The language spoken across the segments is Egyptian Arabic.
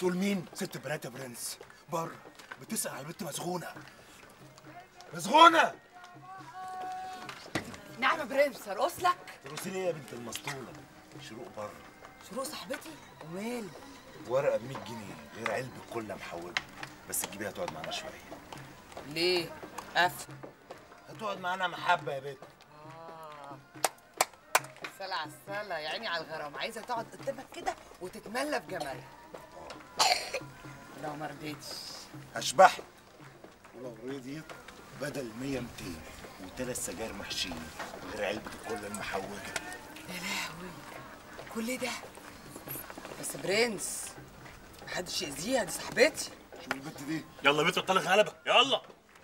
بتقول مين؟ ست بنات يا برنس بره بتسأل على البنت مسغونة مسغونة نعم يا برنس ارقص لك ترقصي ليه يا بنت المسطولة شروق بره شروق صاحبتي ومال ورقة ب 100 جنيه غير علبة كلها محولة بس تجيبيها تقعد معانا شوية ليه قفل هتقعد معانا محبة يا بنت سلا على السلا يا عيني على الغرام عايزه تقعد قدامك كده وتتملى بجمالها لو ما رضيتش هشبحك ولو رضيت بدل 100 200 وثلاث سجاير محشيين غير علبة الكل المحوجة يا لهوي كل ده بس برنس محدش يأذيها دي صاحبتي شوف البنت دي يلا بيت بطل غلبه يلا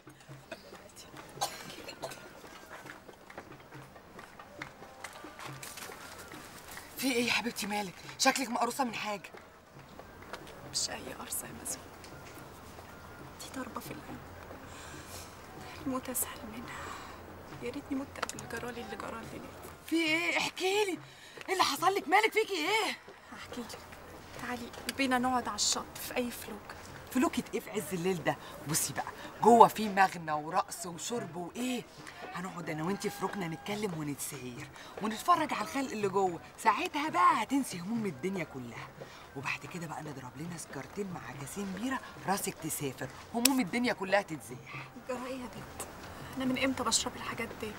في ايه يا حبيبتي مالك شكلك مقروصه من حاجه مش أي قرصة يا مسؤول دي ضربة في القلب الموت أسهل منها يا ريتني مت قبل جرالي اللي جرالي ليه في ايه احكي لي ايه اللي حصل لك مالك فيكي ايه هحكي لك تعالي بينا نقعد على الشط في أي فلوك فلوكة ايه في عز الليل ده بصي بقى جوه في مغنى ورقص وشرب وايه هنقعد انا وانتي في ركنه نتكلم ونتسهير ونتفرج على الخلق اللي جوه ساعتها بقى هتنسي هموم الدنيا كلها وبعد كده بقى نضرب لنا سكرتين مع كاسين بيره راسك تسافر هموم الدنيا كلها تتزاح جرى إيه يا بنت أنا من إمتى بشرب الحاجات دي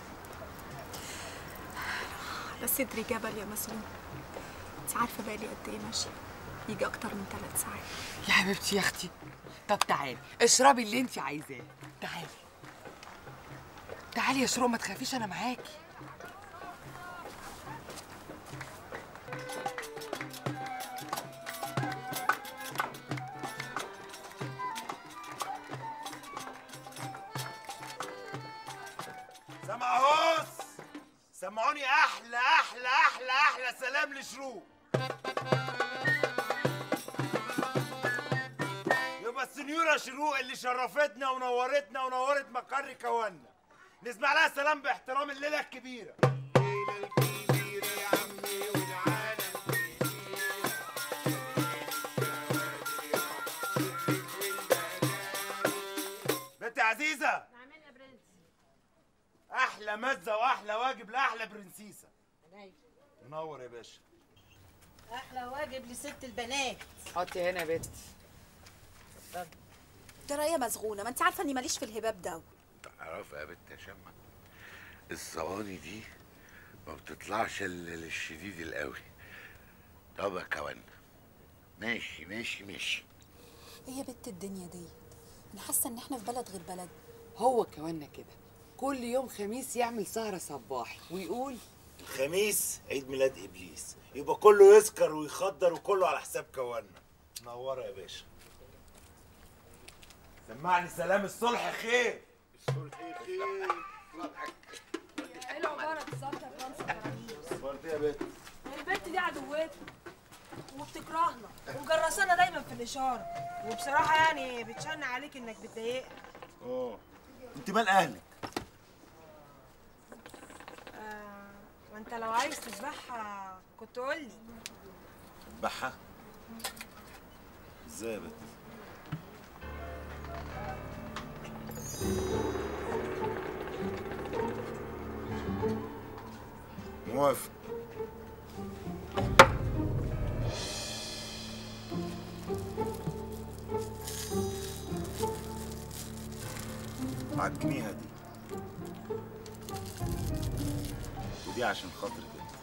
على صدري جبل يا مسلوم انت عارفة بقالي قد إيه ماشية يجي أكتر من ثلاث ساعات يا حبيبتي يا اختي طب تعالي اشربي اللي انت عايزاه تعالي تعالي يا شروق ما تخافيش انا معاكي سمعوس سمعوني احلى احلى احلى احلى سلام لشروق يبقى السنيوره شروق اللي شرفتنا ونورتنا ونورت مقر كوانا نسمع لها سلام باحترام الليله الكبيره الليله الكبيره يا عمي والعالم بنت عزيزه نعمين يا برنس احلى مزه واحلى واجب لاحلى برنسيسه منور يا باشا احلى واجب لست البنات حطي هنا يا بنت ترى يا مسغونه ما انت عارفه اني ماليش في الهباب ده عارفة يا بنت يا شمع الصواني دي ما بتطلعش الا للشديد القوي طب يا كوانا ماشي ماشي ماشي ايه يا بت الدنيا دي انا حاسه ان احنا في بلد غير بلد هو كوانا كده كل يوم خميس يعمل سهرة صباحي ويقول الخميس عيد ميلاد ابليس يبقى كله يسكر ويخدر وكله على حساب كوانا منوره يا باشا سمعني سلام الصلح خير الصلح خير ايه العباره بالظبط يا فرنسا اخبارك إيه يا بنت البنت دي عدوتنا وبتكرهنا ومجرسانا دايما في الاشاره وبصراحه يعني بتشن عليك انك بتضايقها اه انت مال اهلك آه وانت لو عايز تذبحها كنت قول لي بحة ازاي يا بنت موافق عجنيها دي ودي عشان خاطرك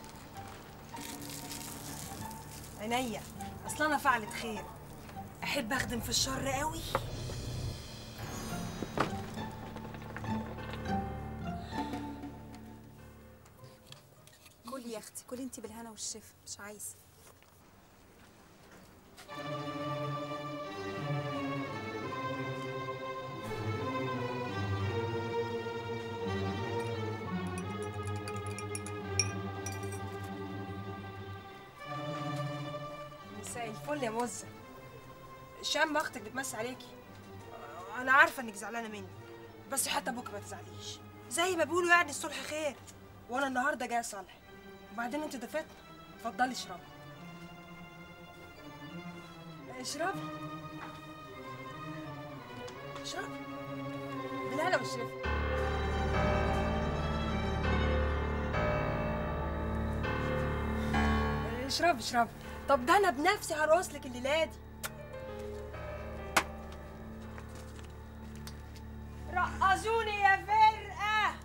انت عينيا اصل انا فعلت خير احب اخدم في الشر قوي كلي يا اختي كلي انت بالهنا والشفا مش عايزه مساء الفل يا مزة شام اختك بتمسي عليكي انا عارفه انك زعلانه مني بس حتى بكره ما تزعليش زي ما بيقولوا يعني الصلح خير وانا النهارده جاي صالح وبعدين انت ضيفتنا اتفضلي اشربي اشربي اشربي بالهلا والشفا اشربي اشربي طب ده انا بنفسي هرقص لك الليله دي رقصوني يا فرقه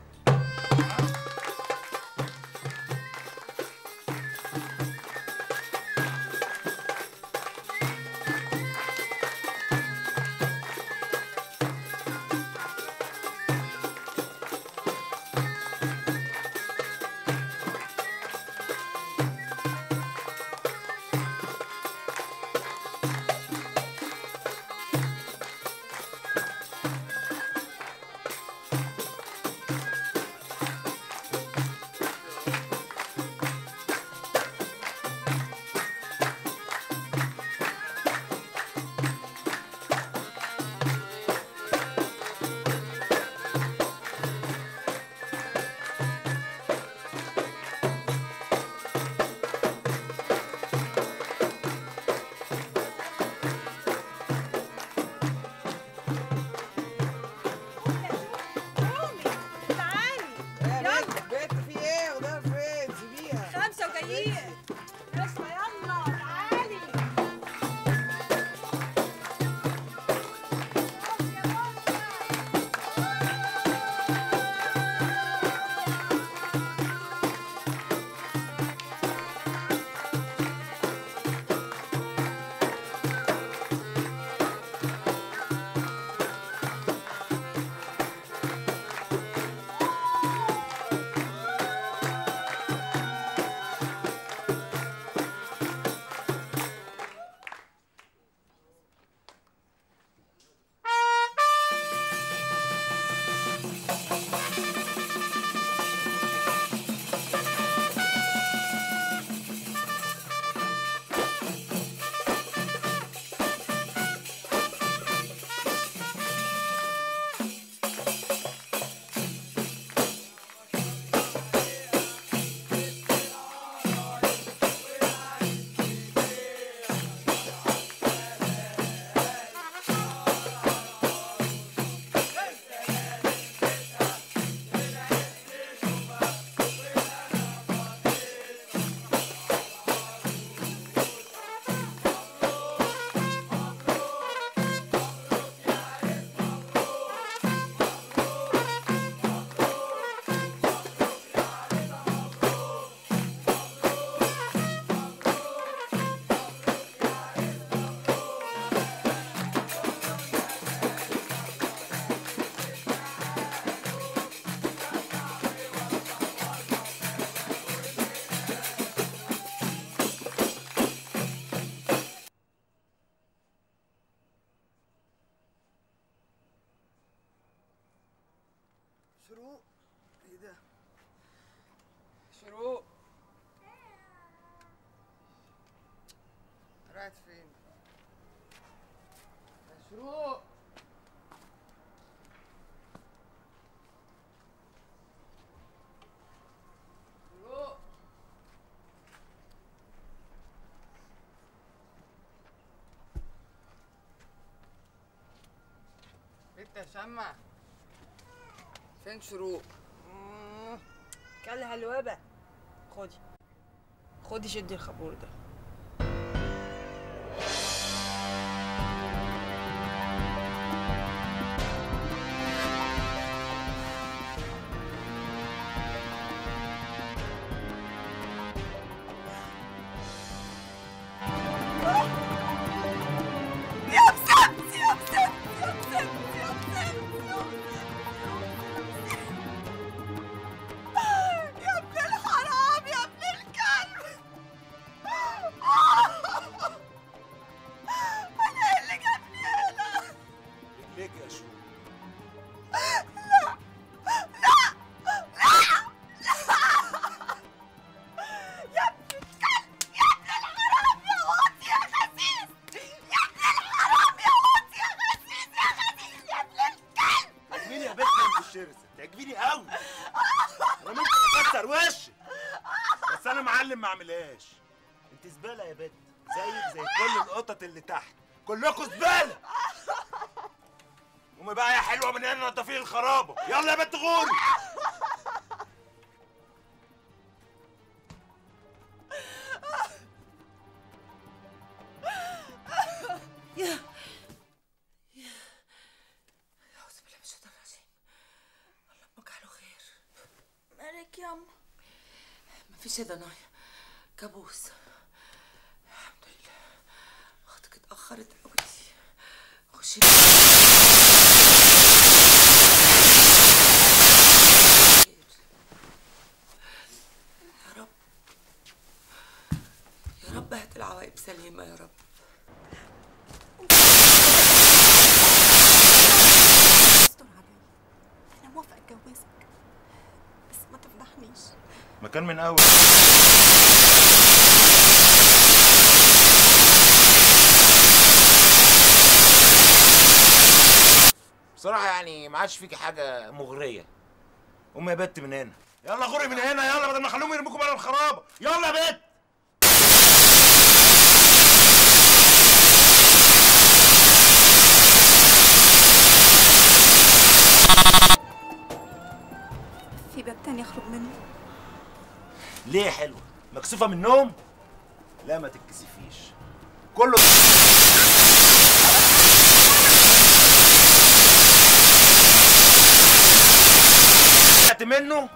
تعالي يلا بنت في ايه وده فين سيبيها خمسة وجايين اسمع يلا تعالي شروق ايه ده شروق راحت فين يا شروق شروق انت يا شمع فين شروق كلها الوبا خدي خدي شدي الخابور ده ليك يا شو تعجبيني يا بنت انت الشرسه تعجبيني قوي انا ممكن اكسر وشك بس انا معلم ما اعملهاش انت زباله يا بنت زيك زي كل القطط اللي تحت كلكم زباله قومي بقى يا حلوه من هنا نضفي لي الخرابه يلا يا بنت غوري يا يا أعوذ بالله من الشيطان الرجيم اللهم اجعله خير مالك ياما مفيش يا ضنايا كابوس الحمد لله اختك اتأخرت قوي خشي يا رب يا رب هات العواقب سليمة يا رب استر عليا انا موافقه اتجوزك بس ما تفضحنيش مكان من اول بصراحة يعني ما عادش فيكي حاجة مغرية قومي يا بت من هنا يلا غوري من هنا يلا بدل ما خلوهم يرموكوا بره الخرابة يلا يا بت في باب تاني اخرج منه ليه يا حلوة مكسوفة من النوم لا ما تتكسفيش كله طلعت منه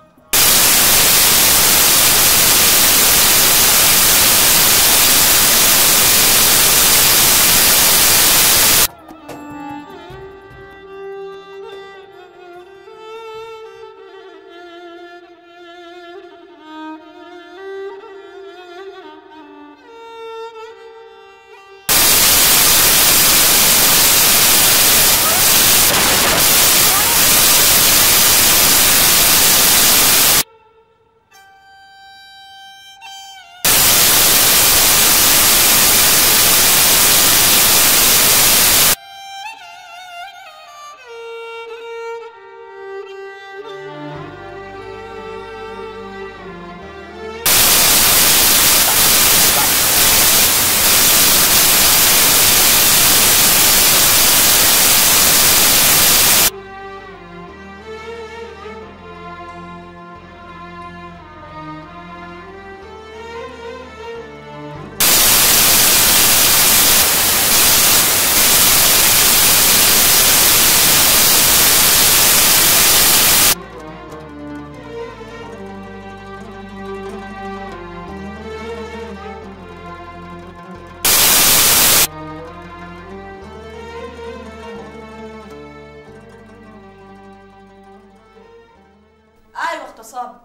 ايوه اغتصاب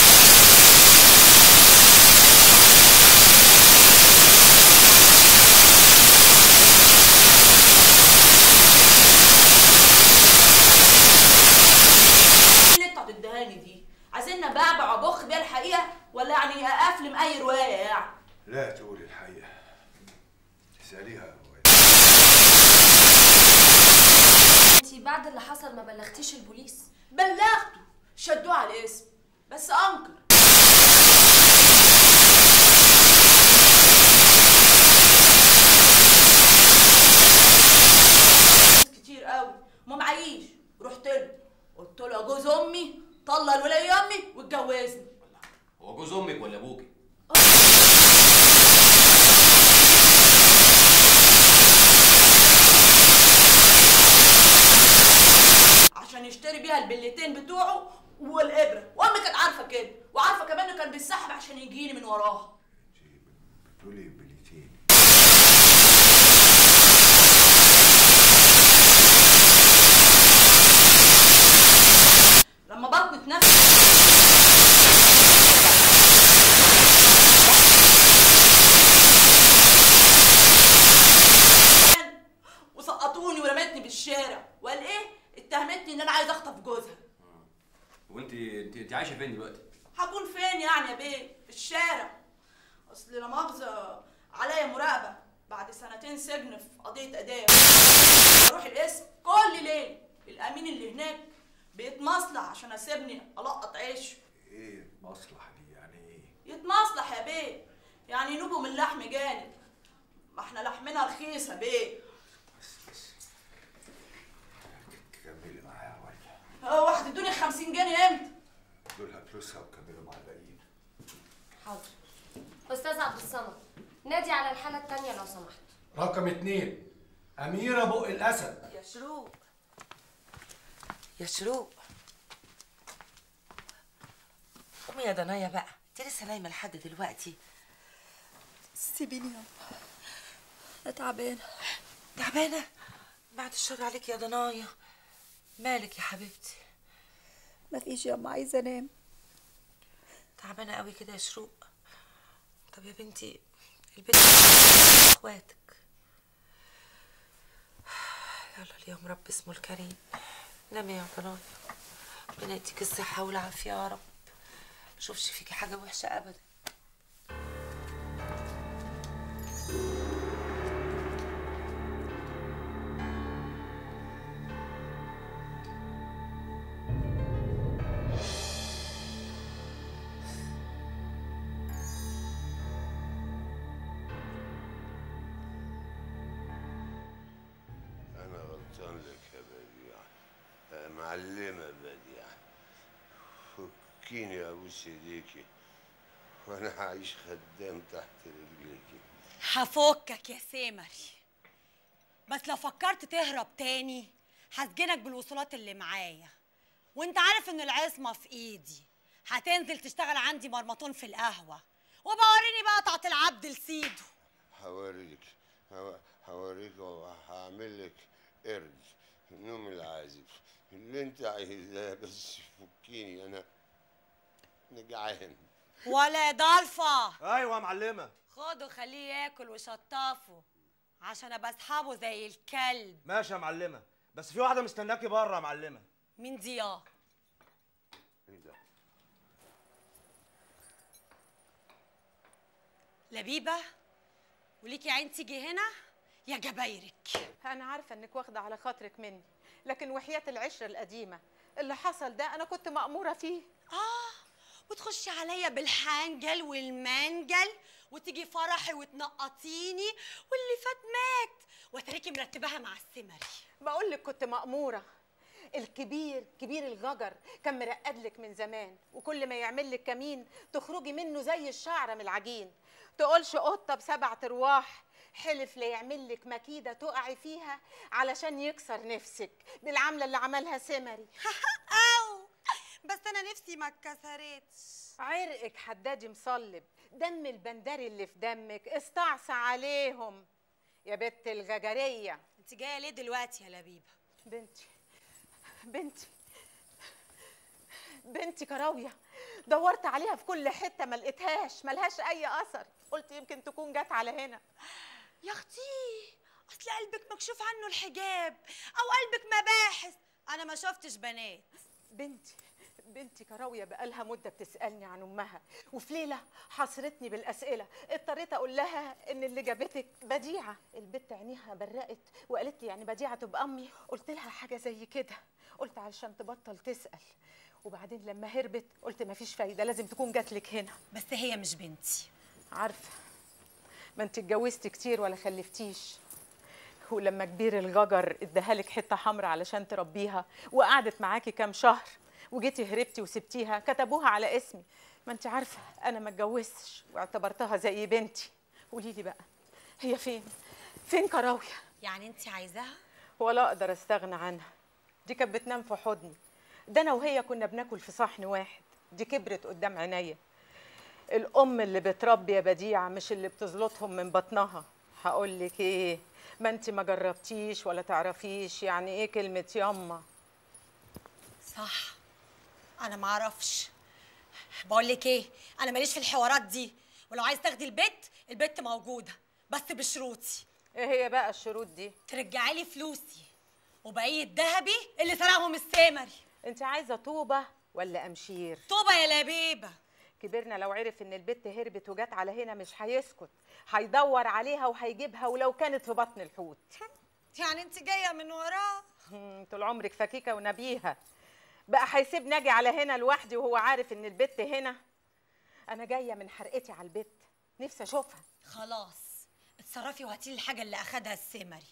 ايه اللي انت هتديهاني دي عايزين ابعبع وابخ بيها الحقيقه ولا يعني افلم اي روايه يعني لا تقولي الحقيقة اسأليها هو انتي بعد اللي حصل ما بلغتيش البوليس بلغته شدوه على الاسم بس انكر كتير قوي ما معيش رحت له قلت له يا جوز امي طلع الولي امي واتجوزني هو جوز امك ولا ابوكي؟ عشان يشتري بيها البلتين بتوعه والابره وامي كانت عارفه كده وعارفه كمان انه كان بيسحب عشان يجيني من وراها بتقولي بليتين لما بطني اتنفس وسقطوني ورمتني بالشارع وقال ايه اتهمتني ان انا عايز اخطف جوزها وانت انت انت عايشه فين دلوقتي؟ هكون فين يعني يا بيه في الشارع اصل لا مؤاخذه عليا مراقبه بعد سنتين سجن في قضيه اداب بروح القسم كل ليله الامين اللي هناك بيتمصلح عشان اسيبني القط عيش ايه المصلحة دي يعني ايه؟ يتمصلح يا بيه يعني ينوبوا من لحم جانب ما احنا لحمنا رخيص يا بيه بس بس كملي معايا يا ولد هو واحد ادوني 50 جنيه امتى دولها فلوسها وكملوا مع الباقيين حاضر استاذ عبد الصمد نادي على الحاله التانية لو سمحت رقم اتنين أميرة بق الأسد يا شروق يا شروق قومي يا ضنايا بقى انت لسه نايمه لحد دلوقتي سيبيني يابا انا تعبانه تعبانه بعد الشر عليك يا ضنايا مالك يا حبيبتي مفيش يابا عايزه انام تعبانه قوي كده يا شروق طب يا بنتي البيت اخواتك يلا اليوم رب اسمه الكريم نامي يا ضنايا ربنا يديك الصحه والعافيه يا رب مشوفش فيكي حاجه وحشه ابدا انا غلطان لك يا بديع يا معلمه بديع فكيني ابوس ايديكي وانا هعيش خدام تحت رجليكي هفكك يا سامري بس لو فكرت تهرب تاني هسجنك بالوصولات اللي معايا وانت عارف ان العصمة في ايدي هتنزل تشتغل عندي مرمطون في القهوة وبوريني بقى قطعة العبد لسيده هوريك هو- هوريك وهعمل لك قرد نوم العازب اللي انت عايزاه بس فكيني انا انا جعان ولا ضلفة ايوه يا معلمه خده خليه ياكل وشطفه عشان ابقى اصحابه زي الكلب ماشي يا معلمه بس في واحده مستناكي بره يا معلمه مين دي يا ايه ده لبيبة وليكي عين تيجي هنا يا جبايرك أنا عارفة إنك واخدة على خاطرك مني لكن وحياة العشرة القديمة اللي حصل ده أنا كنت مأمورة فيه آه وتخشي عليا بالحنجل والمنجل وتيجي فرحي وتنقطيني واللي فات مات وتريكي مرتباها مع السمري بقول لك كنت مأمورة الكبير كبير الغجر كان مرقد لك من زمان وكل ما يعمل لك كمين تخرجي منه زي الشعرة من العجين تقولش قطة بسبع ارواح حلف لا يعمل لك مكيدة تقعي فيها علشان يكسر نفسك بالعملة اللي عملها سمري أو بس أنا نفسي ما اتكسرتش عرقك حدادي مصلب دم البندري اللي في دمك استعصى عليهم يا بت الغجرية انت جاية ليه دلوقتي يا لبيبة بنتي بنتي بنتي كراوية دورت عليها في كل حتة ما لقيتهاش ملهاش أي أثر قلت يمكن تكون جت على هنا يا اختي اصل قلبك مكشوف عنه الحجاب او قلبك مباحث انا ما شفتش بنات بنتي بنتي كراوية بقالها مدة بتسألني عن أمها وفي ليلة حصرتني بالأسئلة اضطريت أقول لها إن اللي جابتك بديعة البت عينيها برقت وقالت لي يعني بديعة تبقى أمي قلت لها حاجة زي كده قلت علشان تبطل تسأل وبعدين لما هربت قلت مفيش فايدة لازم تكون جاتلك هنا بس هي مش بنتي عارفة ما انت اتجوزتي كتير ولا خلفتيش ولما كبير الغجر اداهالك حته حمراء علشان تربيها وقعدت معاكي كام شهر وجيتي هربتي وسبتيها كتبوها على اسمي ما انت عارفه انا ما اتجوزتش واعتبرتها زي بنتي قولي لي بقى هي فين فين كراويه يعني انت عايزاها ولا اقدر استغنى عنها دي كانت بتنام في حضني ده انا وهي كنا بناكل في صحن واحد دي كبرت قدام عينيا الام اللي بتربي يا بديعه مش اللي بتزلطهم من بطنها هقول لك ايه ما انت ما جربتيش ولا تعرفيش يعني ايه كلمه يما صح انا ما اعرفش بقول لك ايه انا ماليش في الحوارات دي ولو عايز تاخدي البيت البيت موجوده بس بشروطي ايه هي بقى الشروط دي ترجعي لي فلوسي وبقيه ذهبي اللي سرقهم السامري انت عايزه طوبه ولا امشير طوبه يا لبيبه كبرنا لو عرف ان البت هربت وجت على هنا مش هيسكت هيدور عليها وهيجيبها ولو كانت في بطن الحوت يعني انت جايه من وراه هم، طول عمرك فكيكه ونبيهه بقى هيسيبني اجي على هنا لوحدي وهو عارف ان البت هنا انا جايه من حرقتي على البت نفسي اشوفها خلاص اتصرفي وهاتي لي الحاجه اللي اخدها السمري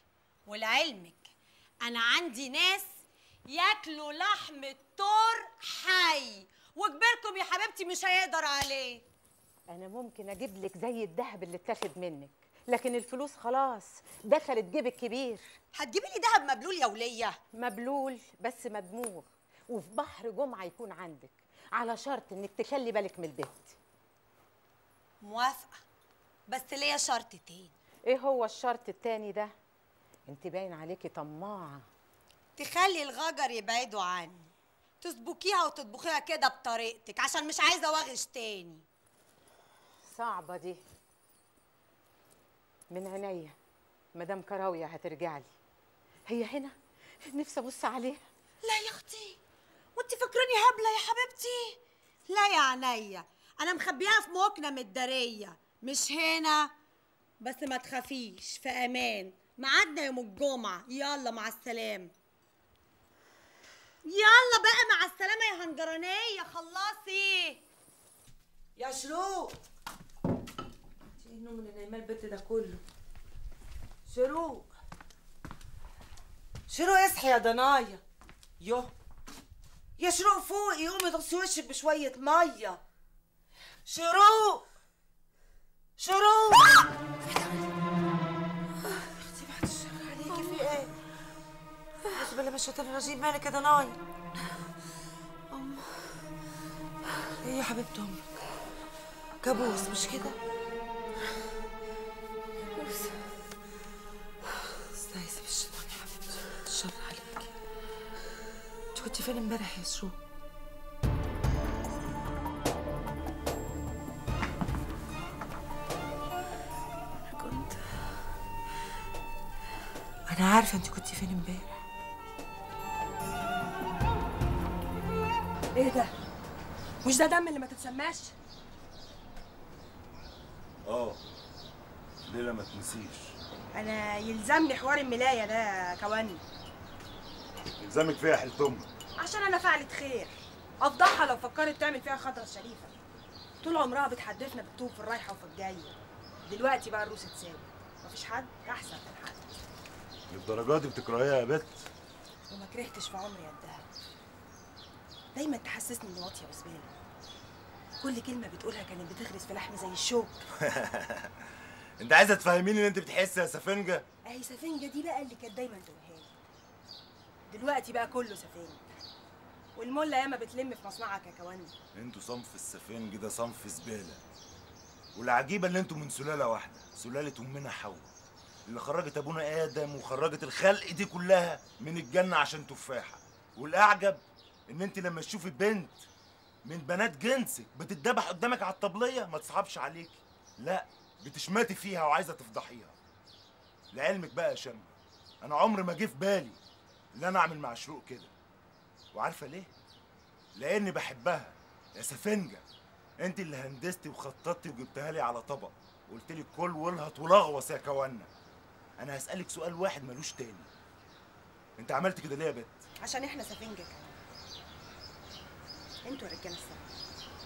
ولعلمك انا عندي ناس ياكلوا لحم الطور حي وكبيركم يا حبيبتي مش هيقدر عليه انا ممكن اجيب لك زي الذهب اللي اتاخد منك لكن الفلوس خلاص دخلت جيبك كبير هتجيبي لي دهب مبلول يا وليه مبلول بس مدموغ وفي بحر جمعه يكون عندك على شرط انك تخلي بالك من البيت موافقه بس ليا شرطتين ايه هو الشرط التاني ده انت باين عليكي طماعه تخلي الغجر يبعدوا عني تسبكيها وتطبخيها كده بطريقتك عشان مش عايزه واغش تاني صعبه دي من عينيا مدام كراويه هترجع لي هي هنا نفسي ابص عليها لا يا اختي وانت فاكراني هبله يا حبيبتي لا يا عينيا انا مخبيها في مكنه متداريه مش هنا بس ما تخافيش في امان ميعادنا يوم الجمعه يلا مع السلامه يلا بقى مع السلامه يا هنجرانيه خلصي يا شروق ايه النوم اللي نايماه البت ده كله شروق شروق اصحي يا ضنايا يو يا شروق فوقي قومي اغسلي وشك بشويه ميه شروق شروق اختي بعد الشر عليكي في ايه اعوذ بالله من الشيطان الرجيم مالك يا ضنايا ام ايه يا حبيبه امك كابوس مش كده كابوس استعيذي بالشيطان يا حبيبتي الشر عليكي انت كنت فين امبارح يا شروق أنا كنت انا عارفه انت كنت فين امبارح ايه ده مش ده دم اللي ما تتسماش اه ليلة ما تنسيش انا يلزمني حوار الملايه ده يا كواني يلزمك فيها حلت امك عشان انا فعلت خير افضحها لو فكرت تعمل فيها خطره الشريفه طول عمرها بتحدفنا بالطوب في الرايحه وفي الجايه دلوقتي بقى الروس تساوي مفيش حد احسن من حد للدرجة دي بتكرهيها يا بت وما كرهتش في عمري قدها دايما تحسسني اني واطيه وزباله كل كلمه بتقولها كانت بتغرس في لحمي زي الشوك انت عايزة تفهميني ان انت بتحسي يا سفنجة اهي سفنجه دي بقى اللي كانت دايما تقولها لي دلوقتي بقى كله سفنج والمله ياما بتلم في مصنعك يا كواني انتوا صنف السفنج ده صنف زبالة والعجيبة ان انتوا من سلالة واحدة سلالة امنا حواء اللي خرجت ابونا ادم وخرجت الخلق دي كلها من الجنة عشان تفاحة والاعجب ان انت لما تشوفي بنت من بنات جنسك بتتذبح قدامك على الطبلية ما تصحبش عليكي لا بتشمتي فيها وعايزة تفضحيها لعلمك بقى يا شم انا عمري ما جه في بالي ان انا اعمل مع شروق كده وعارفة ليه؟ لاني بحبها يا سفنجة انت اللي هندستي وخططتي وجبتها لي على طبق وقلت لي كل والهط ولغوص يا كوانا انا هسألك سؤال واحد ملوش تاني انت عملت كده ليه يا بت؟ عشان احنا سفنجه كمان انتوا يا رجاله السبب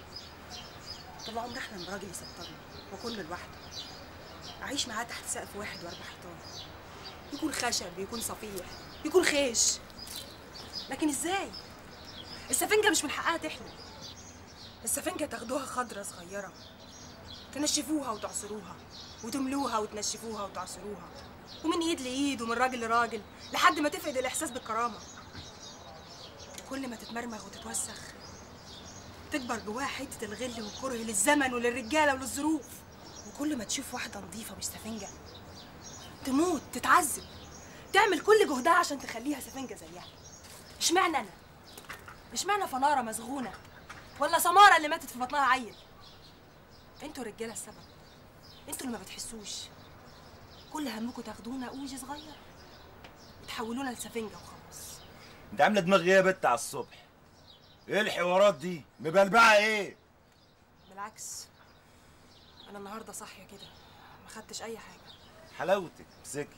طول عمري احلم براجل يسطرني وكله لوحده اعيش معاه تحت سقف واحد واربع حيطان يكون خشب يكون صفيح يكون خيش لكن ازاي السفنجه مش من حقها تحلم السفنجه تاخدوها خضره صغيره تنشفوها وتعصروها وتملوها وتنشفوها وتعصروها ومن ايد لايد ومن راجل لراجل لحد ما تفقد الاحساس بالكرامه وكل ما تتمرمغ وتتوسخ تكبر جواها حته الغل والكره للزمن وللرجاله وللظروف وكل ما تشوف واحده نظيفه مش سفنجه تموت تتعذب تعمل كل جهدها عشان تخليها سفنجه زيها اشمعنى انا اشمعنى فناره مسغونه ولا سماره اللي ماتت في بطنها عيل انتوا رجاله السبب انتوا اللي ما بتحسوش كل همكم تاخدونا اوجي صغير وتحولونا لسفنجه وخلاص انت عامله دماغ ايه يا بت على الصبح؟ ايه الحوارات دي؟ مبلبعه ايه؟ بالعكس انا النهارده صاحيه كده ما خدتش اي حاجه حلاوتك امسكي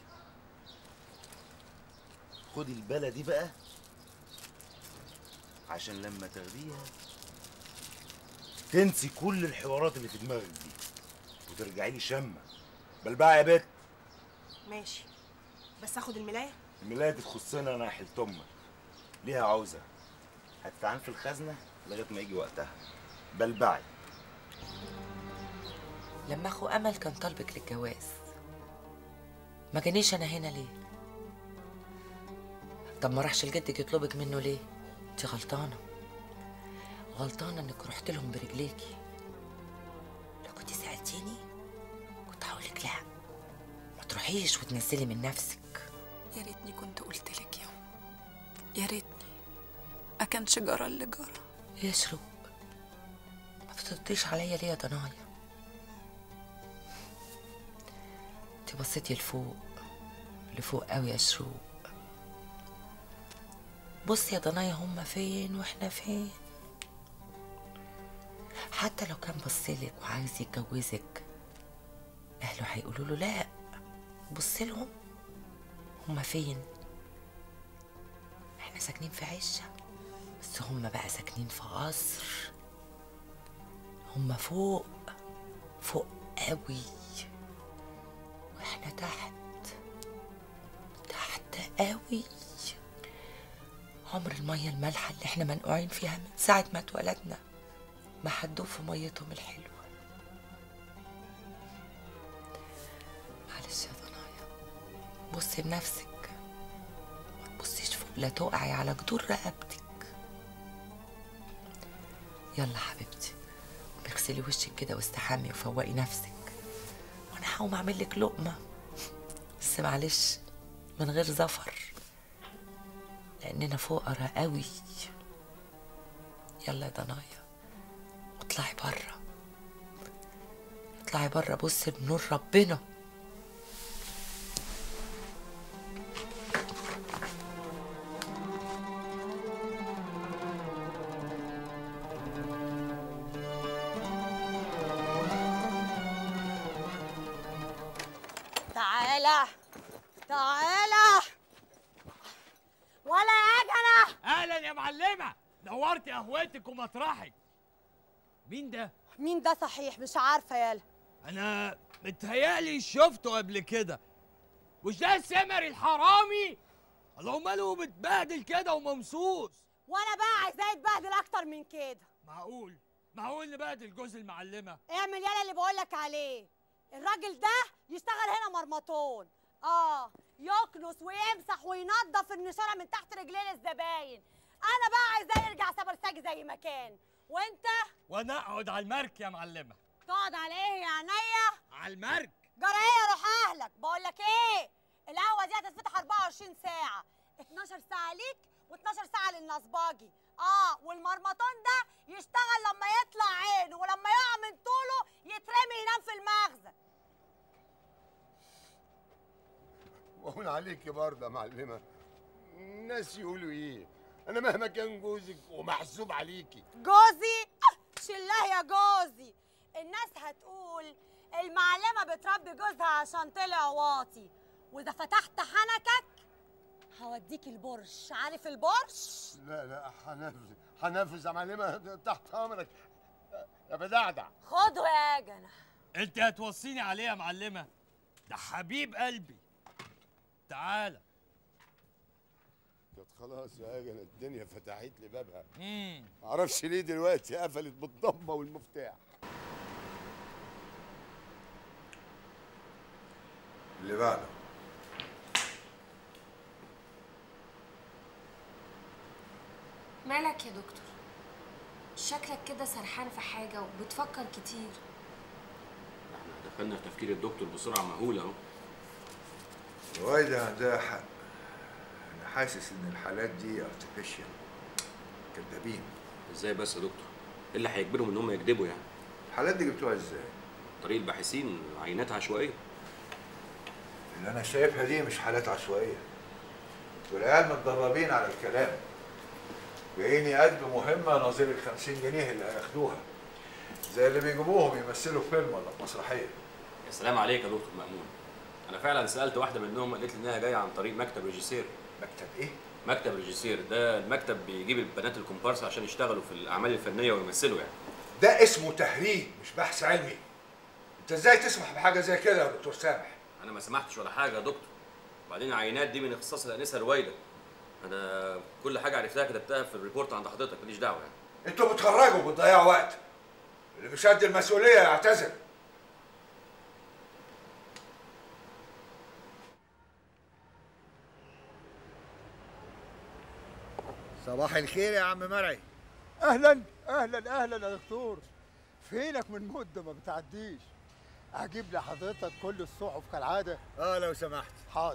خدي البلة دي بقى عشان لما تاخديها تنسي كل الحوارات اللي في دماغك دي وترجعي لي شامه بلبعه يا بت ماشي بس اخد الملايه الملايه دي تخصنا انا يا حلت امك ليها عوزه هتتعان في الخزنه لغايه ما يجي وقتها بلبعي لما اخو امل كان طالبك للجواز ما جانيش انا هنا ليه طب ما راحش لجدك يطلبك منه ليه انت غلطانه غلطانه انك رحت لهم برجليكي لو كنت سالتيني كنت هقولك لا ما تروحيش وتنزلي من نفسك يا ريتني كنت قلت لك يوم يا ريتني أكنش جرى اللي جرى يا شروق ما بترديش عليا ليه يا ضنايا انت بصيتي لفوق لفوق قوي يا شروق بصي يا ضنايا هما فين واحنا فين حتى لو كان بصلك وعايز يتجوزك اهله هيقولوا له لا بصي لهم هما فين احنا ساكنين في عشه بس هما بقى ساكنين في قصر هما فوق فوق قوي واحنا تحت تحت قوي عمر المية المالحة اللي احنا منقوعين فيها من ساعة ما اتولدنا ما حدوا في ميتهم الحلوة معلش يا ضنايا بصي لنفسك ما تبصيش فوق لا تقعي على جدور رقبتك يلا حبيبتي اغسلي وشك كده واستحمي وفوقي نفسك وانا هقوم اعمل لك لقمه بس معلش من غير زفر لاننا فقراء قوي يلا يا ضنايا اطلعي بره اطلعي بره بصي بنور ربنا تعالى تعالى ولا يا جنى اهلا يا معلمه نورتي قهوتك ومطرحك مين ده مين ده صحيح مش عارفه يالا انا متهيألي شفته قبل كده مش ده السمري الحرامي الله ماله متبهدل كده وممسوس وانا بقى عايزاه يتبهدل اكتر من كده معقول معقول نبهدل جوز المعلمه اعمل يالا اللي بقولك عليه الراجل ده يشتغل هنا مرمطون اه يكنس ويمسح وينظف النشاره من تحت رجلين الزباين انا بقى عايزاه يرجع سبرساجي زي ما كان وانت وانا اقعد على المرك يا معلمه تقعد على ايه يا عينيا على المرك جرى ايه روح اهلك بقول لك ايه القهوه دي هتتفتح 24 ساعه 12 ساعه ليك و12 ساعه للنصباجي اه والمرمطون ده يشتغل لما يطلع عينه ولما يقع من طوله يترمي ينام في المخزن وهون عليكي برضه يا معلمة الناس يقولوا ايه انا مهما كان جوزك ومحسوب عليكي جوزي شله يا جوزي الناس هتقول المعلمة بتربي جوزها عشان طلع واطي وإذا فتحت حنكك هوديك البرش عارف البرش؟ لا لا هنفذ هنفذ يا معلمة تحت امرك يا بدعدع خده يا جنى انت هتوصيني عليه يا معلمه ده حبيب قلبي تعالى كانت خلاص يا اجل الدنيا فتحت لي بابها امم معرفش ليه دلوقتي قفلت بالضبه والمفتاح اللي بعده مالك يا دكتور شكلك كده سرحان في حاجة وبتفكر كتير احنا دخلنا في تفكير الدكتور بسرعه مهوله اهو الوالدة عندها حق أنا حاسس إن الحالات دي ارتفيشال كدابين ازاي بس يا دكتور ايه اللي هيجبرهم ان هم يكذبوا يعني الحالات دي جبتوها إزاي؟ طريق الباحثين عينات عشوائيه اللي أنا شايفها دي مش حالات عشوائية والعيال متدربين على الكلام جايين يقدموا مهمة نظير ال 50 جنيه اللي هياخدوها زي اللي بيجيبوهم يمثلوا فيلم ولا في مسرحية يا سلام عليك يا دكتور مأمون انا فعلا سالت واحده منهم قالت لي انها جايه عن طريق مكتب ريجيسير مكتب ايه مكتب ريجيسير ده المكتب بيجيب البنات الكومبارس عشان يشتغلوا في الاعمال الفنيه ويمثلوا يعني ده اسمه تهريج مش بحث علمي انت ازاي تسمح بحاجة زي كده يا دكتور سامح؟ انا ما سمحتش ولا حاجه يا دكتور وبعدين العينات دي من اختصاص الانسه رويده انا كل حاجه عرفتها كتبتها في الريبورت عند حضرتك ماليش دعوه يعني انتوا بتخرجوا بتضيعوا وقت اللي مش قد المسؤوليه يعتذر صباح الخير يا عم مرعي اهلا اهلا اهلا يا دكتور فينك من مده ما بتعديش اجيب لحضرتك كل الصحف كالعاده اه لو سمحت حاضر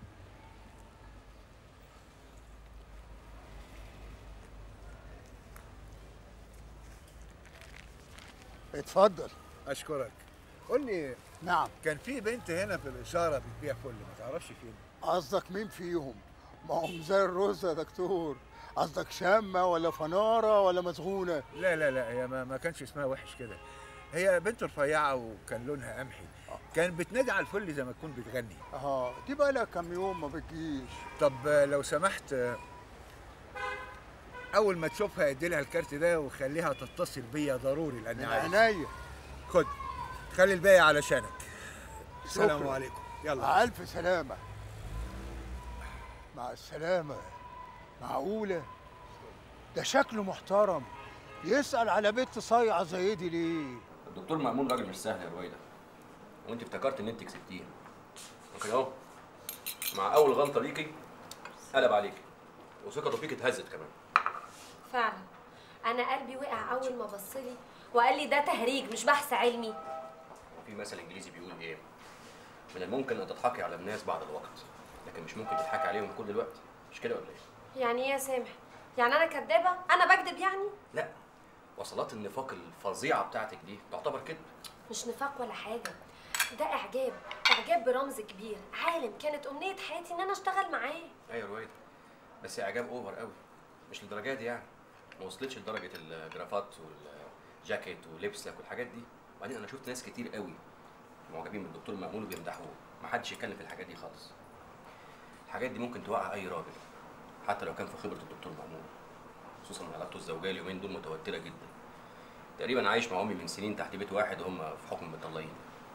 اتفضل اشكرك قول لي نعم كان في بنت هنا في الاشاره بتبيع فل ما تعرفش فين قصدك مين فيهم ما هم زي الرز يا دكتور قصدك شامه ولا فناره ولا مسغونه لا لا لا هي ما, ما كانش اسمها وحش كده هي بنت رفيعه وكان لونها قمحي كان بتنادي على الفل زي ما تكون بتغني اه دي بقى لها كام يوم ما بتجيش طب آه، لو سمحت آه، اول ما تشوفها ادي لها الكارت ده وخليها تتصل بيا ضروري لان من عايز عينيا خد خلي الباقي علشانك السلام شكراً. عليكم يلا مع الف سلامه مع السلامه معقوله ده شكله محترم يسأل على بنت صايعه زي دي ليه الدكتور مأمون راجل مش سهل يا رويده وانت افتكرت ان انت كسبتيه لكن اهو مع اول غلطه ليكي قلب عليكي وثقته فيك اتهزت كمان فعلا انا قلبي وقع اول ما بصلي وقال لي ده تهريج مش بحث علمي في مثل انجليزي بيقول ايه من الممكن ان تضحكي على الناس بعد الوقت لكن مش ممكن تضحكي عليهم كل الوقت مش كده ولا ايه يعني ايه يا سامح يعني انا كدابه انا بكذب يعني لا وصلات النفاق الفظيعه بتاعتك دي تعتبر كذب مش نفاق ولا حاجه ده اعجاب اعجاب برمز كبير عالم كانت امنيه حياتي ان انا اشتغل معاه ايوه رويده بس اعجاب اوفر قوي مش للدرجه دي يعني ما وصلتش لدرجه الجرافات والجاكيت ولبسك والحاجات دي وبعدين انا شفت ناس كتير قوي معجبين بالدكتور مأمون وبيمدحوه ما حدش يتكلم في الحاجات دي خالص الحاجات دي ممكن توقع اي راجل حتى لو كان في خبره الدكتور مأمون خصوصا ان علاقته الزوجيه اليومين دول متوتره جدا تقريبا عايش مع امي من سنين تحت بيت واحد وهم في حكم مطلقين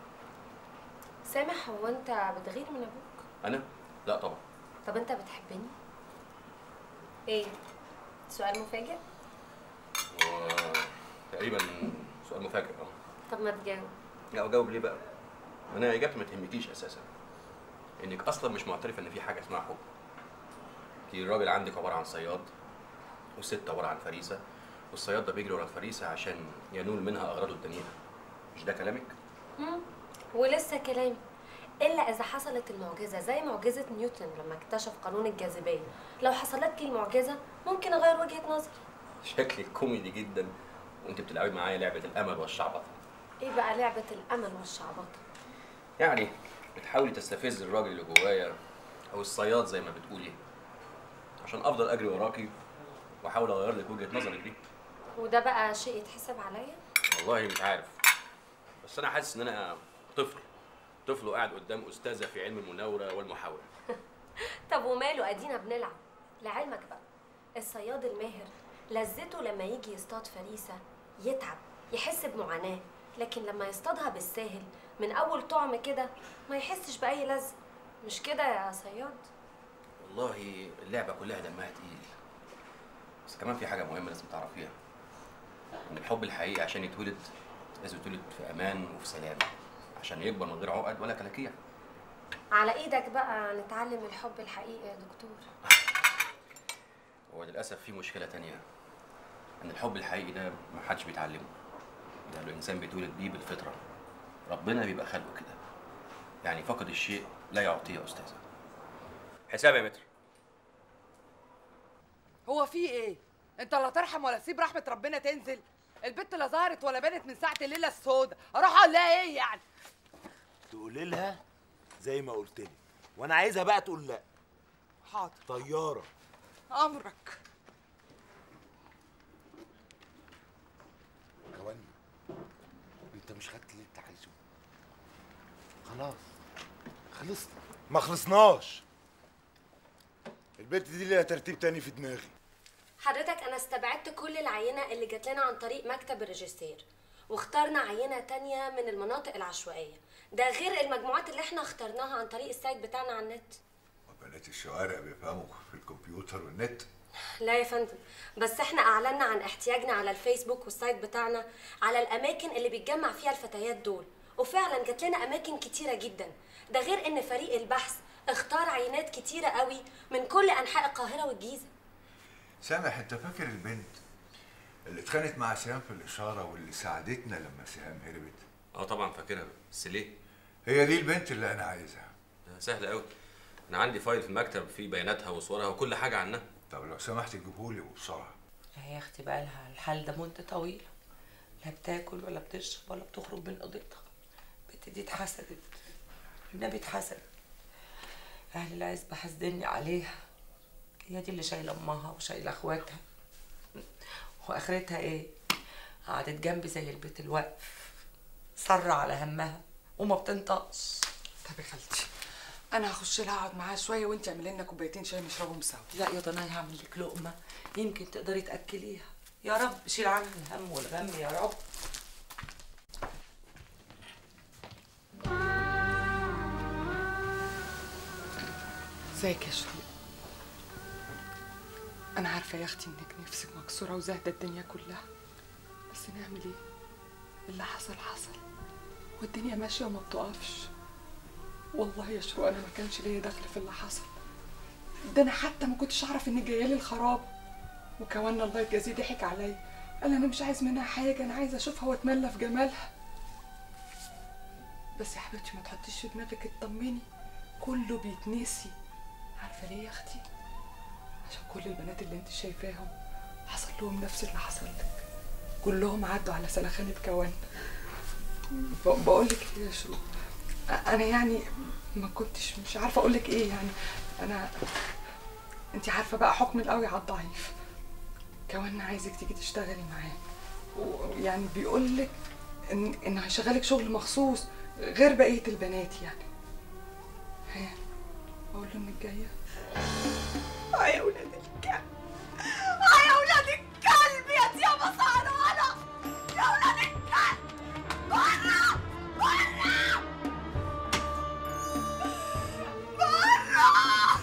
سامح هو انت بتغير من ابوك انا لا طبعا طب انت بتحبني ايه سؤال مفاجئ و... تقريبا سؤال مفاجئ اه طب ما تجاوب لا اجاوب ليه بقى انا اجابتي ما تهمكيش اساسا انك اصلا مش معترفه ان في حاجه اسمها حب كي الراجل عندك عباره عن صياد والست عباره عن فريسه والصياد ده بيجري ورا الفريسه عشان ينول منها اغراضه الدنيئه مش ده كلامك مم. ولسه كلامي الا اذا حصلت المعجزه زي معجزه نيوتن لما اكتشف قانون الجاذبيه لو حصلت لي المعجزه ممكن اغير وجهه نظري شكلك كوميدي جدا وانت بتلعبي معايا لعبه الامل والشعبطه ايه بقى لعبه الامل والشعبطه يعني بتحاولي تستفز الراجل اللي جوايا او الصياد زي ما بتقولي عشان افضل اجري وراكي واحاول اغير لك وجهه نظرك دي وده بقى شيء يتحسب عليا والله مش عارف بس انا حاسس ان انا طفل طفل وقاعد قدام استاذه في علم المناوره والمحاوره طب وماله ادينا بنلعب لعلمك بقى الصياد الماهر لذته لما يجي يصطاد فريسه يتعب يحس بمعاناه لكن لما يصطادها بالساهل من اول طعم كده ما يحسش باي لذه مش كده يا صياد والله اللعبه كلها دمها تقيل بس كمان في حاجه مهمه لازم تعرفيها ان الحب الحقيقي عشان يتولد لازم يتولد في امان وفي سلام عشان يكبر من غير عقد ولا كلاكيع على ايدك بقى نتعلم الحب الحقيقي يا دكتور هو للاسف في مشكله تانية ان الحب الحقيقي ده ما حدش بيتعلمه ده الانسان بيتولد بيه بالفطره ربنا بيبقى خلقه كده يعني فقد الشيء لا يعطيه يا استاذه حساب يا متر هو في ايه انت لا ترحم ولا تسيب رحمه ربنا تنزل البت لا ظهرت ولا بانت من ساعه الليله السوداء اروح اقول لها ايه يعني تقولي لها زي ما قلت لي وانا عايزها بقى تقول لا حاضر طياره امرك كوان انت مش خدت اللي انت عايزه خلاص خلصنا ما خلصناش البت دي ليها ترتيب تاني في دماغي حضرتك انا استبعدت كل العينه اللي جات لنا عن طريق مكتب الريجستير واخترنا عينه تانية من المناطق العشوائيه ده غير المجموعات اللي احنا اخترناها عن طريق السايت بتاعنا على النت بقت الشوارع بيفهموا في الكمبيوتر والنت لا يا فندم بس احنا اعلنا عن احتياجنا على الفيسبوك والسايت بتاعنا على الاماكن اللي بيتجمع فيها الفتيات دول وفعلا جات لنا اماكن كتيره جدا ده غير ان فريق البحث اختار عينات كتيره قوي من كل انحاء القاهره والجيزه سامح انت فاكر البنت اللي اتخانت مع سهام في الاشاره واللي ساعدتنا لما سهام هربت اه طبعا فاكرها بس ليه؟ هي دي البنت اللي انا عايزها ده سهل قوي انا عندي فايل في المكتب فيه بياناتها وصورها وكل حاجه عنها طب لو سمحت تجيبهولي وبسرعه لا يا اختي بقى لها الحال ده مده طويله لا بتاكل ولا بتشرب ولا بتخرج من اوضتها البنت دي اتحسدت النبي اتحسدت اهل العزبه حاسدني عليها هي دي اللي شايله امها وشايله اخواتها واخرتها ايه قعدت جنبي زي البيت الوقف صر على همها وما بتنطقش طب يا خالتي انا هخش لها اقعد معاها شويه وانت اعملي لنا كوبايتين شاي نشربهم سوا لا يا ضناي هعمل لك لقمه يمكن تقدري تاكليها يا رب شيل عنها الهم والغم يا رب ازيك يا شروق انا عارفه يا اختي انك نفسك مكسوره وزاهده الدنيا كلها بس نعمل ايه اللي حصل حصل والدنيا ماشيه وما بتقفش والله يا شروق انا ما كانش ليا دخل في اللي حصل ده انا حتى ما كنتش اعرف انك جايه لي الخراب وكمان الله يجازيه ضحك عليا قال انا مش عايز منها حاجه انا عايز اشوفها واتملى في جمالها بس يا حبيبتي ما تحطيش في دماغك اطمني كله بيتنسي عارفه ليه يا اختي عشان كل البنات اللي انت شايفاهم حصل لهم نفس اللي حصل لك كلهم عدوا على سلخانة كوان بقول لك ايه يا شروق انا يعني ما كنتش مش عارفه اقول لك ايه يعني انا انت عارفه بقى حكم القوي على الضعيف كمان عايزك تيجي تشتغلي معاه ويعني بيقول لك ان انه هيشغلك شغل مخصوص غير بقيه البنات يعني ها اقول له انك جايه اه يا ولاد الكلب اه يا ولاد الكلب يا ديابة سهرانة يا ولاد الكلب برا برا برا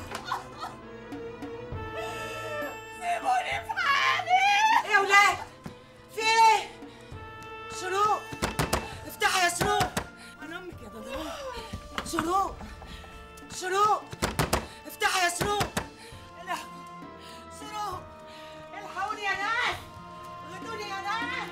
سيبوني في حالي ايه يا ولاد في ايه شروق افتحي يا شروق انا امك يا ضناي شروق شروق افتحي يا شروق لا شروق الحقوني يا ناس غدوني يا ناس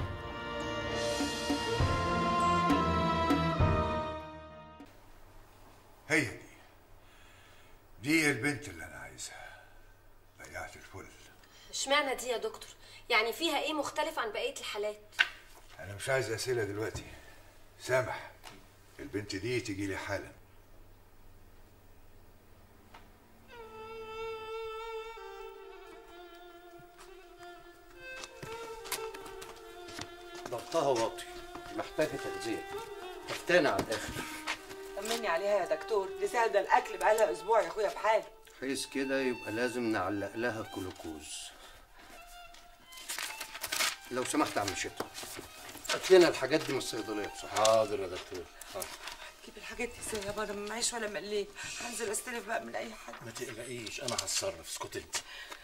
هي دي دي البنت اللي انا عايزها بيعت الفل اشمعنى دي يا دكتور يعني فيها ايه مختلف عن بقيه الحالات انا مش عايز اسئله دلوقتي سامح البنت دي تيجي لي حالا ضغطها واطي محتاجة تغذية تفتانة على الآخر طمني عليها يا دكتور دي ساعدة الاكل بقالها اسبوع يا اخويا بحالي حيث كده يبقى لازم نعلق لها جلوكوز لو سمحت يا عم شتا هات لنا الحاجات دي من الصيدلية بصراحة حاضر يا دكتور جيب الحاجات دي ازاي يا بابا ما معيش ولا مليه هنزل استلف بقى من اي حد ما تقلقيش أنا هتصرف اسكت أنت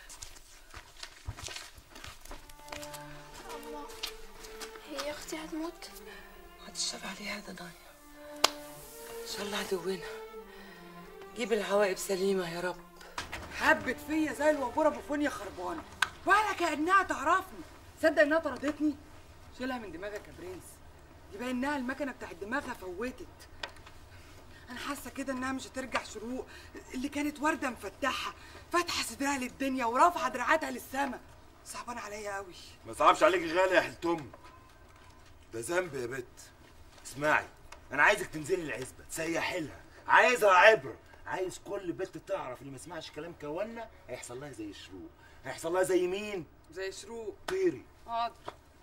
الله هي اختي هتموت هتشرب عليها ده ضايع ان شاء الله عدونا جيب العواقب سليمة يا رب حبت فيا زي الوابوره بفونيا خربانه ولا كانها تعرفني صدق انها طردتني شيلها من دماغك يا برنس دي باين انها المكنه بتاعت دماغها فوتت انا حاسه كده انها مش هترجع شروق اللي كانت ورده مفتحه فاتحه صدرها للدنيا ورافعه دراعاتها للسما صعبان عليا قوي ما صعبش عليك غالي يا حلت امك ده ذنب يا بت اسمعي انا عايزك تنزلي العزبه تسيحي لها عايزها عبره عايز كل بنت تعرف اللي ما سمعش كلام كوانا هيحصل لها زي شروق هيحصل لها زي مين زي شروق طيري حاضر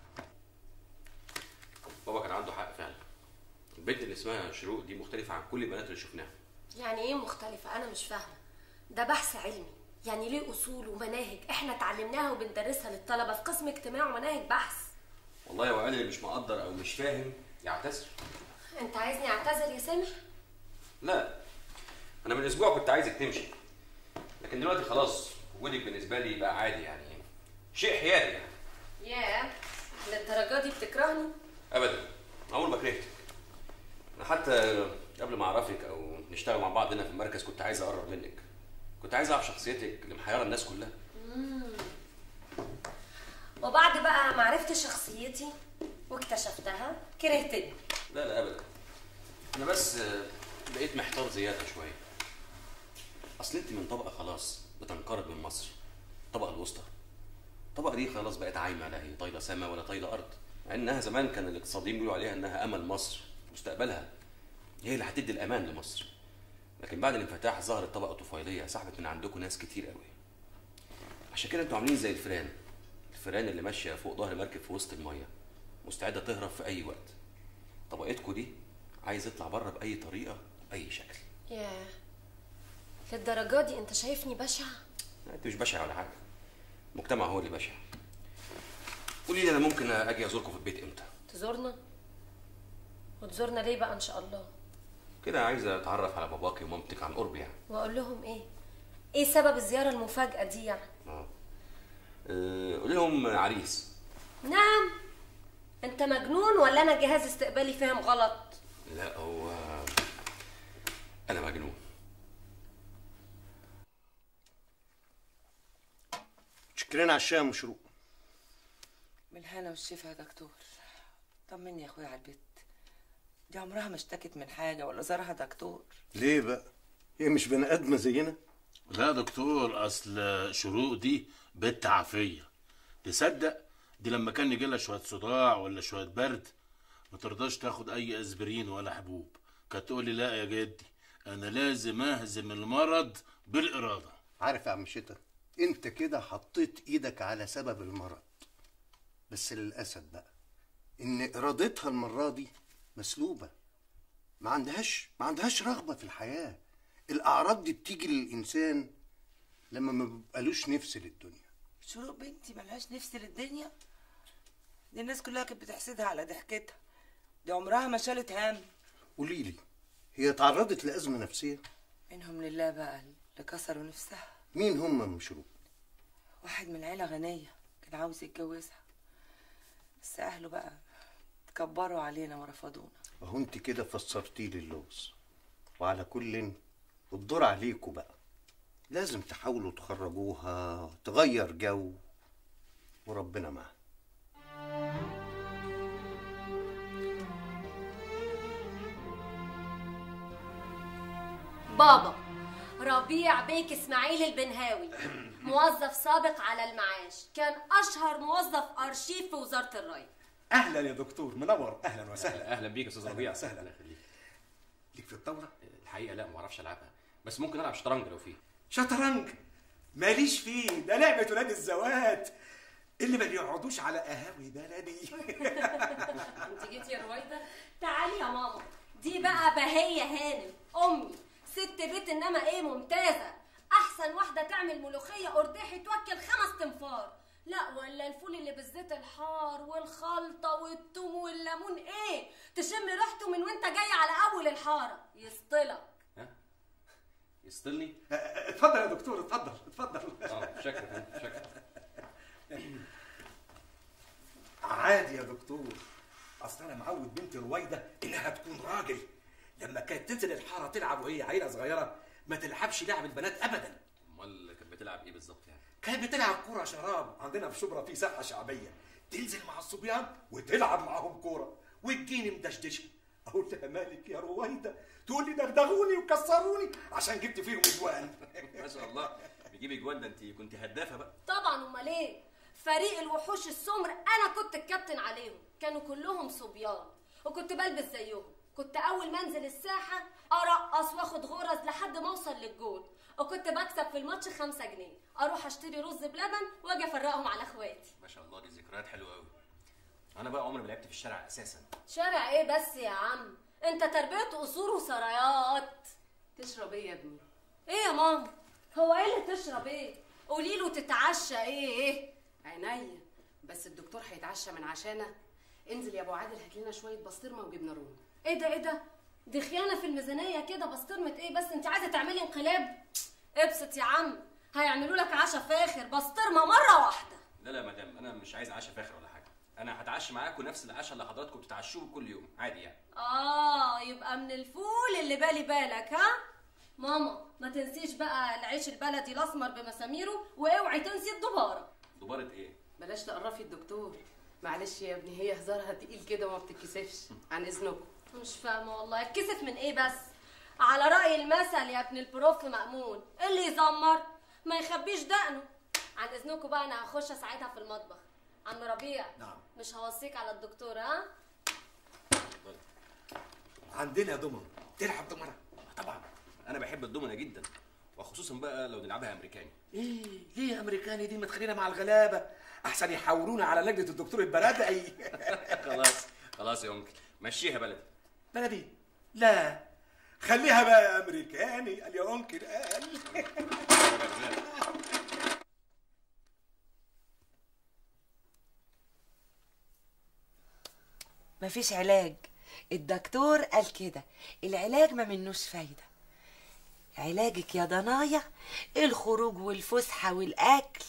بابا كان عنده حق فعلا البنت اللي اسمها شروق دي مختلفه عن كل البنات اللي شفناها يعني ايه مختلفه انا مش فاهمه ده بحث علمي يعني ليه اصول ومناهج احنا اتعلمناها وبندرسها للطلبه في قسم اجتماع ومناهج بحث والله هو قال اللي مش مقدر او مش فاهم يعتذر انت عايزني اعتذر يا سامح لا انا من اسبوع كنت عايزك تمشي لكن دلوقتي خلاص وجودك بالنسبه لي بقى عادي يعني شيء حيادي يعني ياه للدرجه دي بتكرهني ابدا عمري ما كرهتك انا حتى قبل ما اعرفك او نشتغل مع بعض هنا في المركز كنت عايز اقرب منك كنت عايز اعرف شخصيتك اللي محيره الناس كلها مم. وبعد بقى ما عرفت شخصيتي واكتشفتها كرهتني لا لا ابدا انا بس آه، بقيت محتار زياده شويه اصل انت من طبقه خلاص بتنقرض من مصر الطبقه الوسطى الطبقه دي خلاص بقت عايمه لا هي طايله سما ولا طايله ارض مع انها زمان كان الاقتصاديين بيقولوا عليها انها امل مصر مستقبلها هي اللي هتدي الامان لمصر لكن بعد الانفتاح ظهرت طبقه طفيليه سحبت من عندكم ناس كتير قوي عشان كده انتوا عاملين زي الفئران الفئران اللي ماشيه فوق ظهر مركب في وسط الميه مستعده تهرب في اي وقت طبقتكم دي عايز يطلع بره باي طريقه باي شكل ياه للدرجه دي انت شايفني بشع لا، انت مش بشع ولا حاجه المجتمع هو اللي بشع قولي لي انا ممكن اجي ازوركم في البيت امتى تزورنا وتزورنا ليه بقى ان شاء الله كده عايز اتعرف على باباكي ومامتك عن قرب يعني واقول لهم ايه ايه سبب الزياره المفاجاه دي يعني اه آه، قولي لهم عريس نعم انت مجنون ولا انا جهاز استقبالي فاهم غلط لا هو انا مجنون شكرين على الشام مشروق من الهنا والشفا يا دكتور طمني يا اخويا على البيت دي عمرها ما اشتكت من حاجه ولا زارها دكتور ليه بقى هي مش بني ادمه زينا لا دكتور اصل شروق دي بنت عافيه تصدق دي لما كان يجي لها شويه صداع ولا شويه برد ما ترضاش تاخد اي اسبرين ولا حبوب كانت تقول لي لا يا جدي انا لازم اهزم المرض بالاراده عارف يا عم شتا انت كده حطيت ايدك على سبب المرض بس للاسف بقى ان ارادتها المره دي مسلوبه ما عندهاش ما عندهاش رغبه في الحياه الاعراض دي بتيجي للانسان لما ما بيبقالوش نفس للدنيا شروق بنتي ملهاش نفس للدنيا دي الناس كلها كانت بتحسدها على ضحكتها دي عمرها ما شالت هم قولي لي هي تعرضت لازمه نفسيه منهم لله بقى اللي كسروا نفسها مين هم ام شروق واحد من عيلة غنية كان عاوز يتجوزها بس أهله بقى تكبروا علينا ورفضونا اهو انت كده فسرتي لي اللغز وعلى كل الدور عليكوا بقى لازم تحاولوا تخرجوها تغير جو وربنا معاها بابا ربيع بيك اسماعيل البنهاوي موظف سابق على المعاش كان اشهر موظف ارشيف في وزاره الري اهلا يا دكتور منور اهلا وسهلا اهلا بيك يا استاذ ربيع سهلا الله يخليك ليك في الطاوله الحقيقه لا ما اعرفش العبها بس ممكن العب شطرنج لو فيه شطرنج ماليش فيه ده لعبه ولاد الزوات اللي ما بيقعدوش على قهاوي بلدي انت جيتي يا رويده تعالي يا ماما دي بقى بهيه هانم امي ست بيت انما ايه ممتازه احسن واحده تعمل ملوخيه قرداحي توكل خمس تنفار لا ولا الفول اللي بالزيت الحار والخلطه والثوم والليمون ايه تشم ريحته من وانت جاي على اول الحاره يسطلك يسطلني اتفضل يا دكتور اتفضل اتفضل اه شكرا شكرا عادي يا دكتور اصل انا معود بنتي رويده انها تكون راجل لما كانت تنزل الحاره تلعب وهي عيله صغيره ما تلعبش لعب البنات ابدا امال كانت بتلعب ايه بالظبط يعني كانت بتلعب كوره شراب عندنا في شبرا في ساحه شعبيه تنزل مع الصبيان وتلعب معاهم كوره وتجيني مدشدشه اقول لها مالك يا رويده تقول لي دغدغوني وكسروني عشان جبت فيهم اجوان ما شاء الله بيجيب اجوان ده انت كنت هدافه بقى طبعا امال ايه فريق الوحوش السمر انا كنت الكابتن عليهم كانوا كلهم صبيان وكنت بلبس زيهم كنت اول ما انزل الساحه ارقص واخد غرز لحد ما اوصل للجول وكنت بكسب في الماتش خمسة جنيه اروح اشتري رز بلبن واجي افرقهم على اخواتي ما شاء الله دي ذكريات حلوه قوي انا بقى عمري ما لعبت في الشارع اساسا شارع ايه بس يا عم انت تربيه اصول وسرايات تشرب ايه يا ابني ايه يا ماما هو ايه اللي تشرب ايه قولي له تتعشى ايه ايه عينيا بس الدكتور هيتعشى من عشانه انزل يا ابو عادل هات لنا شويه بسطرمه وجبنه رومي ايه ده ايه ده دي خيانه في الميزانيه كده بسطرمه ايه بس انت عايزه تعملي انقلاب ابسط يا عم هيعملوا لك عشاء فاخر بسطرمه مره واحده لا لا يا مدام انا مش عايز عشاء فاخر ولا حاجه انا هتعشى معاكم نفس العشاء اللي حضراتكم بتتعشوه كل يوم عادي يعني اه يبقى من الفول اللي بالي بالك ها ماما ما تنسيش بقى العيش البلدي الاسمر بمساميره واوعي تنسي الدباره دبارة ايه بلاش تقرفي الدكتور معلش يا ابني هي هزارها تقيل كده وما بتتكسفش عن اذنكم مش فاهمه والله اتكسف من ايه بس على راي المثل يا ابن البروف مأمون اللي يزمر ما يخبيش دقنه عن اذنكم بقى انا هخش اساعدها في المطبخ عم ربيع نعم مش هوصيك على الدكتور ها عندنا دومن تلعب دومنه طبعا انا بحب الدومنه جدا وخصوصا بقى لو نلعبها امريكاني ايه ليه امريكاني دي ما تخلينا مع الغلابه احسن يحولونا على لجنه الدكتور البرادعي خلاص خلاص يا انكل مشيها بلدي بلدي لا خليها بقى امريكاني قال يا انكل قال مفيش علاج الدكتور قال كده العلاج ما منوش فايدة علاجك يا ضنايا الخروج والفسحة والأكل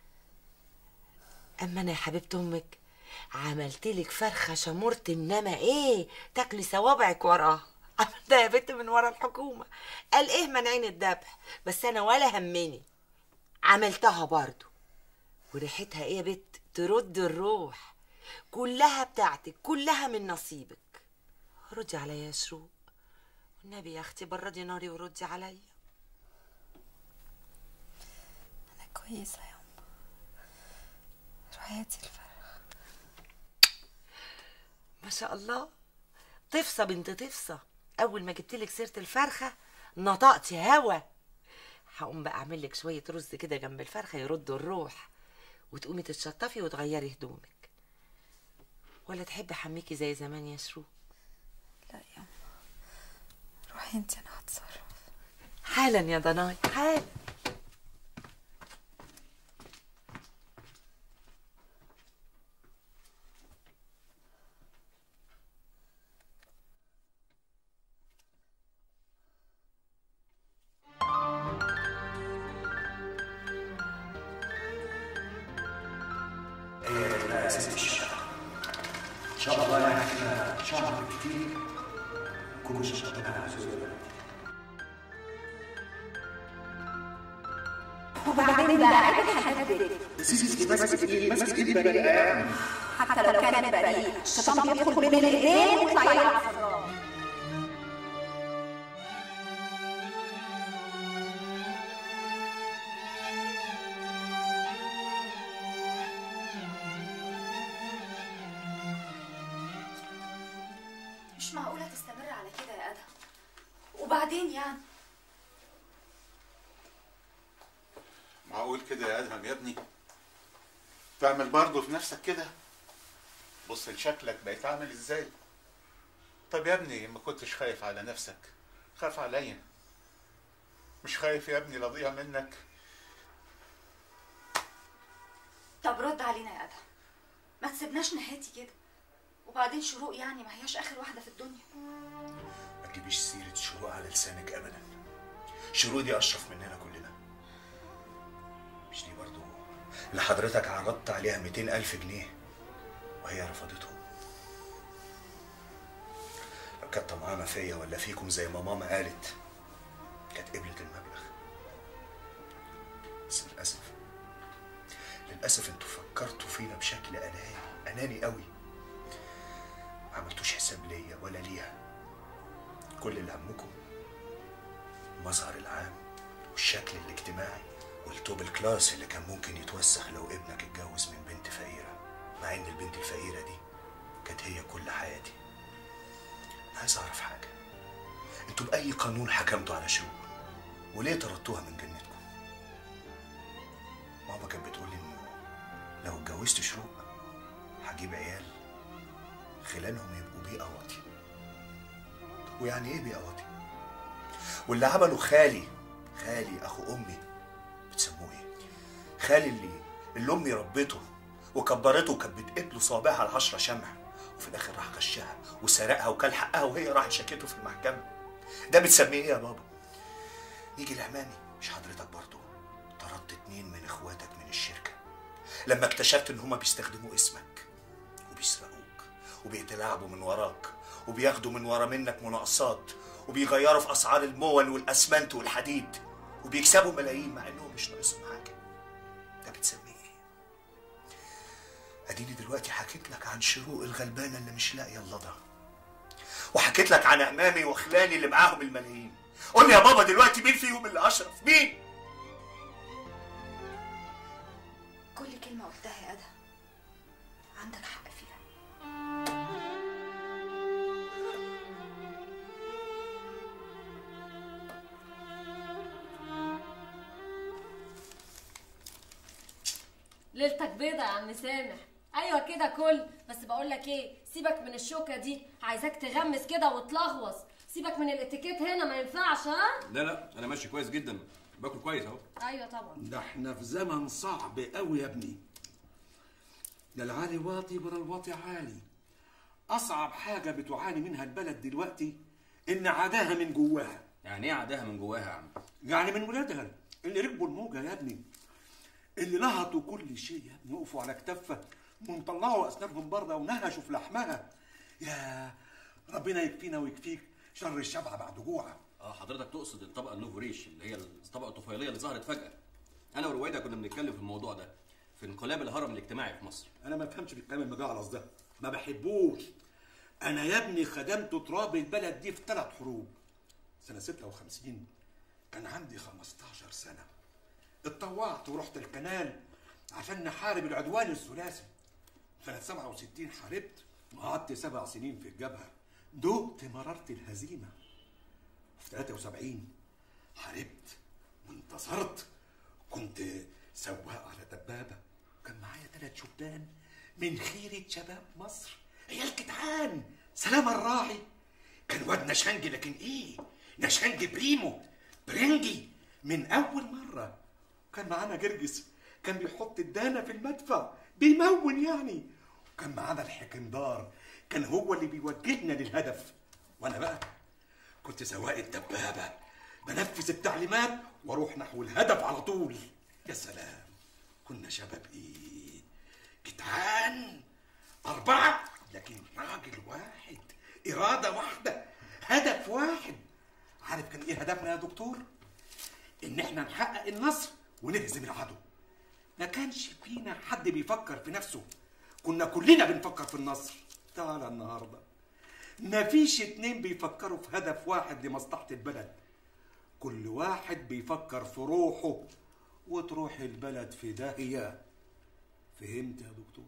أما أنا يا حبيبة أمك عملتلك فرخة شمورة إنما إيه تاكلي صوابعك وراها عملتها يا بنت من ورا الحكومة قال إيه منعين الذبح بس أنا ولا همني عملتها برضو وريحتها إيه يا بنت ترد الروح كلها بتاعتك كلها من نصيبك ردي عليا يا شروق والنبي يا اختي بردي ناري وردي عليا انا كويسه يا ام روحي هاتي الفرخ ما شاء الله طفصه بنت طفصه اول ما جبتلك سيره الفرخه نطقتي هوا هقوم بقى اعمل لك شويه رز كده جنب الفرخه يردوا الروح وتقومي تتشطفي وتغيري هدومك ولا تحبي حميكي زي زمان يا شروق لا يا ام روحي انت انا هتصرف حالا يا ضناي حالا هي لا ست الشهر ان شاء الله يعني كده شهر كتير كل شهر ربنا عزوز وبعدين بقى عيب هنحدد سيدي ماسك ايدي ماسك ايدي بني ادم حتى لو كان بريء الشيطان بيدخل بين الايدين ويطلع يلعب في الراس مش معقوله تستمر على كده يا ادهم وبعدين يعني معقول كده يا ادهم يا ابني تعمل برضه في نفسك كده بص لشكلك بقيت عامل ازاي طب يا ابني ما كنتش خايف على نفسك خاف عليا مش خايف يا ابني لضيع منك طب رد علينا يا ادهم ما تسيبناش نهاتي كده وبعدين شروق يعني ما هياش اخر واحده في الدنيا ما تجيبيش سيرة شروق على لسانك أبدا شروق دي أشرف مننا كلنا مش دي برضو اللي حضرتك عرضت عليها 200 ألف جنيه وهي رفضتهم لو كانت طمعانة فيا ولا فيكم زي ما ماما قالت كانت قبلت المبلغ بس للأسف للأسف انتوا فكرتوا فينا بشكل أناني أناني قوي ما عملتوش حساب ليا ولا ليها كل اللي همكم المظهر العام والشكل الاجتماعي والتوب الكلاس اللي كان ممكن يتوسخ لو ابنك اتجوز من بنت فقيرة مع ان البنت الفقيرة دي كانت هي كل حياتي أنا عايز اعرف حاجة انتوا بأي قانون حكمتوا على شروق وليه طردتوها من جنتكم ماما كانت بتقول لي انه لو اتجوزت شروق هجيب عيال خلالهم يبقوا بيئة واطية طب ويعني ايه بيئة واطية واللي عمله خالي خالي اخو امي بتسموه ايه خالي اللي اللي امي ربته وكبرته وكانت بتقتله صابعها العشرة شمع وفي الاخر راح غشها وسرقها وكل حقها وهي راحت شكته في المحكمة ده بتسميه ايه يا بابا يجي العمامي مش حضرتك برضو طردت اتنين من اخواتك من الشركة لما اكتشفت ان هما بيستخدموا اسمك وبيسرقوك وبيتلاعبوا من وراك وبياخدوا من ورا منك مناقصات وبيغيروا في اسعار المون والاسمنت والحديد وبيكسبوا ملايين مع انهم مش ناقصهم حاجه ده بتسميه ايه اديني دلوقتي حكيت لك عن شروق الغلبانه اللي مش لاقيه اللضا وحكيت لك عن امامي وخلاني اللي معاهم الملايين قول لي يا بابا دلوقتي مين فيهم اللي اشرف مين كل كلمة قلتها يا أدهم عندك حق فيها ليلتك بيضة يا عم سامح ايوه كده كل بس بقول لك ايه سيبك من الشوكه دي عايزاك تغمس كده وتلغوص سيبك من الاتيكيت هنا ما ينفعش ها لا لا انا ماشي كويس جدا باكل كويس اهو ايوه طبعا ده احنا في زمن صعب قوي يا ابني ده العالي واطي ورا الواطي عالي اصعب حاجه بتعاني منها البلد دلوقتي ان عداها من جواها يعني ايه عداها من جواها يا عم يعني من ولادها اللي ركبوا الموجه يا ابني اللي نهضوا كل شيء يا ابني وقفوا على كتافها ومطلعوا اسنانهم بره ونهشوا في لحمها يا ربنا يكفينا ويكفيك شر الشبع بعد جوع اه حضرتك تقصد الطبقه النوفوريش اللي هي الطبقه الطفيليه اللي ظهرت فجاه انا ورويده كنا بنتكلم في الموضوع ده في انقلاب الهرم الاجتماعي في مصر انا ما بفهمش في الكلام المجعلص ده ما بحبوش انا يا ابني خدمت تراب البلد دي في ثلاث حروب سنه 56 كان عندي 15 سنه اتطوعت ورحت الكنال عشان نحارب العدوان الثلاثي سنه 67 حاربت وقعدت سبع سنين في الجبهه دقت مرارة الهزيمه في 73 حاربت وانتصرت كنت سواق على دبابه كان معايا ثلاث شبان من خيرة شباب مصر عيال جدعان سلام الراعي كان واد نشنج لكن ايه نشنج بريمو برنجي من اول مره كان معانا جرجس كان بيحط الدانه في المدفع بيمون يعني وكان معانا الحكمدار كان هو اللي بيوجهنا للهدف وانا بقى كنت سواق الدبابه بنفذ التعليمات واروح نحو الهدف على طول يا سلام كنا شباب ايه جدعان اربعه لكن راجل واحد اراده واحده هدف واحد عارف كان ايه هدفنا يا دكتور ان احنا نحقق النصر ونهزم العدو ما كانش فينا حد بيفكر في نفسه كنا كلنا بنفكر في النصر تعالى النهارده ما فيش اتنين بيفكروا في هدف واحد لمصلحة البلد كل واحد بيفكر في روحه وتروح البلد في داهية فهمت يا دكتور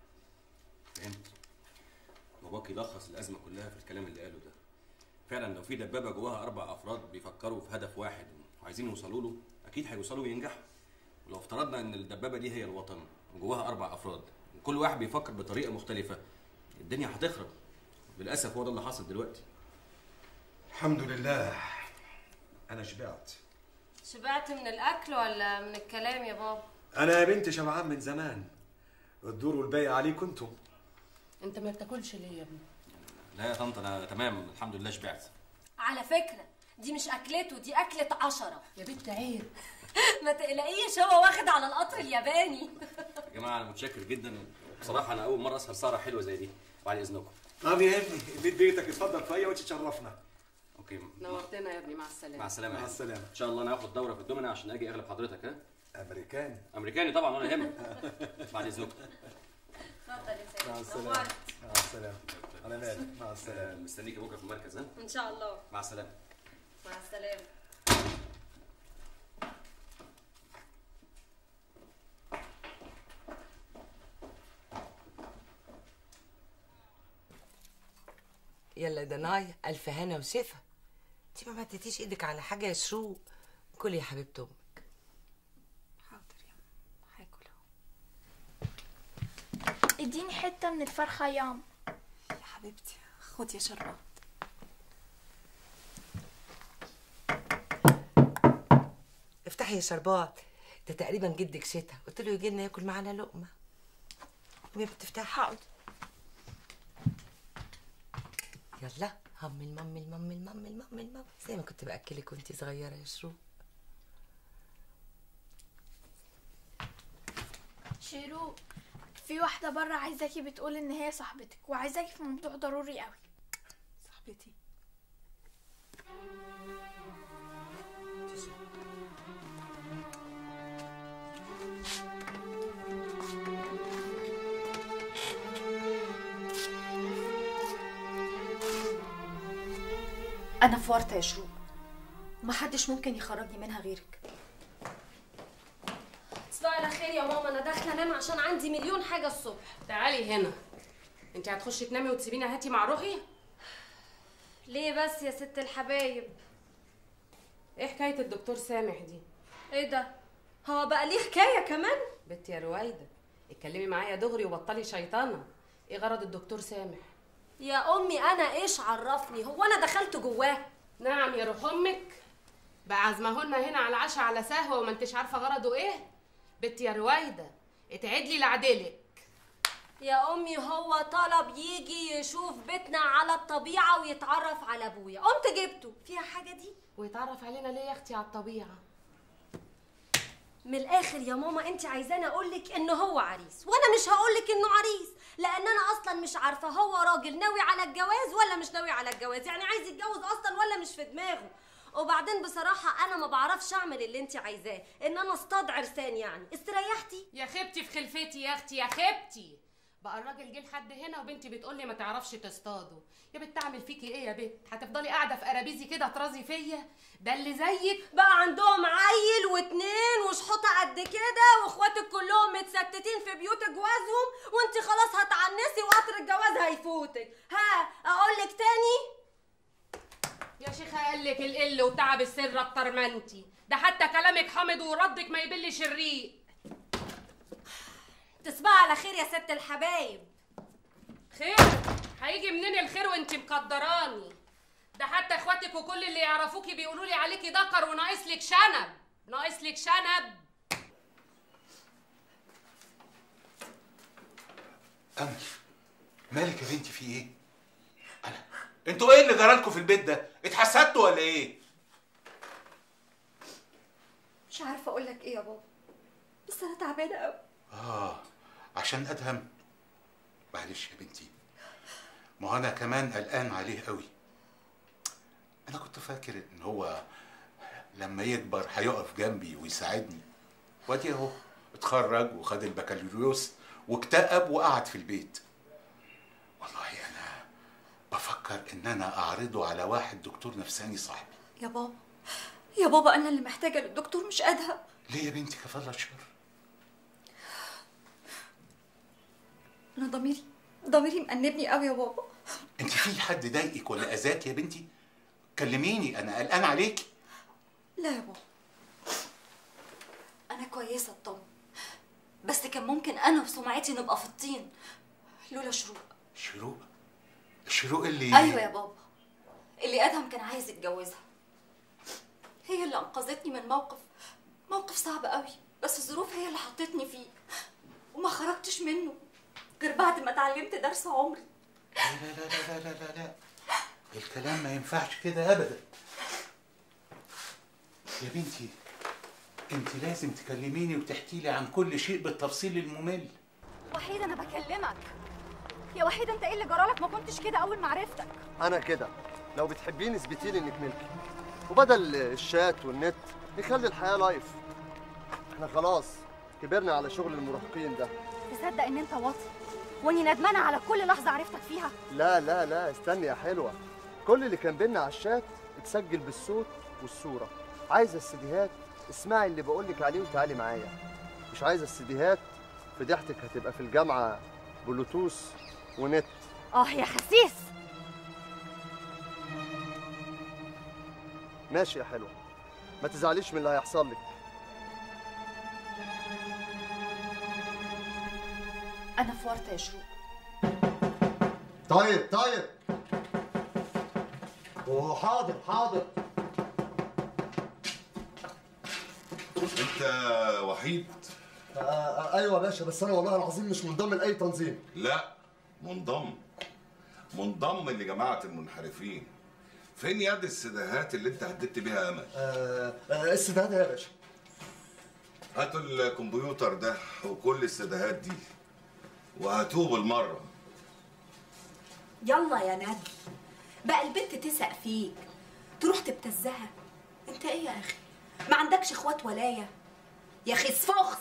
فهمت باباك يلخص الازمه كلها في الكلام اللي قاله ده فعلا لو في دبابه جواها اربع افراد بيفكروا في هدف واحد وعايزين يوصلوا له اكيد هيوصلوا وينجحوا ولو افترضنا ان الدبابه دي هي الوطن وجواها اربع افراد وكل واحد بيفكر بطريقه مختلفه الدنيا هتخرب للاسف هو ده اللي حاصل دلوقتي الحمد لله انا شبعت شبعت من الاكل ولا من الكلام يا بابا انا يا بنتي شبعان من زمان الدور والباقي عليكم انتم انت ما بتاكلش ليه يا ابني لا يا طنط انا تمام الحمد لله شبعت على فكره دي مش اكلته دي اكله عشرة يا بنت عيب ما تقلقيش هو واخد على القطر الياباني يا جماعه انا متشكر جدا بصراحه انا اول مره اسهر سهره حلوه زي دي بعد اذنكم طب يا ابني البيت بيتك اتفضل في اي وقت تشرفنا اوكي نورتنا يا ابني مع السلامه مع السلامه مع يا السلامة. ان شاء الله انا هاخد دوره في الدومينو عشان اجي اغلب حضرتك ها امريكاني امريكاني طبعا وانا يهمك بعد اذنكم اتفضل يا سيدي مع السلامة نورت. مع السلامة على مالك مع السلامة مستنيك بكره في المركز ها ان شاء الله مع السلامه مع السلامه يلا يا ضنايا الف هنا وشفا انت ما مدتيش ايدك على حاجه يا شروق كلي يا حبيبه امك حاضر يا هاكل اديني حتة من الفرخة يام يا حبيبتي خد يا شربات افتحي يا شربات ده تقريبا جدك شتا قلت له يجي لنا ياكل معانا لقمه قومي بتفتحي حاضر يلا همل ممل ممل ممل ممل ممل زي ما كنت باكلك وانتي صغيره يا شروق شيرو في واحدة بره عايزاكي بتقول إن هي صاحبتك وعايزاكي في موضوع ضروري قوي صاحبتي أنا في ورطة يا شروق ومحدش ممكن يخرجني منها غيرك صباح على خير يا ماما انا داخله انام عشان عندي مليون حاجه الصبح تعالي هنا انت هتخشي تنامي وتسيبيني هاتي مع روحي ليه بس يا ست الحبايب ايه حكايه الدكتور سامح دي ايه ده هو بقى ليه حكايه كمان بنتي يا رويده اتكلمي معايا دغري وبطلي شيطانه ايه غرض الدكتور سامح يا امي انا ايش عرفني هو انا دخلت جواه نعم يا روح امك بقى عزمهن هنا على العشاء على سهوه وما انتش عارفه غرضه ايه بنتي يا رويده اتعد لي لعدلك يا امي هو طلب يجي يشوف بيتنا على الطبيعه ويتعرف على ابويا قمت جبته فيها حاجه دي ويتعرف علينا ليه يا اختي على الطبيعه من الاخر يا ماما انت عايزاني اقول لك ان هو عريس وانا مش هقول لك انه عريس لان انا اصلا مش عارفه هو راجل ناوي على الجواز ولا مش ناوي على الجواز يعني عايز يتجوز اصلا ولا مش في دماغه وبعدين بصراحة أنا ما بعرفش أعمل اللي أنت عايزاه، إن أنا أصطاد عرسان يعني، استريحتي؟ يا خيبتي في خلفتي يا اختي يا خيبتي بقى الراجل جه لحد هنا وبنتي بتقول لي ما تعرفش تصطاده يا بنت اعمل فيكي ايه يا بنت هتفضلي قاعده في قرابيزي كده ترازي فيا ده اللي زيك بقى عندهم عيل واتنين وشحوطة قد كده واخواتك كلهم متستتين في بيوت جوازهم وانت خلاص هتعنسي وقطر الجواز هيفوتك ها اقولك تاني يا شيخه قال لك القل وتعب السر اكتر ما انتي ده حتى كلامك حامض وردك ما يبلش الريق تصبحي على خير يا ست الحبايب خير هيجي منين الخير وانت مقدراني ده حتى اخواتك وكل اللي يعرفوكي بيقولوا لي عليكي ذكر وناقص لك شنب ناقص لك شنب امل مالك يا بنتي في ايه انا انتوا ايه اللي جرالكوا في البيت ده اتحسدتوا ولا ايه مش عارفة أقول لك إيه يا بابا بس أنا تعبانة أوي اه عشان ادهم معلش يا بنتي ما هو انا كمان قلقان عليه قوي انا كنت فاكر ان هو لما يكبر هيقف جنبي ويساعدني وادي اهو اتخرج وخد البكالوريوس واكتئب وقعد في البيت والله انا بفكر ان انا اعرضه على واحد دكتور نفساني صاحبي يا بابا يا بابا أنا اللي محتاجة للدكتور مش أدهم ليه يا بنتي كفالة الشر أنا ضميري ضميري مأنبني قوي يا بابا انت في حد ضايقك ولا اذاك يا بنتي كلميني انا قلقان عليك لا يا بابا أنا كويسة اطمن بس كان ممكن أنا وسمعتي نبقى في الطين لولا شروق شروق الشروق اللي أيوة يا بابا اللي أدهم كان عايز يتجوزها هي اللي أنقذتني من موقف موقف صعب قوي بس الظروف هي اللي حطتني فيه وما خرجتش منه غير بعد ما اتعلمت درس عمري لا لا لا لا لا لا لا الكلام ما ينفعش كده ابدا يا بنتي انت لازم تكلميني وتحكي لي عن كل شيء بالتفصيل الممل وحيد أنا بكلمك يا وحيد أنت إيه اللي جرالك ما كنتش كده أول ما عرفتك انا كده لو بتحبيني اثبتي لي انك ملكي وبدل الشات والنت نخلي الحياه لايف احنا خلاص كبرنا على شغل المراهقين ده تصدق إن أنت واطي وإني ندمانة على كل لحظة عرفتك فيها لا لا لا استني يا حلوه كل اللي كان بينا على الشات اتسجل بالصوت والصوره عايزه السيديهات اسمعي اللي بقولك عليه وتعالي معايا مش عايزه السيديهات فضيحتك هتبقى في الجامعه بلوتوث ونت آه يا خسيس ماشي يا حلوه ما تزعليش من اللي هيحصل لك أنا في ورطة يا شروق طيب طيب وحاضر حاضر انت وحيد آه آه ايوه يا باشا بس انا والله العظيم مش منضم لاي تنظيم لا منضم منضم لجماعه المنحرفين فين يد السداهات اللي انت هددت بيها امل آه آه السداد يا باشا هاتوا الكمبيوتر ده وكل السداهات دي وهاتوه بالمره يلا يا ندل بقى البنت تسق فيك تروح تبتزها انت ايه يا اخي ما عندكش اخوات ولايه يا اخي اسفخس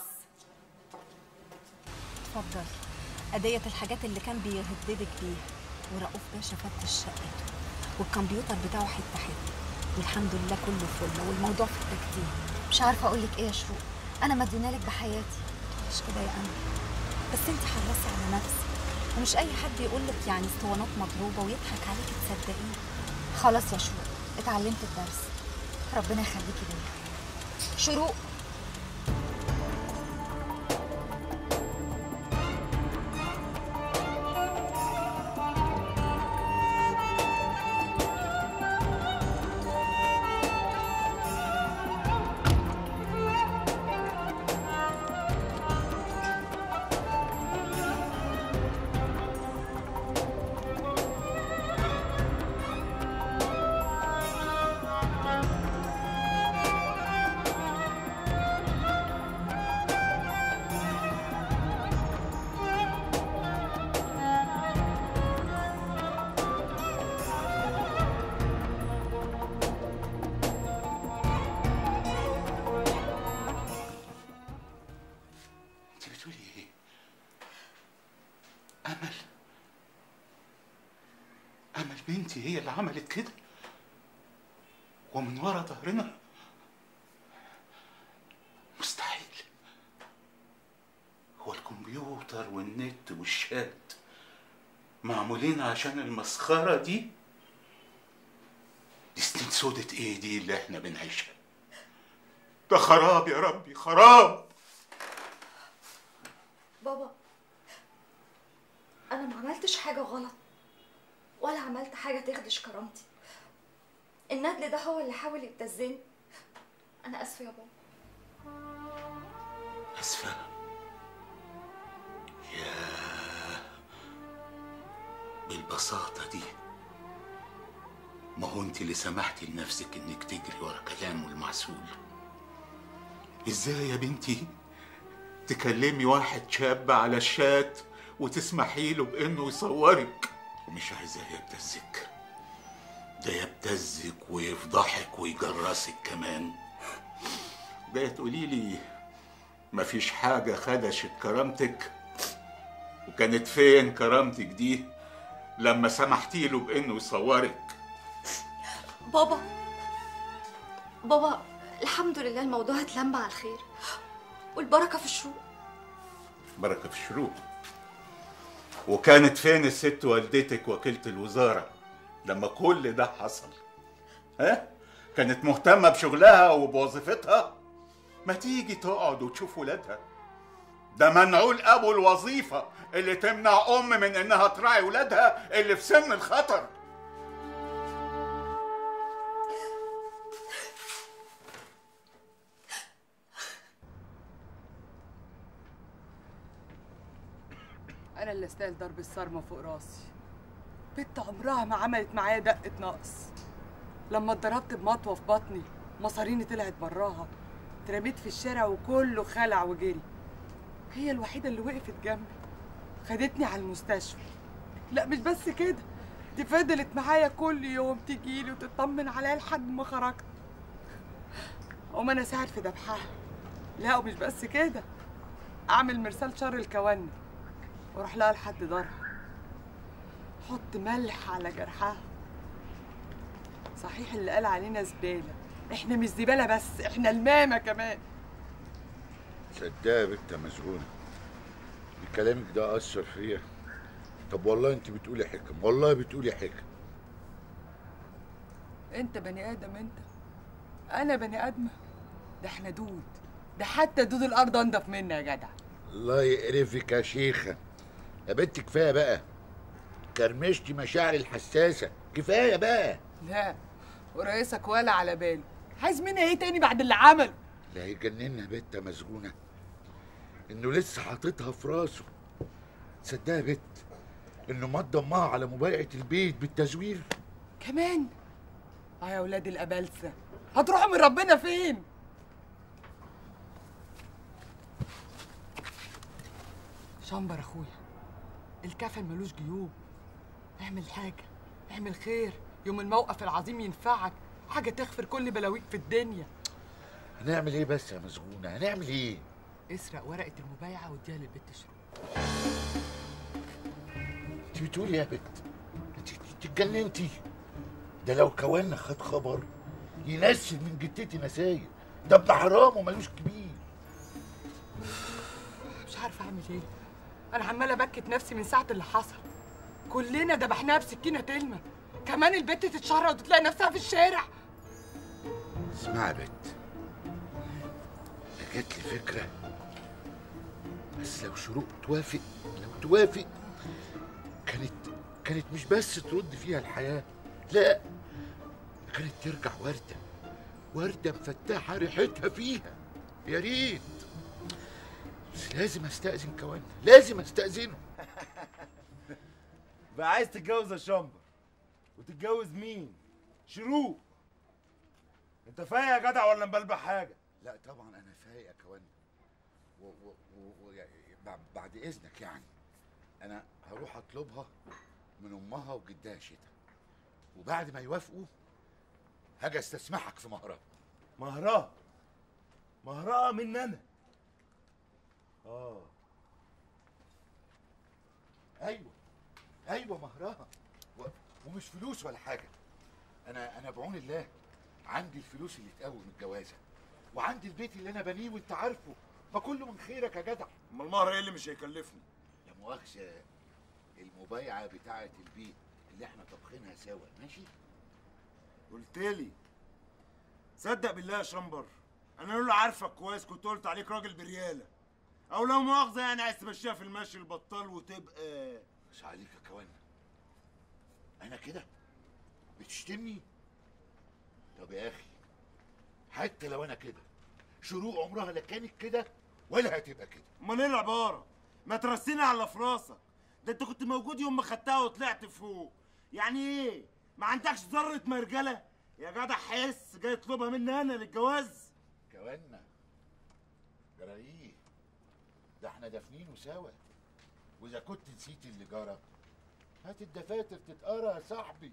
اتفضل أدية الحاجات اللي كان بيهددك بيها ورؤوف باشا فتش شقته والكمبيوتر بتاعه حتة حتة والحمد لله كله فل والموضوع في التكتيك مش عارفة أقول لك إيه يا شروق أنا مديونة لك بحياتي مش كده يا أمل بس أنت حرصي على نفسك ومش أي حد يقول لك يعني اسطوانات مضروبة ويضحك عليكي تصدقيه خلاص يا شروق اتعلمت الدرس ربنا يخليكي ليا شروق انت بتقولي ايه امل امل بنتي هي اللي عملت كده ومن ورا ظهرنا مستحيل هو الكمبيوتر والنت والشات معمولين عشان المسخرة دي دي سنين سودة ايه دي اللي احنا بنعيشها ده خراب يا ربي خراب بابا انا ما عملتش حاجه غلط ولا عملت حاجه تخدش كرامتي الندل ده هو اللي حاول يبتزني انا اسفه يا بابا أسفة يا بالبساطة دي ما هو انت اللي سمحتي لنفسك انك تجري ورا كلامه المعسول ازاي يا بنتي تكلمي واحد شاب على الشات وتسمحي له بانه يصورك ومش عايزاه يبتزك ده يبتزك ويفضحك ويجرسك كمان جاية تقولي لي مفيش حاجة خدشت كرامتك وكانت فين كرامتك دي لما سمحتي له بانه يصورك بابا بابا الحمد لله الموضوع اتلم على الخير والبركه في الشروق بركة في الشروق وكانت فين الست والدتك وكيلة الوزارة لما كل ده حصل ها كانت مهتمة بشغلها وبوظيفتها ما تيجي تقعد وتشوف ولادها ده منعول ابو الوظيفة اللي تمنع ام من انها تراعي ولادها اللي في سن الخطر انا اللي استاهل ضرب الصرمه فوق راسي بنت عمرها ما عملت معايا دقه نقص لما اتضربت بمطوه في بطني مصاريني طلعت براها اترميت في الشارع وكله خلع وجري هي الوحيده اللي وقفت جنبي خدتني على المستشفى لا مش بس كده دي فضلت معايا كل يوم تجيلي وتطمن عليا لحد ما خرجت اقوم انا اساعد في ذبحها لا ومش بس كده اعمل مرسال شر الكواني واروح لها لحد دارها حط ملح على جرحها صحيح اللي قال علينا زباله احنا مش زباله بس احنا المامه كمان صدقها يا بنت مسجونة كلامك ده أثر فيا طب والله انت بتقولي حكم والله بتقولي حكم انت بني ادم انت انا بني ادمه ده احنا دود ده حتى دود الارض انضف منا يا جدع الله يقرفك يا شيخة يا بنت كفاية بقى كرمشتي مشاعري الحساسة كفاية بقى لا ورئيسك ولا على باله عايز منها ايه تاني بعد اللي عمله اللي هيجننا يا بنت مسجونة انه لسه حاططها في راسه تصدقها يا بنت انه مضى امها على مبايعة البيت بالتزوير كمان اه يا ولاد الابلسه هتروحوا من ربنا فين شمبر اخويا الكفن ملوش جيوب اعمل حاجه اعمل خير يوم الموقف العظيم ينفعك حاجه تغفر كل بلاويك في الدنيا هنعمل ايه بس يا مسجونة هنعمل ايه اسرق ورقه المبايعه واديها للبت شروق انت بتقولي يا بت انت انت اتجننتي ده لو كوانا خد خبر ينسل من جتتي نساير ده ابن حرام وملوش كبير مش عارفه اعمل ايه انا عماله ابكت نفسي من ساعه اللي حصل كلنا دبحناها بسكينه تلمه كمان البت تتشرد وتلاقي نفسها في الشارع اسمعي يا بت جات لي فكرة بس لو شروق توافق لو توافق كانت كانت مش بس ترد فيها الحياة لا كانت ترجع وردة وردة مفتحة ريحتها فيها يا ريت بس لازم استأذن كوانا لازم استأذنه بقى عايز تتجوز يا شمبر وتتجوز مين شروق انت فايق يا جدع ولا مبلبع حاجه لا طبعا انا فايق يا كوانا و و و و يعني بع- بعد اذنك يعني انا هروح اطلبها من امها وجدها شتا وبعد ما يوافقوا هاجي استسمحك في مهرها مهرها مهرها من انا اه ايوه ايوه مهرها و... ومش فلوس ولا حاجه انا انا بعون الله عندي الفلوس اللي تقوم الجوازه وعندي البيت اللي انا بنيه وانت عارفه ما كله من خيرك يا جدع امال المهر ايه اللي مش هيكلفني لا مؤاخذه المبايعه بتاعه البيت اللي احنا طبخينها سوا ماشي قلت لي صدق بالله يا شمبر انا لولا عارفك كويس كنت قلت عليك راجل برياله او لو مؤاخذه يعني عايز تمشيها في المشي البطال وتبقى بس عليك يا كوانا انا كده بتشتمني طب يا اخي حتى لو انا كده شروق عمرها لا كانت كده ولا هتبقى كده امال ايه العباره ما ترسيني على في راسك ده انت كنت موجود يوم ما خدتها وطلعت فوق يعني ايه ما عندكش ذره مرجله يا جدع حس جاي يطلبها مني انا للجواز كوانا جرى ايه ده احنا دافنينه سوا واذا كنت نسيت اللي جرى هات الدفاتر تتقرا يا صاحبي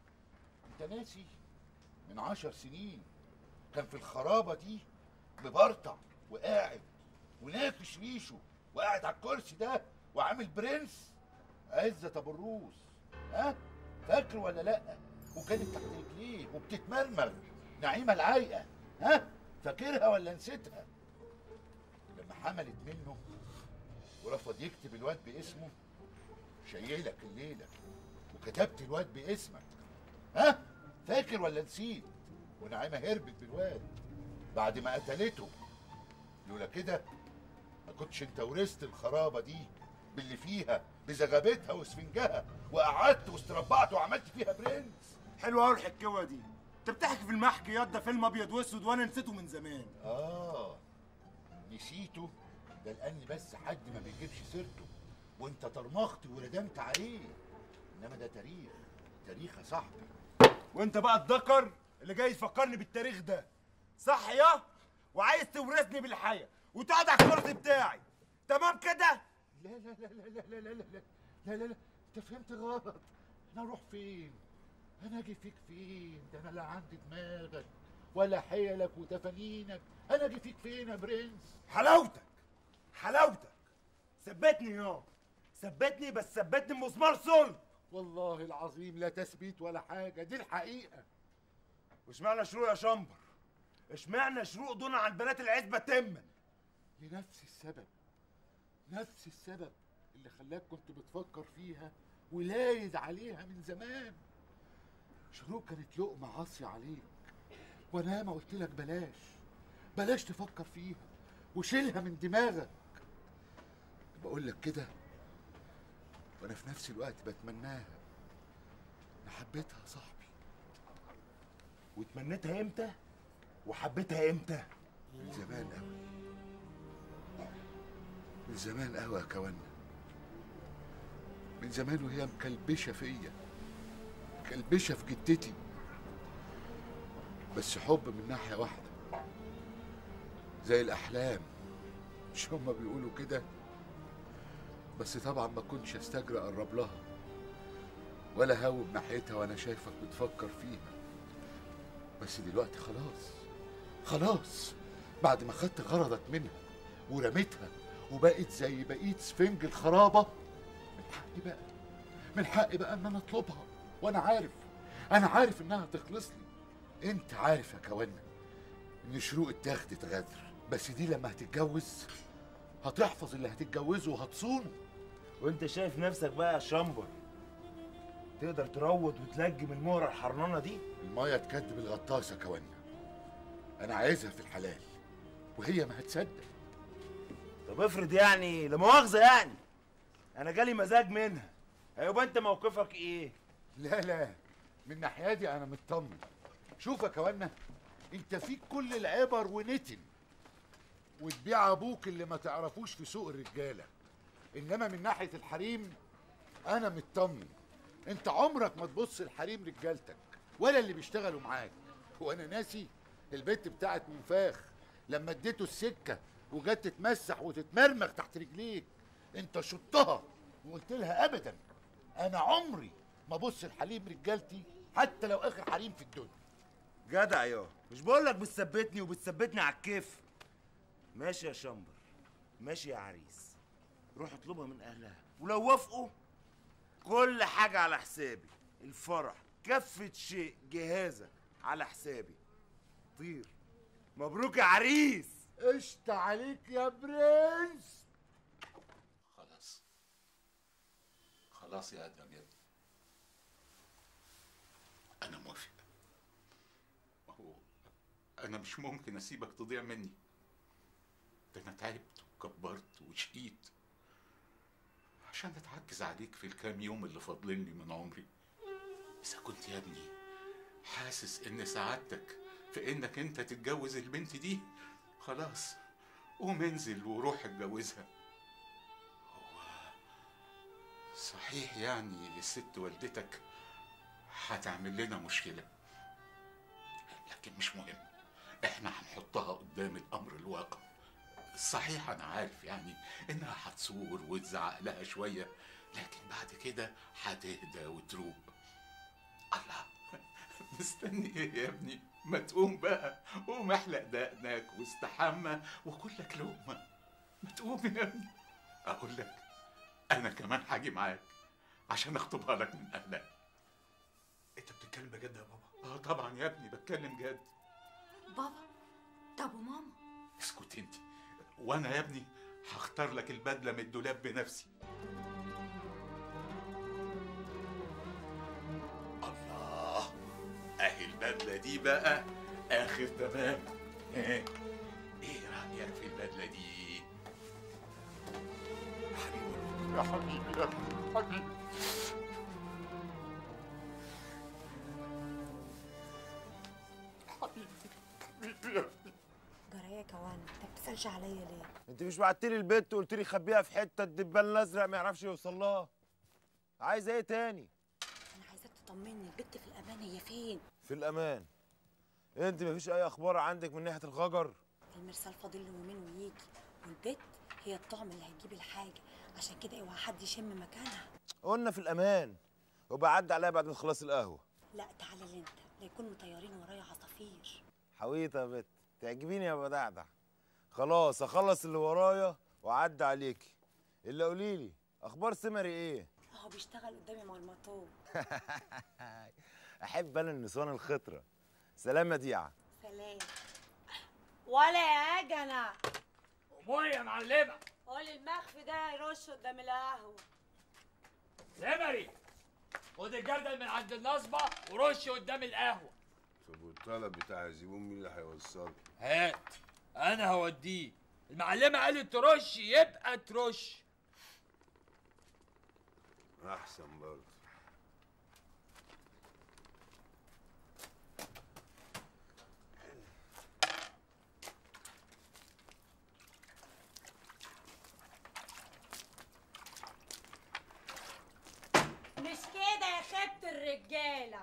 انت ناسي من عشر سنين كان في الخرابه دي ببرطع وقاعد ونافش ريشه وقاعد على الكرسي ده وعامل برنس عزة ابو الروس ها فاكر ولا لا وكانت تحت رجليه وبتتمرمر نعيمه العايقه ها فاكرها ولا نسيتها لما حملت منه ورفض يكتب الواد باسمه شيلك الليله وكتبت الواد باسمك ها فاكر ولا نسيت ونعيمه هربت بالواد بعد ما قتلته لولا كده ما كنتش انت ورثت الخرابه دي باللي فيها بزغبتها وسفنجها وقعدت واستربعت وعملت فيها برنس حلوه قوي الحكاوه دي انت بتحكي في المحكي ياض ده فيلم ابيض واسود وانا نسيته من زمان اه نسيته ده لان بس حد ما بيجيبش سيرته وانت طرمخت وردمت عليه انما ده تاريخ تاريخ يا صاحبي وانت بقى الذكر اللي جاي تفكرني بالتاريخ ده صح يا وعايز تورثني بالحياه وتقعد على الكرسي بتاعي تمام كده لا لا لا لا لا لا لا لا لا لا لا انت فهمت غلط انا اروح فين انا اجي فيك فين ده انا لا عندي دماغك ولا حيلك وتفانينك انا اجي فيك فين يا برنس حلاوتك حلاوتك ثبتني يا ثبتني بس ثبتني بمسمار صلب والله العظيم لا تثبيت ولا حاجه دي الحقيقه واشمعنى شروق يا شمبر اشمعنى شروق دون عن بنات العزبه تما لنفس السبب نفس السبب اللي خلاك كنت بتفكر فيها ولايد عليها من زمان شروق كانت لقمة عاصية عليك وانا ما قلت لك بلاش بلاش تفكر فيها وشيلها من دماغك بقول لك كده وانا في نفس الوقت بتمناها انا حبيتها يا صاحبي وتمنيتها امتى وحبيتها امتى من زمان قوي من زمان قوي يا كوانا من زمان وهي مكلبشه فيا مكلبشه في جدتي بس حب من ناحيه واحده زي الاحلام مش هما بيقولوا كده بس طبعا ما كنتش استجرأ اقرب لها ولا هاوب ناحيتها وانا شايفك بتفكر فيها بس دلوقتي خلاص خلاص بعد ما خدت غرضك منها ورميتها وبقت زي بقيه سفنج الخرابه من حقي بقى من حقي بقى ان انا اطلبها وانا عارف انا عارف انها تخلص لي انت عارف يا كوانا ان شروق اتاخدت غدر بس دي لما هتتجوز هتحفظ اللي هتتجوزه وهتصونه وانت شايف نفسك بقى يا شمبر تقدر تروض وتلجم المهرة الحرنانة دي المايه تكدب الغطاسه كوانا انا عايزها في الحلال وهي ما هتصدق طب افرض يعني لا مؤاخذة يعني انا جالي مزاج منها هيبقى انت موقفك ايه لا لا من ناحيتي انا مطمن شوف يا كوانا انت فيك كل العبر ونتن وتبيع ابوك اللي ما تعرفوش في سوق الرجاله انما من ناحيه الحريم انا مطمن انت عمرك ما تبص لحريم رجالتك ولا اللي بيشتغلوا معاك وانا ناسي البت بتاعت منفاخ لما اديته السكه وجت تتمسح وتتمرمغ تحت رجليك انت شطها وقلت لها ابدا انا عمري ما ابص لحريم رجالتي حتى لو اخر حريم في الدنيا جدع يا مش بقول لك بتثبتني وبتثبتني على الكيف ماشي يا شمبر ماشي يا عريس روح اطلبها من اهلها ولو وافقوا كل حاجة على حسابي الفرح كفة شيء جهازك على حسابي طير مبروك يا عريس قشطة عليك يا برنس خلاص خلاص يا ادم يا ابني انا موافق ما هو انا مش ممكن اسيبك تضيع مني ده انا تعبت وكبرت وشقيت عشان اتعجز عليك في الكام يوم اللي فاضلين لي من عمري اذا كنت يا ابني حاسس ان سعادتك في انك انت تتجوز البنت دي خلاص قوم انزل وروح اتجوزها هو صحيح يعني الست والدتك هتعمل لنا مشكلة لكن مش مهم احنا هنحطها قدام الامر الواقع صحيح انا عارف يعني انها هتصور وتزعق لها شوية لكن بعد كده هتهدى وتروق الله مستني ايه يا ابني ما تقوم بقى قوم احلق دقنك واستحمى وكل لك لقمة ما تقوم يا ابني اقول لك انا كمان هاجي معاك عشان اخطبها لك من اهلها انت بتتكلم بجد يا بابا اه طبعا يا ابني بتكلم جد بابا طب وماما اسكت انت وانا يا ابني هختار لك البدله من الدولاب بنفسي الله اهي البدله دي بقى اخر تمام ايه ايه رايك في البدله دي يا حبيبي يا حبيبي جرى يا كوانا انت بتسالش عليا ليه انت مش بعتلي البت وقلت لي خبيها في حته الدبان الازرق ما يعرفش يوصل لها عايزه ايه تاني انا عايزاك تطمني البت في الامان هي فين في الامان انت مفيش اي اخبار عندك من ناحيه الغجر المرسال فاضل له يومين ويجي والبت هي الطعم اللي هتجيب الحاجه عشان كده اوعى حد يشم مكانها قلنا في الامان وبعدي عليها بعد ما تخلص القهوه لا تعالى لي انت لا يكونوا مطيرين ورايا عصافير حويطه يا بت تعجبيني يا بدعدع خلاص اخلص اللي ورايا واعدي عليكي الا قولي لي اخبار سمري ايه اهو بيشتغل قدامي مع الموتور احب انا النسوان الخطره سلام يا ديعه سلام ولا يا جنى اموري يا معلمه قول المخفي ده يرش قدام القهوه سمري خد الجردل من عند النصبه ورش قدام القهوه طب والطلب بتاع الزبون مين اللي هيوصله؟ هات انا هوديه المعلمه قالت ترش يبقى ترش احسن برضه مش كده يا خيبة الرجالة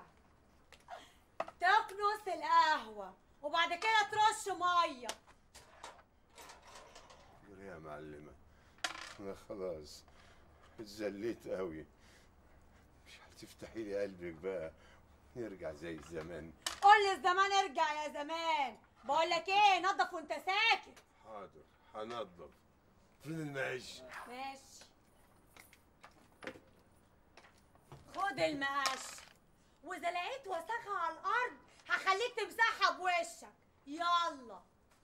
تكنس القهوة وبعد كده ترش مية يا معلمة انا خلاص اتذليت قوي مش هتفتحي لي قلبك بقى نرجع زي زمان قول لي الزمان ارجع يا زمان بقول لك ايه نظف وانت ساكت حاضر هنضف فين المعيش ماشي خد المقش واذا لقيت وسخه على الارض هخليك تمسحها بوشك يلا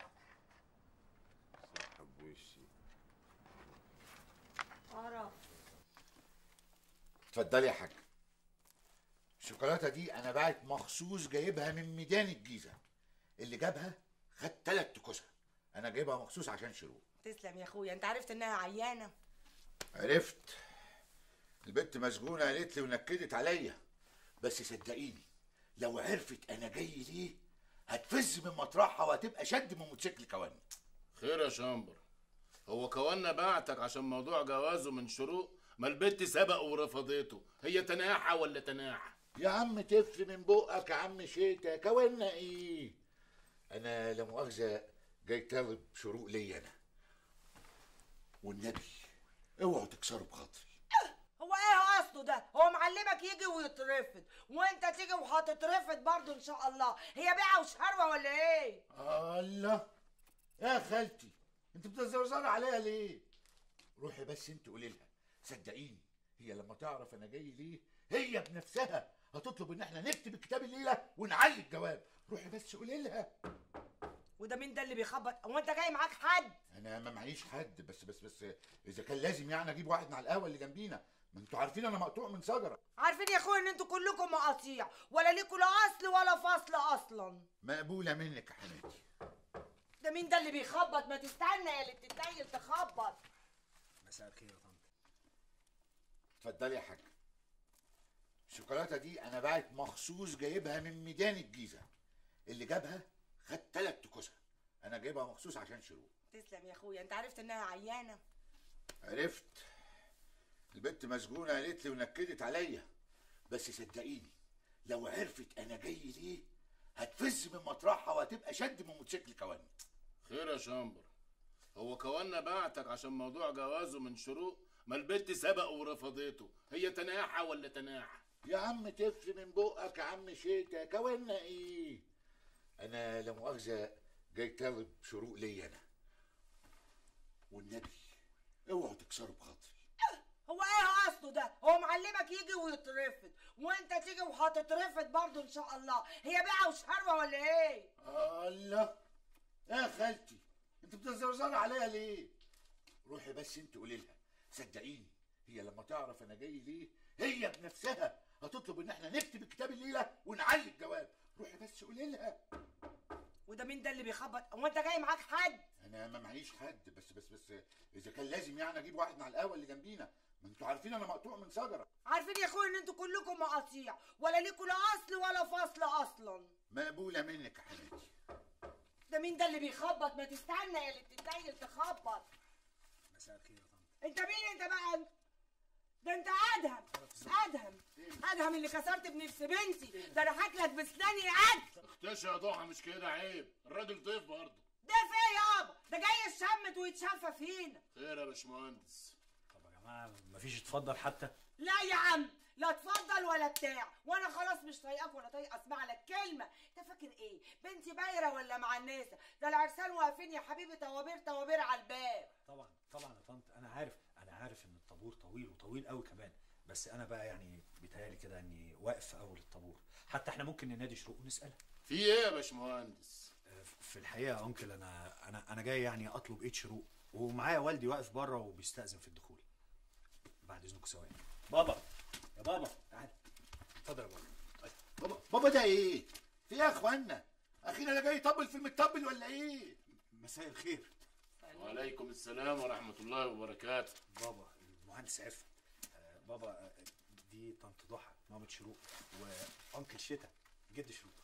صاحب وشي قرف اتفضلي يا حاج الشوكولاته دي انا باعت مخصوص جايبها من ميدان الجيزه اللي جابها خد تلات تكوسه انا جايبها مخصوص عشان شروق تسلم يا اخويا انت عرفت انها عيانه عرفت البت مسجونة قالت لي ونكدت عليا بس صدقيني لو عرفت انا جاي ليه هتفز من مطرحها وهتبقى شد من موتوسيكل كواني خير يا شامبر هو كوانا بعتك عشان موضوع جوازه من شروق ما البت سبق ورفضته هي تناحة ولا تناحة يا عم تف من بقك يا عم شيتا كوانا ايه انا لا مؤاخذه جاي طالب شروق ليا انا والنبي اوعوا تكسروا بخاطري هو ايه قصده ده هو معلمك يجي ويترفض وانت تيجي وهتترفض برضه ان شاء الله هي بيعه وشهروه ولا ايه الله يا خالتي انت بتزرزر عليها ليه روحي بس انت قولي لها صدقيني هي لما تعرف انا جاي ليه هي بنفسها هتطلب ان احنا نكتب الكتاب الليله ونعلي الجواب روحي بس قولي لها وده مين ده اللي بيخبط هو انت جاي معاك حد انا ما معيش حد بس بس بس اذا كان لازم يعني اجيب واحد مع القهوه اللي جنبينا ما انتوا عارفين انا مقطوع من شجره عارفين يا اخويا ان انتوا كلكم مقاطيع ولا ليكوا لا اصل ولا فصل اصلا مقبوله منك يا حماتي ده مين ده اللي بيخبط ما تستنى يا اللي بتتنيل تخبط مساء الخير يا طنط اتفضلي يا حاج الشوكولاته دي انا باعت مخصوص جايبها من ميدان الجيزه اللي جابها خد تلات تكوسه انا جايبها مخصوص عشان شروق تسلم يا اخويا انت عرفت انها عيانه عرفت البت مسجونة قالت لي ونكدت عليا بس صدقيني لو عرفت انا جاي ليه هتفز من مطرحها وهتبقى شد من موتوسيكل كواني خير يا شامبر هو كوانا بعتك عشان موضوع جوازه من شروق ما البت سبق ورفضته هي تناحة ولا تناحة يا عم تف من بقك يا عم شيتا كوانا ايه انا لا مؤاخذه جاي طالب شروق ليا انا والنبي اوعوا تكسروا بخاطري هو ايه قصده ده هو معلمك يجي ويترفض وانت تيجي وهتترفض برضه ان شاء الله هي بيعه وشهروه ولا ايه الله يا خالتي انت بتزرزر عليها ليه روحي بس انت قولي لها صدقيني هي لما تعرف انا جاي ليه هي بنفسها هتطلب ان احنا نكتب الكتاب الليله ونعلي الجواب روحي بس قولي لها وده مين ده اللي بيخبط هو انت جاي معاك حد انا ما معيش حد بس بس بس اذا كان لازم يعني اجيب واحد مع القهوه اللي جنبينا ما انتوا عارفين انا مقطوع من شجره عارفين يا اخويا ان انتوا كلكم مقاطيع ولا ليكوا لا اصل ولا فصل اصلا مقبوله منك يا حماتي ده مين ده اللي بيخبط ما تستنى يا اللي بتتنيل تخبط مساء الخير يا طنط انت مين انت بقى انت ده انت ادهم ادهم ادهم اللي كسرت بنفس بنتي ده انا هاكلك بسناني قد اختشى يا ضحى مش كده عيب الراجل ضيف برضه ده في ايه يابا ده جاي يشمت ويتشفى فينا خير يا باشمهندس طب يا جماعه مفيش اتفضل حتى لا يا عم لا تفضل ولا بتاع وانا خلاص مش طايقاك ولا طايق اسمع لك كلمه انت فاكر ايه بنتي بايره ولا مع الناس ده العرسان واقفين يا حبيبي طوابير طوابير على الباب طبعا طبعا يا طنط انا عارف انا عارف ان الطابور طويل وطويل قوي كمان بس انا بقى يعني بيتهيألي كده اني واقف في اول الطابور حتى احنا ممكن ننادي شروق ونسالها في ايه يا باشمهندس في الحقيقه يا انكل انا انا انا جاي يعني اطلب ايد شروق ومعايا والدي واقف بره وبيستأذن في الدخول بعد اذنكم ثواني بابا يا بابا تعال اتفضل يا بابا بابا بابا ده ايه في ايه يا اخوانا اخينا ده جاي يطبل في المتطبل ولا ايه مساء الخير وعليكم السلام ورحمة الله وبركاته بابا المهندس عرفت آه، بابا آه، دي طنط ضحى مامة شروق وانكل شتا جد شروق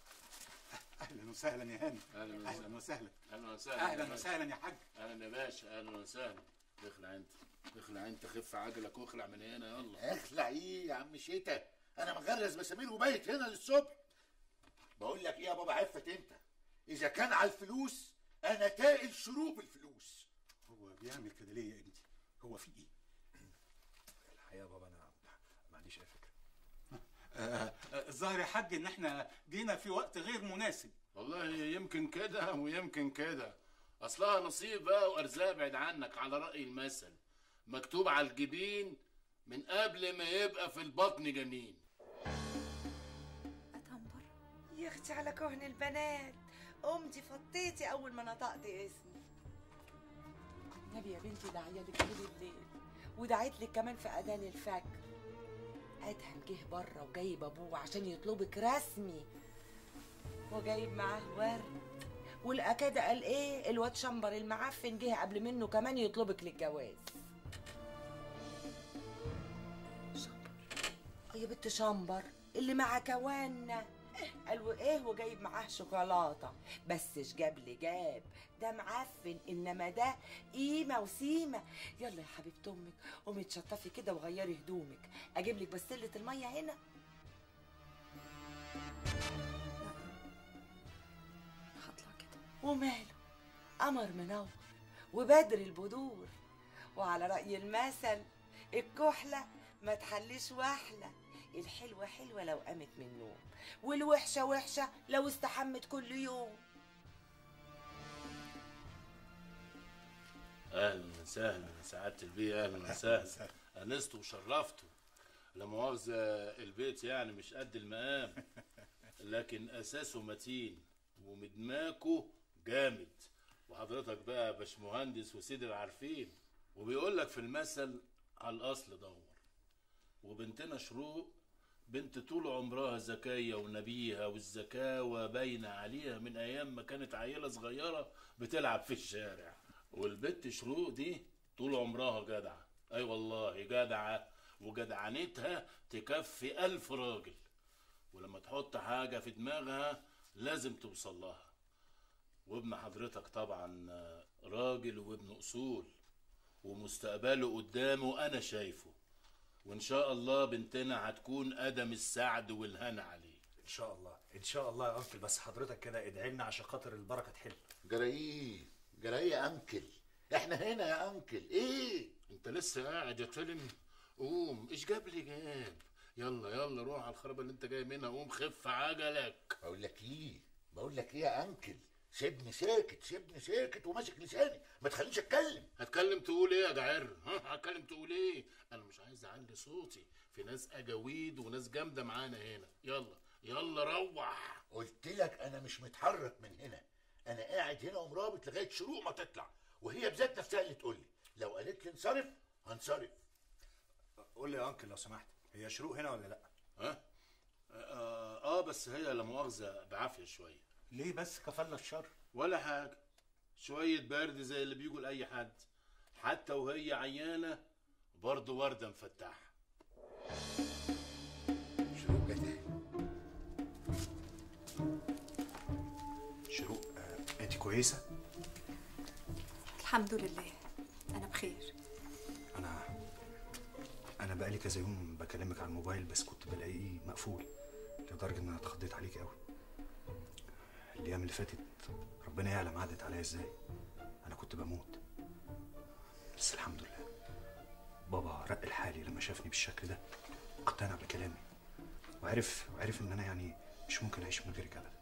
اهلا وسهلا يا هاني اهلا اهلا وسهلا اهلا وسهلا اهلا وسهلا يا حاج اهلا يا باشا اهلا وسهلا اخلع انت اخلع انت خف عجلك واخلع من هنا يلا اخلع ايه يا عم شيتا انا مغرز مسامير وبايت هنا للصبح بقول لك ايه يا بابا عفت انت اذا كان على الفلوس انا تائل شروب الفلوس هو بيعمل كده ليه يا ابني هو في ايه الحقيقه يا بابا انا ما عنديش اي فكره آه، آه، الظاهر يا حاج ان احنا جينا في وقت غير مناسب والله يمكن كده ويمكن كده اصلها نصيب بقى وارزاق بعد عنك على راي المثل مكتوب على الجبين من قبل ما يبقى في البطن جنين يا اختي على كهن البنات قمتي فطيتي اول ما نطقت اسمي النبي يا بنتي دعيالك طول الليل ودعيت لك كمان في اذان الفجر ادهم جه بره وجايب ابوه عشان يطلبك رسمي وجايب معاه ورد والاكاد قال ايه الواد شمبر المعفن جه قبل منه كمان يطلبك للجواز شمبر يا بنت شمبر اللي مع كوانا قالوا ايه وجايب معاه شوكولاته بس جاب لي جاب ده معفن انما ده قيمه وسيمه يلا يا حبيبه امك قومي تشطفي كده وغيري هدومك اجيب لك بسله الميه هنا هطلع كده وماله قمر منور وبدر البدور وعلى رأي المثل الكحلة ما تحليش وحلة الحلوة حلوة لو قامت من النوم والوحشة وحشة لو استحمت كل يوم اهلا وسهلا يا سعاده البيه اهلا وسهلا انست وشرفته لا مؤاخذه البيت يعني مش قد المقام لكن اساسه متين ومدماكه جامد وحضرتك بقى باشمهندس وسيد العارفين وبيقول لك في المثل على الاصل دور وبنتنا شروق بنت طول عمرها ذكية ونبيهة والذكاوة باينة عليها من أيام ما كانت عيلة صغيرة بتلعب في الشارع والبت شروق دي طول عمرها جدعة أي والله جدعة وجدعنتها تكفي ألف راجل ولما تحط حاجة في دماغها لازم توصل لها وابن حضرتك طبعا راجل وابن أصول ومستقبله قدامه أنا شايفه وإن شاء الله بنتنا هتكون أدم السعد والهنا عليه ان شاء الله ان شاء الله يا انكل بس حضرتك كده ادعي لنا عشان خاطر البركه تحل جرايه جرايه يا انكل احنا هنا يا انكل ايه انت لسه قاعد يا تلم قوم ايش جاب لي جاب يلا يلا روح على الخرابه اللي انت جاي منها قوم خف عجلك بقول لك ايه بقول لك ايه يا انكل سيبني ساكت سيبني ساكت وماسك لساني ما تخلينيش اتكلم هتكلم تقول ايه يا جعر ها هتكلم تقول ايه انا مش عايز اعلي صوتي في ناس اجاويد وناس جامده معانا هنا يلا يلا روح قلت لك انا مش متحرك من هنا انا قاعد هنا ومرابط لغايه شروق ما تطلع وهي بذات نفسها اللي تقول لي لو قالت لي انصرف هنصرف قول لي يا انكل لو سمحت هي شروق هنا ولا لا ها آه, اه بس هي لا مؤاخذه بعافيه شويه ليه بس كفلنا الشر ولا حاجه شويه برد زي اللي بيجوا لاي حد حتى وهي عيانه برضه ورده مفتحه شروق جت شروق آه، انت كويسه الحمد لله انا بخير انا انا بقالي كذا يوم بكلمك على الموبايل بس كنت بلاقيه مقفول لدرجه ان انا اتخضيت عليك قوي الايام اللي فاتت ربنا يعلم عدت عليا ازاي انا كنت بموت بس الحمد لله بابا رق لحالي لما شافني بالشكل ده اقتنع بكلامي وعرف وعرف ان انا يعني مش ممكن اعيش من غيرك ابدا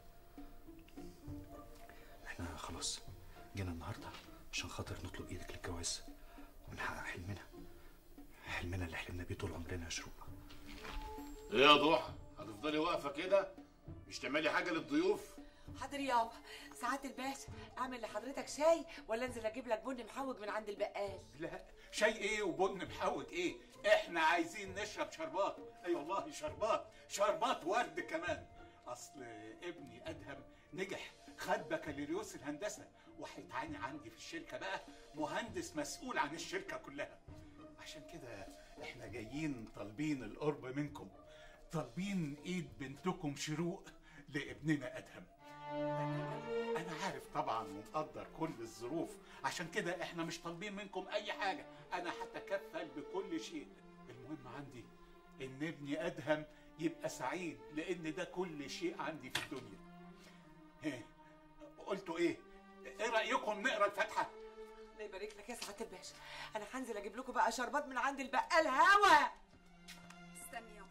احنا خلاص جينا النهارده عشان خاطر نطلب ايدك للجواز ونحقق حلمنا حلمنا اللي حلمنا بيه طول عمرنا يا شروق ايه يا ضحى هتفضلي واقفه كده مش تعملي حاجه للضيوف حاضر يابا ساعات الباشا اعمل لحضرتك شاي ولا انزل اجيب لك بن محوج من عند البقال لا شاي ايه وبن محوج ايه احنا عايزين نشرب شربات اي والله شربات شربات ورد كمان اصل ابني ادهم نجح خد بكالوريوس الهندسه وهيتعاني عندي في الشركه بقى مهندس مسؤول عن الشركه كلها عشان كده احنا جايين طالبين القرب منكم طالبين ايد بنتكم شروق لابننا ادهم انا عارف طبعا ومقدر كل الظروف عشان كده احنا مش طالبين منكم اي حاجه انا هتكفل بكل شيء المهم عندي ان ابني ادهم يبقى سعيد لان ده كل شيء عندي في الدنيا ايه قلتوا ايه ايه رايكم نقرا الفاتحه الله يبارك لك يا سعاده الباشا انا هنزل اجيب لكم بقى شربات من عند البقال هوا استني يابا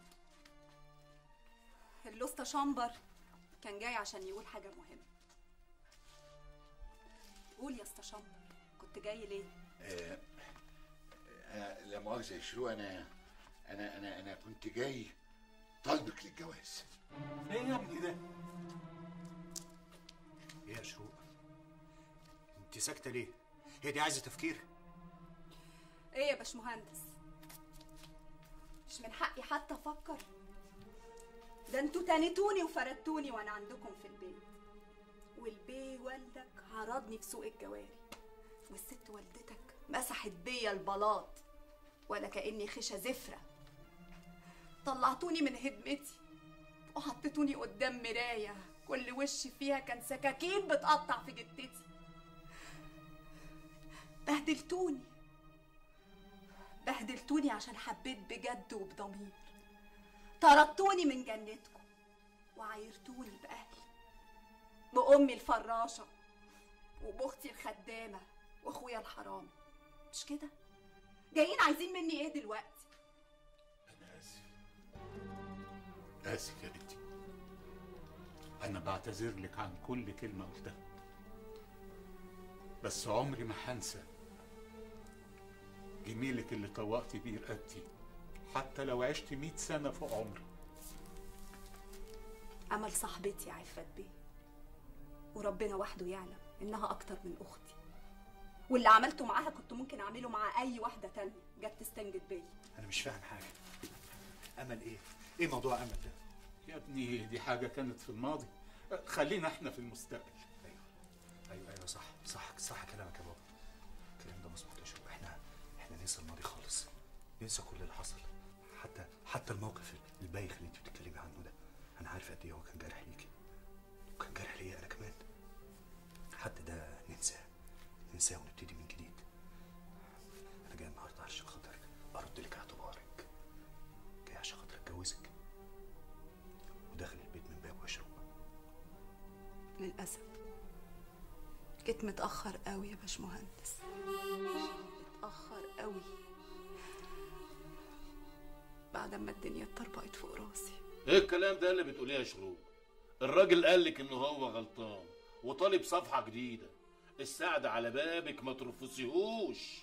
اللوسته شامبر كان جاي عشان يقول حاجة مهمة قول يا اسطى شامبر كنت جاي ليه؟ آه، انا لا مؤاخذه يا شروق انا انا انا انا كنت جاي طالبك للجواز ايه يا ابني ده؟ ايه يا شروق؟ انت ساكتة ليه؟ هي دي عايزة تفكير؟ ايه يا باشمهندس مش من حقي حتى افكر ده انتوا تانيتوني وفردتوني وانا عندكم في البيت والبي والدك عرضني في سوق الجواري والست والدتك مسحت بيا البلاط ولا كاني خشه زفره طلعتوني من هدمتي وحطيتوني قدام مرايه كل وش فيها كان سكاكين بتقطع في جدتي بهدلتوني بهدلتوني عشان حبيت بجد وبضمير طردتوني من جنتكم وعايرتوني بأهلي بأمي الفراشة وبأختي الخدامة وأخويا الحرامي مش كده؟ جايين عايزين مني إيه دلوقتي؟ انا اسف اسف يا بنتي انا بعتذر لك عن كل كلمه قلتها بس عمري ما هنسى جميلك اللي طوقتي بيه رقبتي حتى لو عشت مئة سنة فوق عمري أمل صاحبتي عفت بيه وربنا وحده يعلم إنها أكتر من أختي واللي عملته معاها كنت ممكن أعمله مع أي واحدة تانية جت تستنجد بيا انا مش فاهم حاجة امل ايه؟ ايه موضوع امل ده؟ يا ابني دي حاجة كانت في الماضي خلينا احنا في المستقبل ايوه ايوه صح صح صح كلامك يا بابا الكلام ده مظبوط يا شباب احنا احنا ننسى الماضي خالص ننسى كل اللي حصل حتى حتى الموقف البايخ اللي انت بتتكلمي عنه ده انا عارف قد ايه هو كان جرح ليكي وكان جرح ليا انا كمان حتى ده ننساه ننساه ونبتدي من جديد انا جاي النهارده عشان خاطر ارد لك اعتبارك جاي عشان خاطر اتجوزك وداخل البيت من باب واشرب للأسف جيت متأخر قوي يا باشمهندس متأخر قوي بعد ما الدنيا اتطربقت فوق راسي ايه الكلام ده اللي بتقوليه يا شروق الراجل قال لك ان هو غلطان وطالب صفحه جديده السعد على بابك ما ترفضيهوش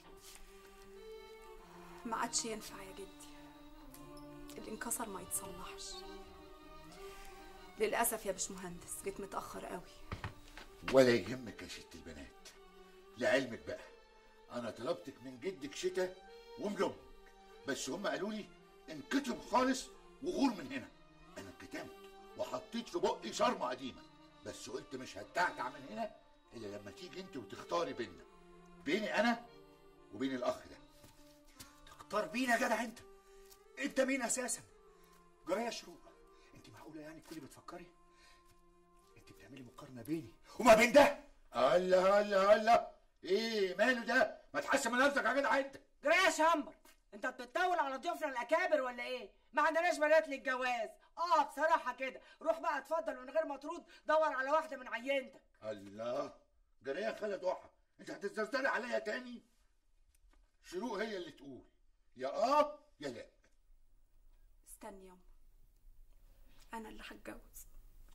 ما عادش ينفع يا جدي اللي انكسر ما يتصلحش للأسف يا باشمهندس جيت متأخر قوي ولا يهمك يا ست البنات لعلمك بقى انا طلبتك من جدك شتاء ومن امك بس هم قالوا لي انكتم خالص وغور من هنا انا انكتمت وحطيت في بقي شرمه قديمه بس قلت مش هتعتع من هنا الا لما تيجي انت وتختاري بينا بيني انا وبين الاخ ده تختار مين يا جدع انت؟ انت مين اساسا؟ جرايه شروق انت معقوله يعني كل بتفكري؟ انت بتعملي مقارنه بيني وما بين ده الله الله الله ايه ماله ده ما تحسن من نفسك يا جدع انت جرى يا شمبر انت بتتطول على ضيوفنا الاكابر ولا ايه ما عندناش بنات للجواز اه بصراحه كده روح بقى اتفضل من غير ما ترد دور على واحده من عينتك الله جريه خالد ضحى انت هتسترسلي عليا تاني شروق هي اللي تقول يا اه يا لا استني يوم أنا اللي هتجوز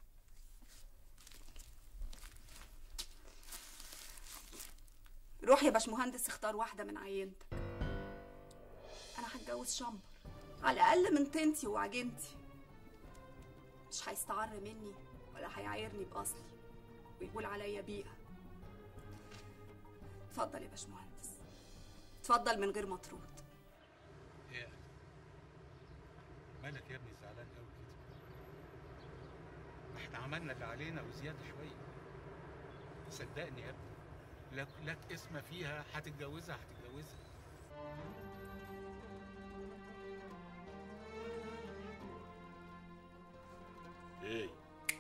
روح يا باشمهندس اختار واحدة من عينتك أنا هتجوز شمبر على الأقل من طينتي وعجنتي مش هيستعر مني ولا هيعايرني بأصلي ويقول عليا بيئة اتفضل يا باشمهندس اتفضل من غير ما ترد ايه مالك يا ابني زعلان قوي كده ما احنا عملنا اللي علينا وزياده شويه صدقني يا ابني لك لك اسم فيها هتتجوزها هتتجوزها ايه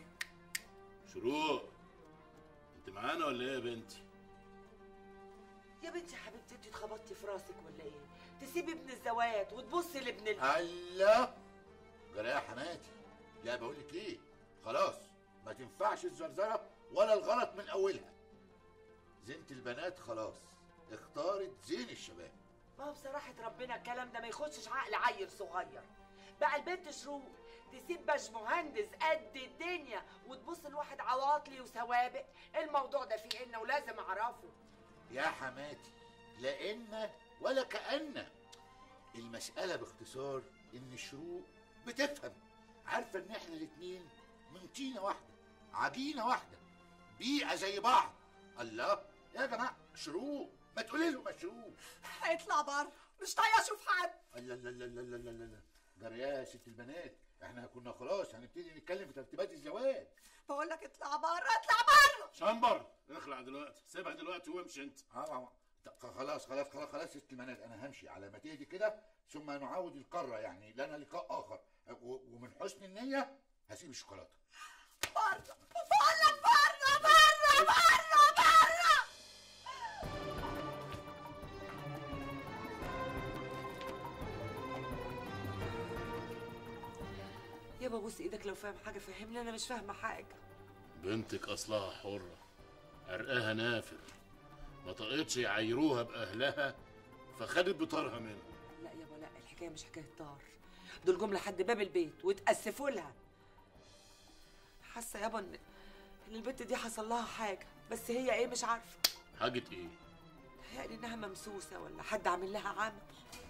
شروق انت معانا ولا ايه يا بنتي يا بنتي يا حبيبتي انت اتخبطتي في راسك ولا ايه تسيبي ابن الزوات وتبصي لابن ال... الله جرى يا حماتي لا بقول لك ايه خلاص ما تنفعش الزرزره ولا الغلط من اولها زينة البنات خلاص اختارت زين الشباب ما هو بصراحة ربنا الكلام ده ما يخشش عقل عيل صغير بقى البنت شروق تسيب باش مهندس قد الدنيا وتبص لواحد عواطلي وسوابق الموضوع ده فيه إن ولازم أعرفه يا حماتي لا إن ولا كأن المسألة باختصار إن شروق بتفهم عارفة إن إحنا الاتنين من طينة واحدة عجينة واحدة بيئة زي بعض الله يا جماعة شروق ما تقولي له مشروق اطلع بره مش طايقه اشوف حد لا لا لا لا لا لا لا لا جرى يا ست البنات احنا كنا خلاص هنبتدي نتكلم في ترتيبات الزواج بقول لك اطلع بره اطلع بره شمبر اخلع دلوقتي سيبها دلوقتي وامشي انت اه اه طب خلاص خلاص خلاص خلاص ست البنات انا همشي على ما تهدي كده ثم نعاود القاره يعني لنا لقاء اخر و- ومن حسن النيه هسيب الشوكولاته بره بقول لك بره بره بره بره يابا بوس ايدك لو فاهم حاجة فهمني أنا مش فاهمة حاجة بنتك اصلها حرة عرقها نافر ما طقتش يعايروها باهلها فخدت بطارها منهم لا يابا لا الحكاية مش حكاية طار دول جم لحد باب البيت وتأسفوا لها حاسة يابا إن إن البنت دي حصل لها حاجة بس هي إيه مش عارفة حاجة ايه يعني إنها ممسوسة ولا حد عامل لها عمل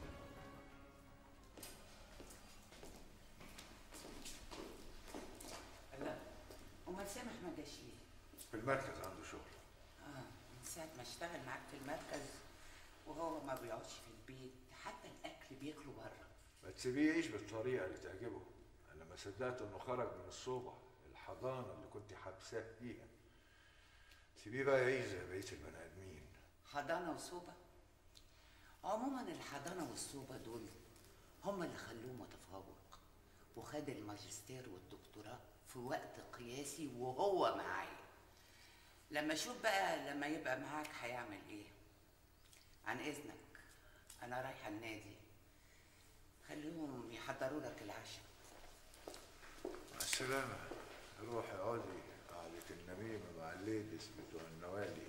لا امال سامح ما جاش ليه؟ في المركز عنده شغل اه من ساعة ما اشتغل معاك في المركز وهو ما بيقعدش في البيت حتى الأكل بياكله بره ما تسيبيه يعيش بالطريقه اللي تعجبه انا ما صدقت انه خرج من الصوبه الحضانه اللي كنت حابساه فيها سيبيه بقى يعيش زي بقيه البني ادمين حضانة وصوبة عموما الحضانة والصوبة دول هم اللي خلوه متفوق وخد الماجستير والدكتوراه في وقت قياسي وهو معايا لما اشوف بقى لما يبقى معاك هيعمل ايه عن اذنك انا رايحه النادي خليهم يحضروا لك العشاء مع السلامه روحي اقعدي قعدة النميمة مع الليديز بتوع النوادي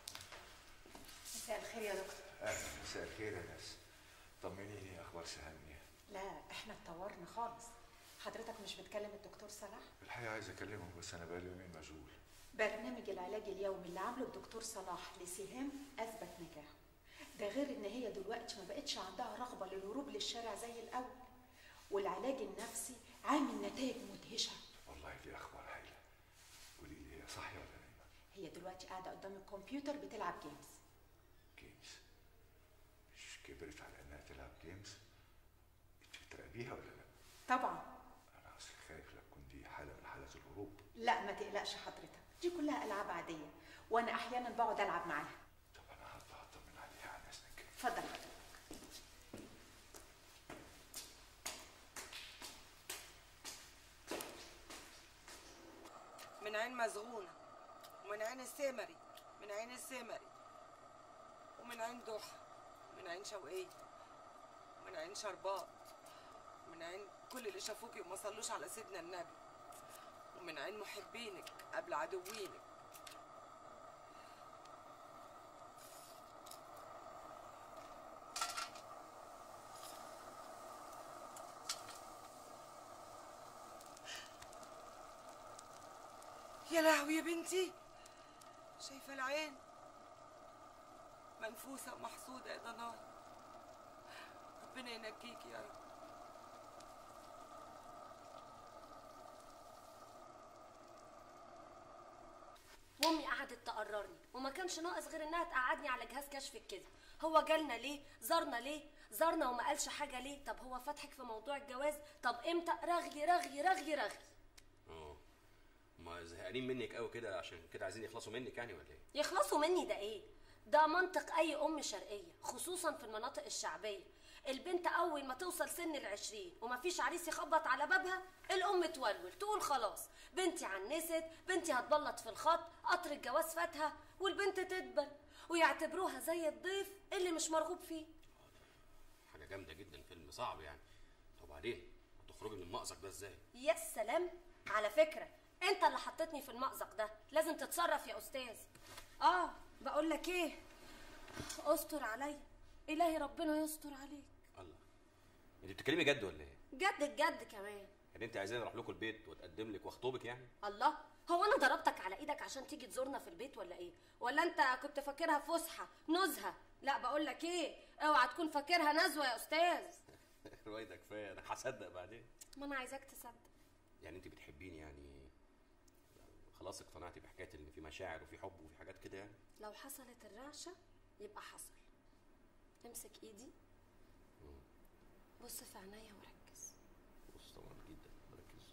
مساء الخير يا دكتور اهلا مساء الخير يا ناس طمنيني اخبار سهامية لا احنا اتطورنا خالص حضرتك مش بتكلم الدكتور صلاح الحقيقة عايز اكلمه بس انا بقالي يومين مشغول برنامج العلاج اليومي اللي عامله الدكتور صلاح لسهام اثبت نجاحه ده غير ان هي دلوقتي ما بقتش عندها رغبه للهروب للشارع زي الاول والعلاج النفسي عامل نتائج مدهشه والله دي اخبار هايلة قولي لي هي صحية ولا نايمة هي دلوقتي قاعده قدام الكمبيوتر بتلعب جيمز جيمز مش كبرت على انها تلعب جيمز انت بتراقبيها ولا لا طبعا انا اصل خايف لا تكون دي حالة من حالات الهروب لا ما تقلقش حضرتك دي كلها العاب عاديه وانا احيانا بقعد العب معاها طب انا هطلع اطمن عليها عن اذنك اتفضل حضرتك من عين مزغونة ومن عين السمري من عين السمري ومن عين ضحى ومن عين شوقية ومن عين شربات ومن عين كل اللي شافوكي وما صلوش على سيدنا النبي ومن عين محبينك قبل عدوينك يا لهوي يا بنتي شايفة العين منفوسة ومحسودة يا ضناي ربنا ينجيكي يا رب وامي قعدت تقررني وما كانش ناقص غير انها تقعدني على جهاز كشف الكذب هو جالنا ليه زارنا ليه زارنا وما قالش حاجه ليه طب هو فتحك في موضوع الجواز طب امتى رغي رغي رغي رغي اه ما زهقانين منك قوي كده عشان كده عايزين يخلصوا منك يعني ولا ايه يخلصوا مني ده ايه ده منطق اي ام شرقيه خصوصا في المناطق الشعبيه البنت اول ما توصل سن العشرين ومفيش عريس يخبط على بابها الام تولول تقول خلاص بنتي عنست بنتي هتبلط في الخط قطر الجواز فاتها والبنت تدبل ويعتبروها زي الضيف اللي مش مرغوب فيه حاجه جامده جدا فيلم صعب يعني طب وبعدين هتخرجي من المأزق ده ازاي يا سلام على فكره انت اللي حطيتني في المأزق ده لازم تتصرف يا استاذ اه بقول لك ايه استر عليا الهي ربنا يستر عليك الله انت بتتكلمي جد ولا ايه جد الجد كمان يعني انت عايزاني اروح لكم البيت واتقدم لك واخطبك يعني الله هو انا ضربتك على ايدك عشان تيجي تزورنا في البيت ولا ايه ولا انت كنت فاكرها فسحه نزهه لا بقول لك ايه اوعى تكون فاكرها نزوه يا استاذ رويدة كفايه انا هصدق بعدين ما انا عايزاك تصدق يعني انت بتحبيني يعني خلاص اقتنعتي بحكايه ان في مشاعر وفي حب وفي حاجات كده يعني لو حصلت الرعشه يبقى حصل امسك ايدي بص في عينيا وركز بص طبعا جدا مركز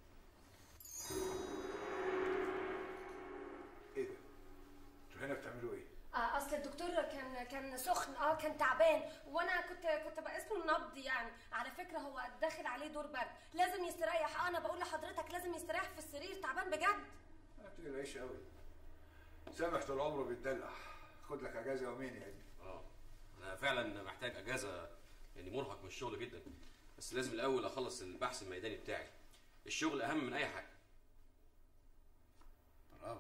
ايه ده؟ انتوا هنا بتعملوا ايه؟ آه اصل الدكتور كان كان سخن اه كان تعبان وانا كنت كنت بقيس له النبض يعني على فكره هو داخل عليه دور برد لازم يستريح اه انا بقول لحضرتك لازم يستريح في السرير تعبان بجد ما تقلقش قوي سامح طول عمره بيتدلع خد لك اجازه يومين يا ابني اه انا فعلا محتاج اجازه يعني مرهق من الشغل جدا بس لازم الاول اخلص البحث الميداني بتاعي الشغل اهم من اي حاجه برافو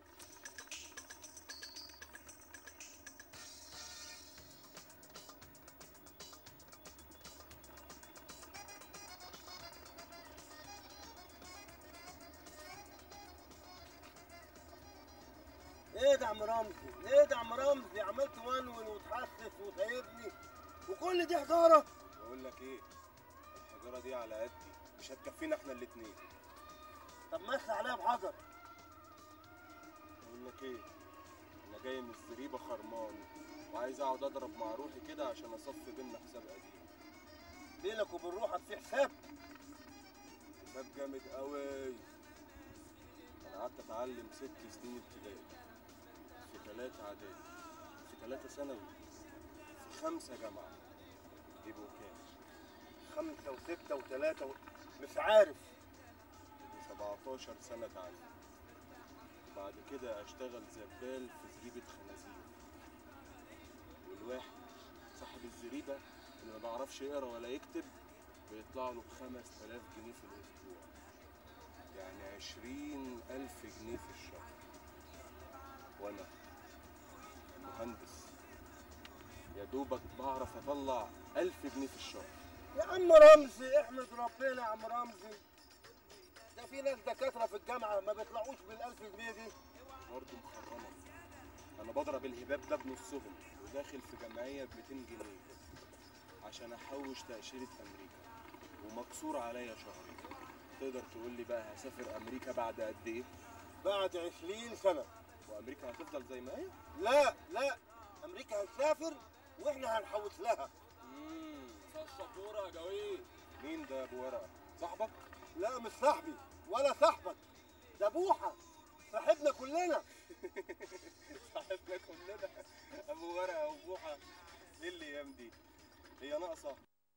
ايه ده يا عم رمزي؟ ايه ده يا عم رمزي؟ عمال تونون وتحسس وسايبني وكل دي حجاره؟ بقول لك ايه الحجاره دي على قدي مش هتكفينا احنا الاتنين طب مسح عليها بحجر بقول لك ايه انا جاي من الزريبه خرمان وعايز اقعد اضرب مع روحي كده عشان اصفي بينا حساب قديم بينك وبين روحك في حساب حساب جامد قوي انا قعدت اتعلم ست سنين ابتدائي في ثلاثة اعدادي في ثلاثة ثانوي في خمسة جامعة يبقوا كام؟ خمسة وستة وثلاثة و... مش عارف يبقوا 17 سنة تعليم بعد كده اشتغل زبال في زريبة خنازير والواحد صاحب الزريبة اللي ما بيعرفش يقرا ولا يكتب بيطلع له بخمس تلاف جنيه في الأسبوع يعني عشرين ألف جنيه في الشهر وأنا مهندس يا دوبك بعرف أطلع ألف جنيه في الشهر يا عم رمزي احمد ربنا يا عم رمزي ده في ناس دكاترة في الجامعة ما بيطلعوش بالألف جنيه دي برضه مخرمة أنا بضرب الهباب ده بنصهم وداخل في جمعية ب 200 جنيه عشان أحوش تأشيرة أمريكا ومكسور عليا شهرين تقدر تقول لي بقى هسافر أمريكا بعد قد إيه؟ بعد 20 سنة وأمريكا هتفضل زي ما هي؟ لا لا أمريكا هتسافر وإحنا هنحوش لها امم الشطورة يا جويد مين ده يا أبو ورقة؟ صاحبك؟ لا مش صاحبي ولا صاحبك ده بوحة صاحبنا كلنا صاحبنا كلنا أبو ورقة وبوحة إيه الأيام دي؟ هي ناقصة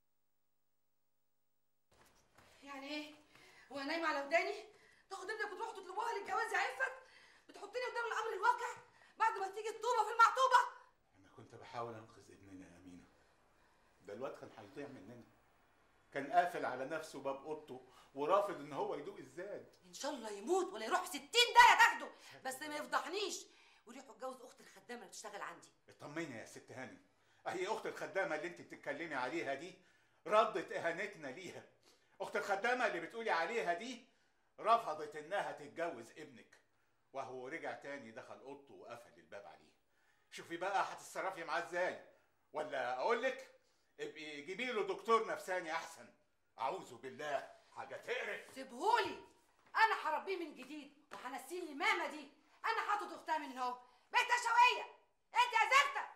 يعني ايه؟ هو نايم على وداني؟ تاخد ابنك وتروح تطلبوها للجواز يا عفت؟ بتحطني قدام الامر الواقع بعد ما تيجي الطوبه في المعطوبه؟ انا كنت بحاول انقذ ابننا يا امينه ده الواد كان هيضيع مننا كان قافل على نفسه باب اوضته ورافض ان هو يدوق الزاد ان شاء الله يموت ولا يروح في 60 داهيه تاخده بس ما يفضحنيش ويروح يتجوز اخت الخدامه اللي بتشتغل عندي اطمني يا ست هاني اهي اخت الخدامه اللي انت بتتكلمي عليها دي ردت اهانتنا ليها اخت الخدامه اللي بتقولي عليها دي رفضت انها تتجوز ابنك وهو رجع تاني دخل اوضته وقفل الباب عليه شوفي بقى هتتصرفي معاه ازاي ولا اقول لك ابقي جيبي له دكتور نفساني احسن اعوذ بالله حاجه تقرف سيبهولي انا هربيه من جديد وهنسيه المامه دي انا حاطط اختها من هنا بنت شويه انت يا زفته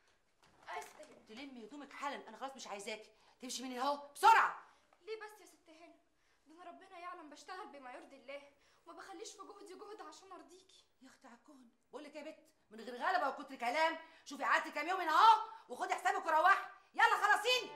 تلمي هدومك حالا انا خلاص مش عايزاكي تمشي من هنا بسرعه ليه بس يا ست هنا ده انا ربنا يعلم بشتغل بما يرضي الله وما بخليش في جهدي جهد عشان ارضيكي يا اختي عكون بقول لك يا بت من غير غلبه وكتر كلام شوفي قعدتي كام يوم هنا اهو وخدي حسابك وروحي يلا خلاصيني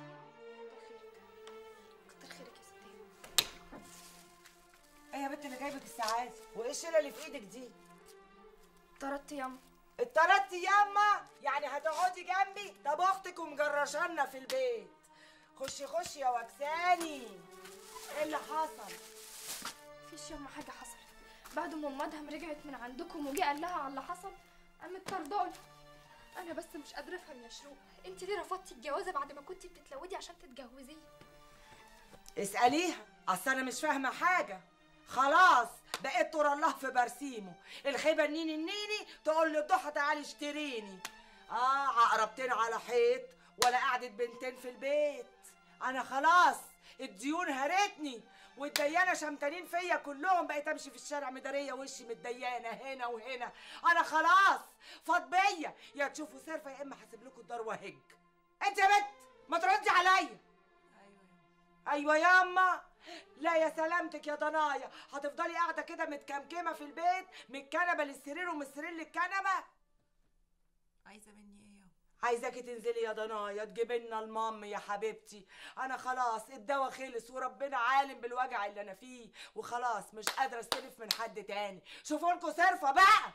كتر خيرك يا ست هنا ايه يا بت اللي جايبك الساعات وايه الشيله اللي في ايدك دي طردت ياما اتطردتي ياما يعني هتقعدي جنبي طب اختك ومجرشانا في البيت خشي خشي يا وكساني ايه اللي حصل مفيش ياما حاجه حصلت بعد ما ام ادهم رجعت من عندكم وجي قال لها على اللي حصل قامت طرداني انا بس مش قادره افهم يا شروق انت ليه رفضتي الجوازه بعد ما كنتي بتتلودي عشان تتجوزيه اسأليها أصل أنا مش فاهمة حاجة خلاص بقيت ترى الله في برسيمه الخيبة النيني النيني تقول لي الضحى تعالي اشتريني اه عقربتين على حيط ولا قعدت بنتين في البيت انا خلاص الديون هرتني والديانه شمتانين فيا كلهم بقيت امشي في الشارع مداريه وشي متديانه هنا وهنا انا خلاص فاض بيا يا تشوفوا سرفه يا اما هسيب لكم الدار وهج انت يا بنت ما تردي عليا ايوه ياما لا يا سلامتك يا ضنايا هتفضلي قاعده كده متكمكمه في البيت من الكنبه للسرير ومن السرير للكنبه عايزه مني ايه يابا عايزاكي تنزلي يا ضنايا تجيبي لنا المام يا حبيبتي انا خلاص الدواء خلص وربنا عالم بالوجع اللي انا فيه وخلاص مش قادره استلف من حد تاني شوفوا لكم صرفه بقى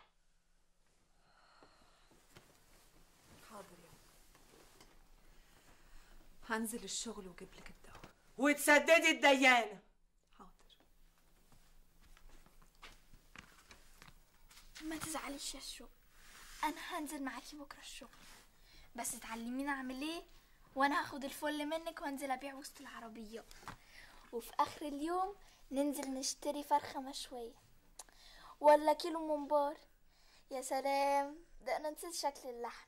حاضر يابا هنزل الشغل واجيب لك الدواء وتسددي الديانه ما تزعليش يا شروق انا هنزل معاكي بكره الشغل بس تعلميني اعمل ايه وانا هاخد الفل منك وانزل ابيع وسط العربيات وفي اخر اليوم ننزل نشتري فرخه مشويه ولا كيلو ممبار يا سلام ده انا نسيت شكل اللحم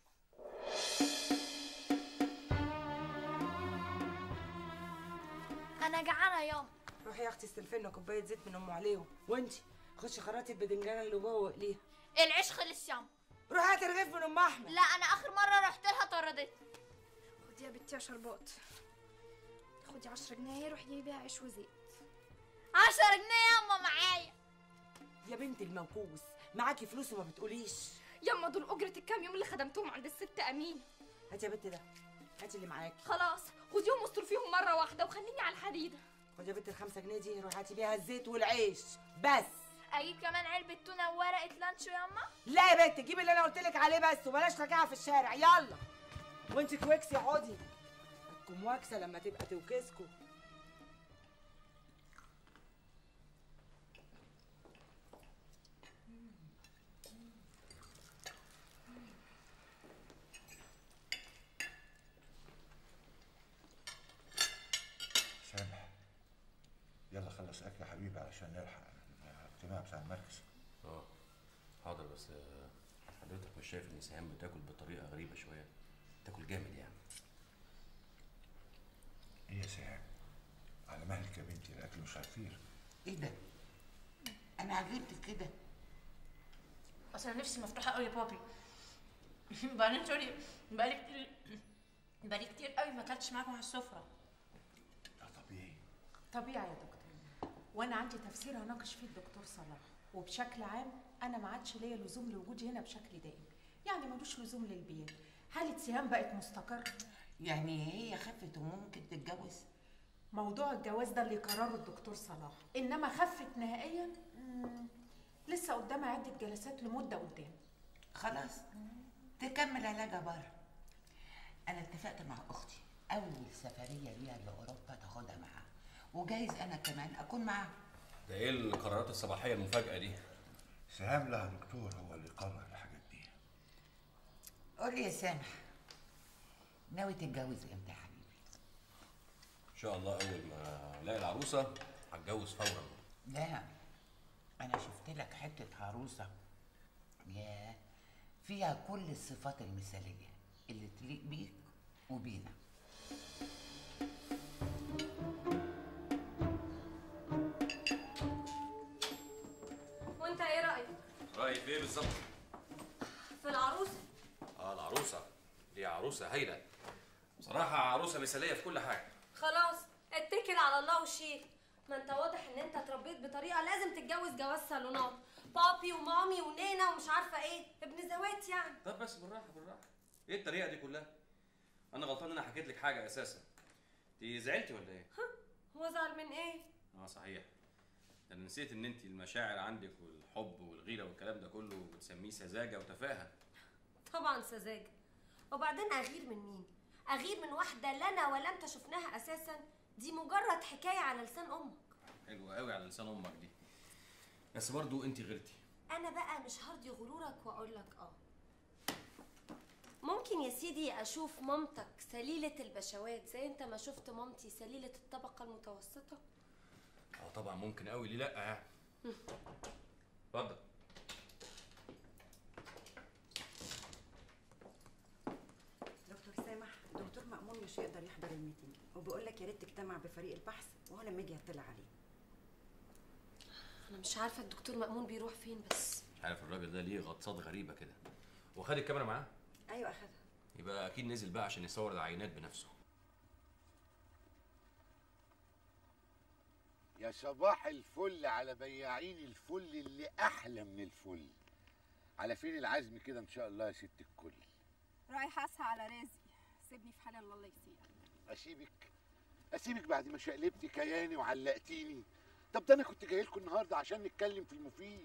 انا جعانه ياما روحي يا اختي استلفي لنا كوبايه زيت من ام عليهم وانتي خشي خرطي البدنجانه اللي جوه واقليها العيش خلص ياما روحي هاتي رغيف من ام احمد لا انا اخر مره رحت لها طردتني خدي يا بنتي يا شربات خدي 10 جنيه روحي جيبي بيها عيش وزيت 10 جنيه ياما معايا يا بنت الموكوس معاكي فلوس وما بتقوليش ياما دول اجره الكام يوم اللي خدمتهم عند الست امين هاتي يا بنت ده هاتي اللي معاكي خلاص خديهم واصرفيهم مره واحده وخليني على الحديده خدي يا بنت الخمسة جنيه دي روحي هاتي بيها الزيت والعيش بس اجيب كمان علبه تونه وورقه لانشو ياما لا يا بنت جيبي اللي انا قلت لك عليه بس وبلاش رجعها في الشارع يلا وانت توكسي اقعدي هتكون واكسه لما تبقى توكسكوا سامح يلا خلص اكل يا حبيبي علشان نلحق الاجتماع بتاع المركز اه حاضر بس آه، حضرتك مش شايف ان سهام بتاكل بطريقه غريبه شويه تاكل جامد يعني ايه يا سهام على مهلك يا بنتي الاكل مش هيطير ايه ده؟ انا عجبت كده اصل انا نفسي مفتوحه قوي يا بابي بعدين سوري بقالي كتير بقالي كتير قوي ما اكلتش معاكم على السفره طبيعي طبيعي يا دكتور وانا عندي تفسير هناقش فيه الدكتور صلاح وبشكل عام انا ما عادش ليا لزوم لوجودي هنا بشكل دائم يعني ملوش لزوم للبيت حاله سهام بقت مستقره يعني هي خفت وممكن تتجوز موضوع الجواز ده اللي قرره الدكتور صلاح انما خفت نهائيا مم، لسه قدامها عده جلسات لمده قدام خلاص تكمل علاجها بره انا اتفقت مع اختي اول سفريه ليها لاوروبا تاخدها معاها وجايز انا كمان اكون معاها ده ايه القرارات الصباحيه المفاجاه دي سهام لها دكتور هو اللي قرر الحاجات دي قول لي يا سامح ناوي تتجوز امتى يا حبيبي ان شاء الله اول ما الاقي العروسه هتجوز فورا لا انا شفت لك حته عروسه يا فيها كل الصفات المثاليه اللي تليق بيك وبينا وانت ايه رايك رايك في ايه بالظبط في العروسه اه العروسه دي عروسه هايله بصراحه عروسه مثاليه في كل حاجه خلاص اتكل على الله وشيل ما انت واضح ان انت اتربيت بطريقه لازم تتجوز جواز صالونات بابي ومامي ونينا ومش عارفه ايه ابن زوات يعني طب بس بالراحه بالراحه ايه الطريقه دي كلها انا غلطان ان انا حكيت لك حاجه اساسا انت زعلتي ولا ايه هو زعل من ايه اه صحيح ده انا نسيت ان انت المشاعر عندك والحب والغيره والكلام ده كله بتسميه سذاجه وتفاهه طبعا سذاجه وبعدين اغير من مين اغير من واحده لا انا ولا انت شفناها اساسا دي مجرد حكايه على لسان امك حلوه قوي على لسان امك دي بس برضو انت غلطي انا بقى مش هرضي غرورك واقول لك اه ممكن يا سيدي اشوف مامتك سليلة البشوات زي انت ما شفت مامتي سليلة الطبقة المتوسطة اه طبعا ممكن قوي ليه لا يعني اتفضل دكتور سامح دكتور مأمون مش هيقدر يحضر الميتنج وبيقول لك يا ريت تجتمع بفريق البحث وهو لما يجي يطلع عليه انا مش عارفة الدكتور مأمون بيروح فين بس مش عارف الراجل ده ليه غطسات غريبه كده وخد الكاميرا معاه ايوه اخدها يبقى اكيد نزل بقى عشان يصور العينات بنفسه يا صباح الفل على بياعين الفل اللي احلى من الفل على فين العزم كده ان شاء الله يا ست الكل رايحه اسعى على رزقي سيبني في حالي الله يسيئك اسيبك اسيبك بعد ما شقلبتي كياني وعلقتيني طب ده انا كنت جاي لكم النهارده عشان نتكلم في المفيد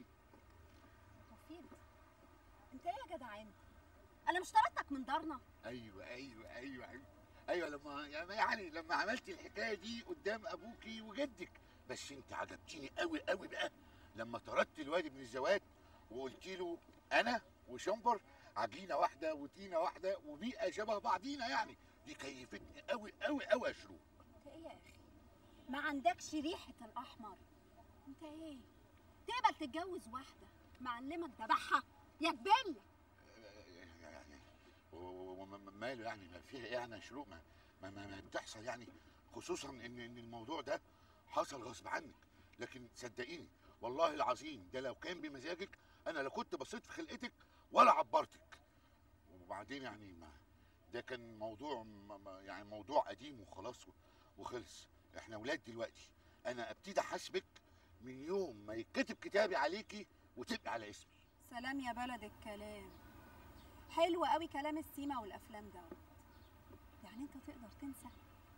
مفيد انت ايه يا جدع انت انا مش طردتك من دارنا ايوه ايوه ايوه ايوه ايوه لما يعني لما عملتي الحكايه دي قدام ابوكي وجدك بس انت عجبتيني قوي قوي بقى لما طردت الواد ابن الزوات وقلت له انا وشمبر عجينه واحده وطينه واحده وبيئه شبه بعضينا يعني دي كيفتني قوي قوي قوي يا شروق انت ايه يا اخي ما عندكش ريحه الاحمر انت ايه تقبل تتجوز واحده معلمك ذبحها يا جبله يعني وماله يعني ما فيها ايه يعني يا شروق ما ما, ما, ما بتحصل يعني خصوصا ان ان الموضوع ده حصل غصب عنك لكن صدقيني والله العظيم ده لو كان بمزاجك انا لا كنت بصيت في خلقتك ولا عبرتك وبعدين يعني ما ده كان موضوع ما- ما- يعني موضوع قديم وخلاص و- وخلص احنا ولاد دلوقتي انا ابتدي احاسبك من يوم ما يتكتب كتابي عليكي وتبقي على اسمي سلام يا بلد الكلام حلو قوي كلام السيما والافلام دوت يعني انت تقدر تنسى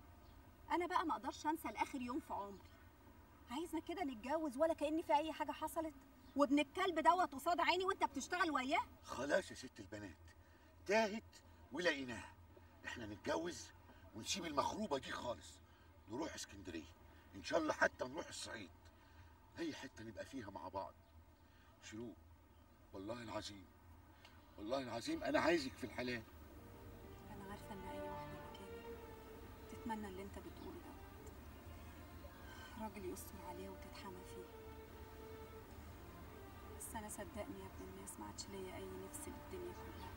انا بقى ما اقدرش انسى لاخر يوم في عمري عايزنا كده نتجوز ولا كأن في اي حاجه حصلت وابن الكلب دوت قصاد عيني وانت بتشتغل وياه خلاص يا ست البنات تاهت ولقيناها احنا نتجوز ونسيب المخروبه دي خالص نروح اسكندريه ان شاء الله حتى نروح الصعيد اي حته نبقى فيها مع بعض شروق والله العظيم والله العظيم انا عايزك في الحلال انا عارفه ان اي واحده مكاني تتمنى اللي انت بتقوله دوت راجل يستر عليه وتتحمى فيه بس انا صدقني يا ابن الناس ما عادش ليا اي نفس للدنيا كلها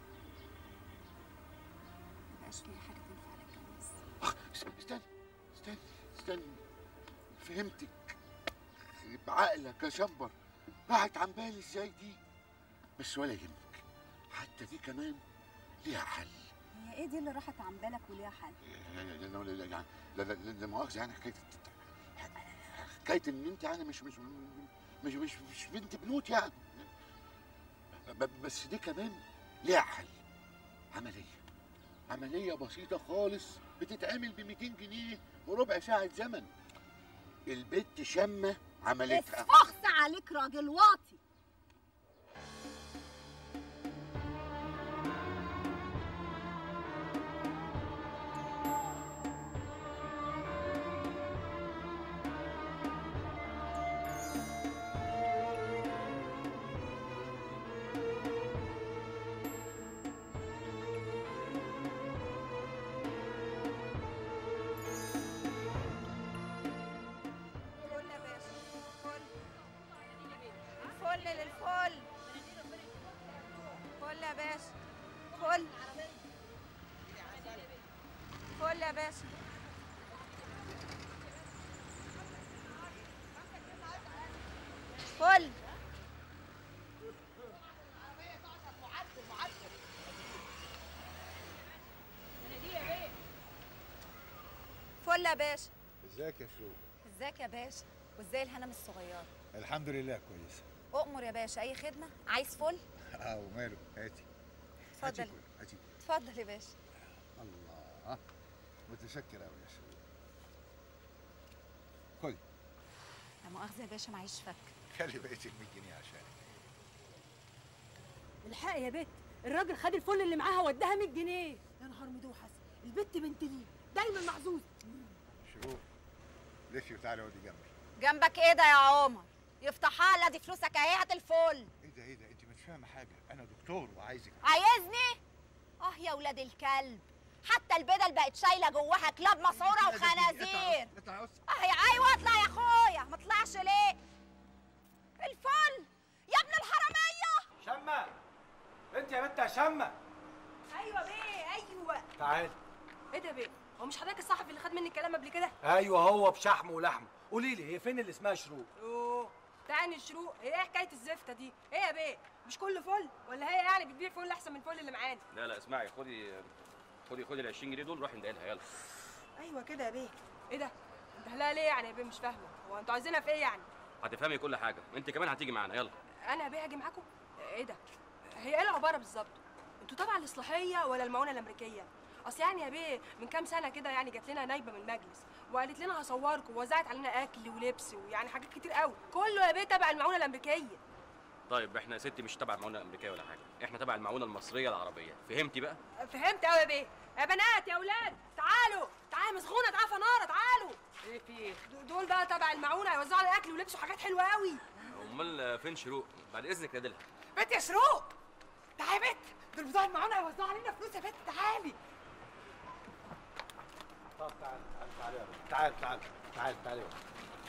مبقاش فيا حاجه تنفع للجواز استني استني استني فهمتك بعقلك يا شمبر راحت عن بالي ازاي دي بس ولا يهمك حتى دي كمان ليها حل هي ايه دي اللي راحت عن بالك وليها حل لا لا لا لا يعني لا لا لا مؤاخذة يعني حكاية حكاية إن أنت يعني مش مش مش مش, مش بنت بنوت يعني ب- بس دي كمان ليها حل عملية عملية بسيطة خالص بتتعمل ب 200 جنيه وربع ساعة زمن البت شامة عملتها اتفخس عليك راجل واطي فل يا باشا فل الفل للفل فل يا باشا فل فل يا باشا فل فل يا باشا ازيك يا شروق ازيك يا باشا وازاي الهنم الصغيره الحمد لله كويسه اؤمر يا باشا اي خدمه عايز فل اه وماله هاتي اتفضل هاتي اتفضل يا باشا الله متشكر قوي يا شروق خدي لا مؤاخذه يا باشا معيش فك خلي بقيه ال 100 جنيه عشانك الحق يا بت الراجل خد الفل اللي معاها وداها 100 جنيه يا نهار مدوحس البت بنت دي دايما محظوظ شروق لفي وتعالي اقعدي جنبي جنبك ايه ده يا عمر يفتحها لا دي فلوسك اهي هات الفل ايه ده ايه ده انت مش فاهمه حاجه انا دكتور وعايزك عايزني اه يا ولاد الكلب حتى البدل بقت شايله جواها كلاب مسعوره وخنازير اه يا ايوه اطلع يا اخويا ما طلعش ليه الفل يا ابن الحراميه شمة انت يا بنت يا شمة ايوه بيه ايوه تعال ايه ده بيه هو مش حضرتك الصحفي اللي خد مني الكلام قبل كده ايوه هو بشحم ولحم قولي لي هي فين اللي اسمها شروق اوه تاني شروق هي ايه حكايه الزفته دي ايه يا بيه مش كل فل ولا هي يعني بتبيع فل احسن من الفل اللي معانا لا لا اسمعي خدي خدي خدي ال 20 جنيه دول روحي ندعي يلا ايوه كده يا بيه ايه ده انت لها ليه يعني يا بيه مش فاهمه هو انتوا عايزينها في ايه يعني هتفهمي كل حاجه انت كمان هتيجي معانا يلا انا يا بيه اجي معاكم ايه ده هي ايه العباره بالظبط انتوا تبع الاصلاحيه ولا المعونه الامريكيه اصل يعني يا بيه من كام سنه كده يعني جات لنا نايبه من المجلس وقالت لنا هصوركم ووزعت علينا اكل ولبس ويعني حاجات كتير قوي كله يا بيه تبع المعونه الامريكيه طيب احنا يا ستي مش تبع المعونه الامريكيه ولا حاجه احنا تبع المعونه المصريه العربيه فهمتي بقى فهمت قوي يا بيه يا بنات يا اولاد تعالوا تعالوا مسخونه تعالوا فناره تعالوا ايه في ايه دول بقى تبع المعونه هيوزعوا علينا اكل ولبس وحاجات حلوه قوي امال فين شروق بعد اذنك نادلها بنت يا شروق تعالي يا بنت دول بتوع المعونه هيوزعوا علينا فلوس يا بنت تعالي طب تعال تعال تعال يا بنت تعال تعال تعال تعال يا بنت.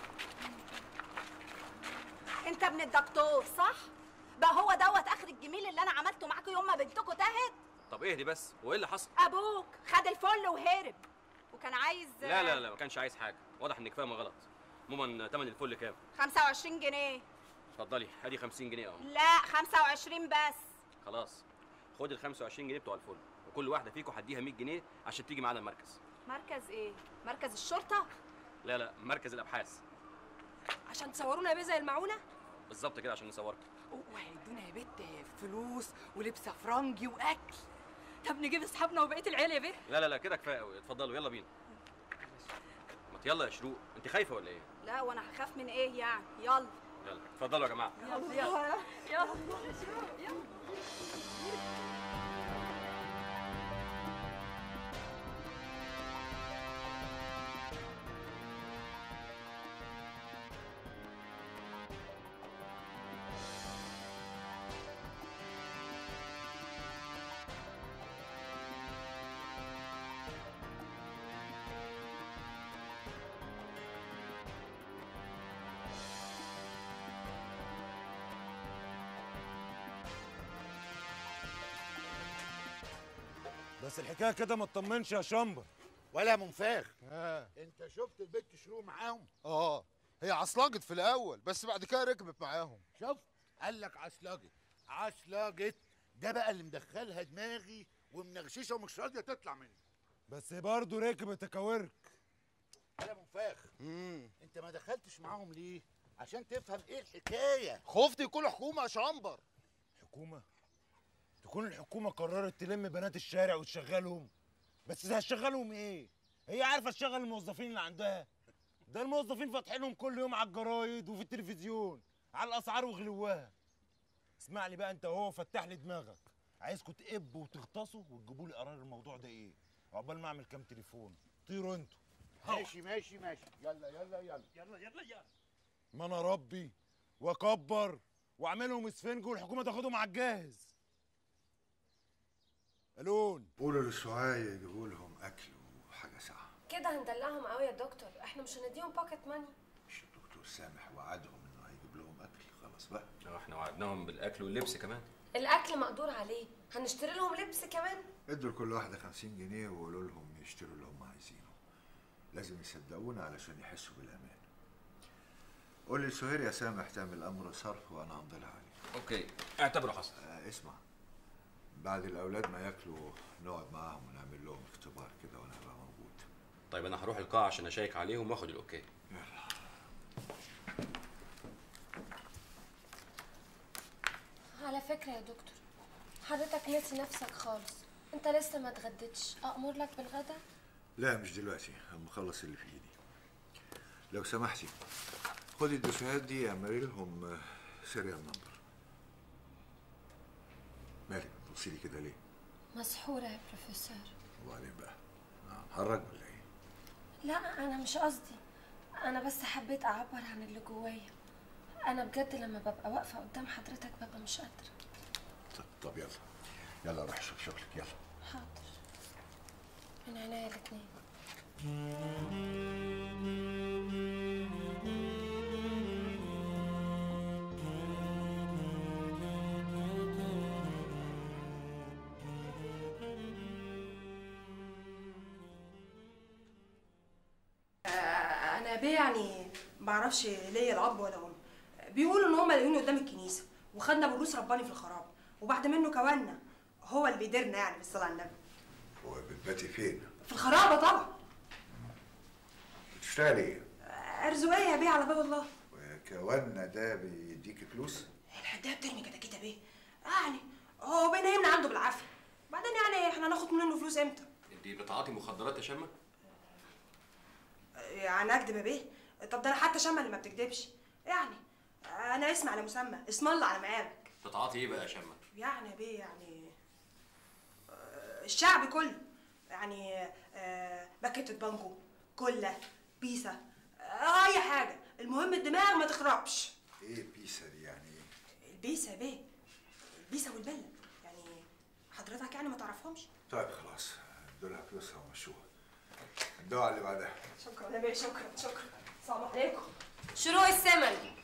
انت ابن الدكتور صح بقى هو دوت اخر الجميل اللي انا عملته معاكم يوم ما بنتكم تاهت طب اهدي بس وايه اللي حصل ابوك خد الفل وهرب وكان عايز لا لا لا ما كانش عايز حاجه واضح انك فاهمه غلط عموما ثمن الفل كام 25 جنيه اتفضلي ادي 50 جنيه اهو لا 25 بس خلاص خدي ال 25 جنيه بتوع الفل وكل واحده فيكم هديها 100 جنيه عشان تيجي معانا المركز مركز ايه مركز الشرطه لا لا مركز الابحاث عشان تصورونا يا بيه زي المعونه بالظبط كده عشان نصوركم وهيدونا يا بنت فلوس ولبس فرنجي واكل طب نجيب اصحابنا وبقيه العيله يا بيه لا لا لا كده كفايه قوي اتفضلوا يلا بينا ما ت- يلا يا شروق انت خايفه ولا ايه لا وانا هخاف من ايه يعني يلا يلا اتفضلوا يا جماعه يلا يلا يلا يلا بس الحكايه كده ما تطمنش يا شمبر ولا منفاخ اه انت شفت البت شروق معاهم اه هي عصلجت في الاول بس بعد كده ركبت معاهم شوف قال لك عشلاجت عشلاجت ده بقى اللي مدخلها دماغي ومنغششه ومش راضيه تطلع مني بس برضه ركبت يا كاورك ولا منفاخ انت ما دخلتش معاهم ليه عشان تفهم ايه الحكايه خفت يكون حكومه يا شمبر حكومه تكون الحكومه قررت تلم بنات الشارع وتشغلهم بس هتشغلهم ايه هي عارفه تشغل الموظفين اللي عندها ده الموظفين فاتحين لهم كل يوم على الجرايد وفي التلفزيون على الاسعار وغلواها اسمع لي بقى انت وهو فتح لي دماغك عايزكم تقبوا وتغطسوا وتجيبوا لي قرار الموضوع ده ايه عقبال ما اعمل كام تليفون طيروا انتوا ماشي ماشي ماشي يلا يلا يلا يلا يلا يلا ما انا ربي واكبر واعملهم اسفنج والحكومه تاخدهم على الجاهز الون قولوا للسعاية يجيبوا لهم اكل وحاجه ساعه كده هندلعهم قوي يا دكتور احنا مش هنديهم باكيت ماني مش الدكتور سامح وعدهم انه هيجيب لهم اكل خلاص بقى اه احنا وعدناهم بالاكل واللبس كمان الاكل مقدور عليه هنشتري لهم لبس كمان ادوا لكل واحده 50 جنيه وقولوا لهم يشتروا اللي هم عايزينه لازم يصدقونا علشان يحسوا بالامان قول لي سهير يا سامح تعمل امر صرف وانا همضيلها عليه اوكي اعتبره حصل آه اسمع بعد الاولاد ما ياكلوا نقعد معاهم ونعمل لهم اختبار كده وانا هبقى موجود طيب انا هروح القاعه عشان اشيك عليهم واخد الاوكي على فكرة يا دكتور حضرتك ناسي نفسك خالص انت لسه ما اتغديتش اامر لك بالغدا لا مش دلوقتي اما اخلص اللي في ايدي لو سمحتي خدي الدفعات دي اعملي لهم سيريال نمبر مالك بتبصي لي كده ليه مسحورة يا بروفيسور وبعدين بقى آه، هنهرج ولا ايه لا انا مش قصدي انا بس حبيت اعبر عن اللي جوايا انا بجد لما ببقى واقفة قدام حضرتك ببقى مش قادرة طب, طب يلا يلا روح شوف شغلك يلا حاضر من عينيا الاتنين آه، انا بيه يعني ما اعرفش ليا الاب ولا ام بيقولوا ان هم لاقيني قدام الكنيسه وخدنا بروس رباني في الخراب وبعد منه كوانا هو اللي بيديرنا يعني بالصلاه على النبي هو بتباتي فين؟ في الخرابه طبعا بتشتغلي ايه؟ ارزقيه يا بيه على باب الله كوانا ده بيديكي فلوس؟ الحدايه بترمي كده كده بيه يعني هو بينيمنا عنده بالعافيه بعدين يعني احنا ناخد منه فلوس امتى انت بتعاطي مخدرات يا شمه يعني اكدب يا بيه طب ده انا حتى شمه اللي ما بتكدبش يعني انا اسم على مسمى اسم الله على مقامك بتعاطي ايه بقى يا شمه يعني يا بيه يعني آه، الشعب كله يعني آه، باكيتة بانجو كله بيسا آه، اي حاجه المهم الدماغ ما تخربش ايه بيسا دي يعني ايه؟ البيسا يا بيه البيسا والبله يعني حضرتك يعني ما تعرفهمش طيب خلاص دول فلوسها ومشوها الدعاء اللي بعدها شكرا يا بيه شكرا شكرا السلام عليكم شروق الثمن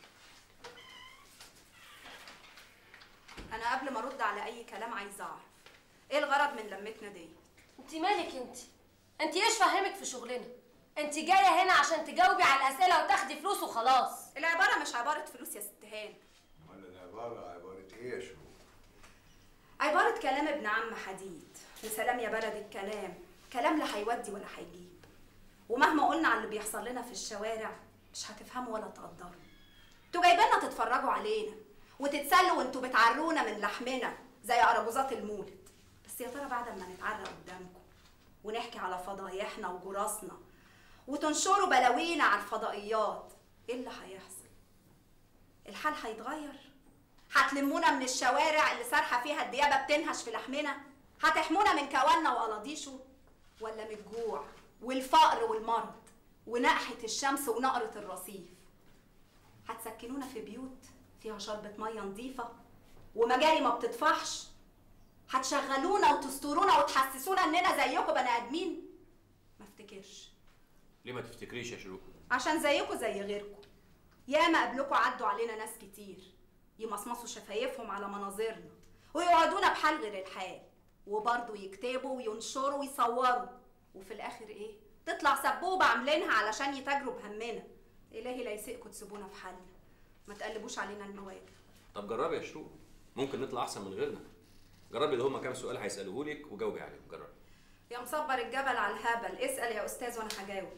انا قبل ما ارد على اي كلام عايزه اعرف ايه الغرض من لمتنا دي انت مالك انت انت ايش فاهمك في شغلنا انت جايه هنا عشان تجاوبي على الاسئله وتاخدي فلوس وخلاص العباره مش عباره فلوس يا ست هان امال العباره عباره ايه يا شروق؟ عباره كلام ابن عم حديد وسلام يا بلد الكلام كلام لا هيودي ولا هيجيب ومهما قلنا على اللي بيحصل لنا في الشوارع مش هتفهموا ولا تقدروا انتوا جايبيننا تتفرجوا علينا وتتسلوا وانتوا بتعرونا من لحمنا زي ارجوزات المولد بس يا ترى بعد ما نتعرى قدامكم ونحكي على فضايحنا وجراسنا وتنشروا بلاوينا على الفضائيات ايه اللي هيحصل الحال هيتغير هتلمونا من الشوارع اللي سارحه فيها الديابه بتنهش في لحمنا هتحمونا من كوانا وقلاضيشه ولا من الجوع والفقر والمرض ونقحة الشمس ونقرة الرصيف هتسكنونا في بيوت فيها شربة مية نظيفة ومجاري ما بتطفحش هتشغلونا وتسترونا وتحسسونا اننا زيكم بني ادمين ما افتكرش ليه ما تفتكريش يا شروق عشان زيكم زي غيركم ياما قبلكم عدوا علينا ناس كتير يمصمصوا شفايفهم على مناظرنا ويقعدونا بحال غير الحال وبرضه يكتبوا وينشروا ويصوروا وفي الاخر ايه تطلع سبوبه عاملينها علشان يتاجروا بهمنا الهي لا يسيئكم تسيبونا في حالنا ما تقلبوش علينا المواجع طب جربي يا شروق ممكن نطلع احسن من غيرنا جربي اللي هما كام سؤال هيسالوه لك وجاوبي عليهم جربي يا مصبر الجبل على الهبل اسال يا استاذ وانا هجاوب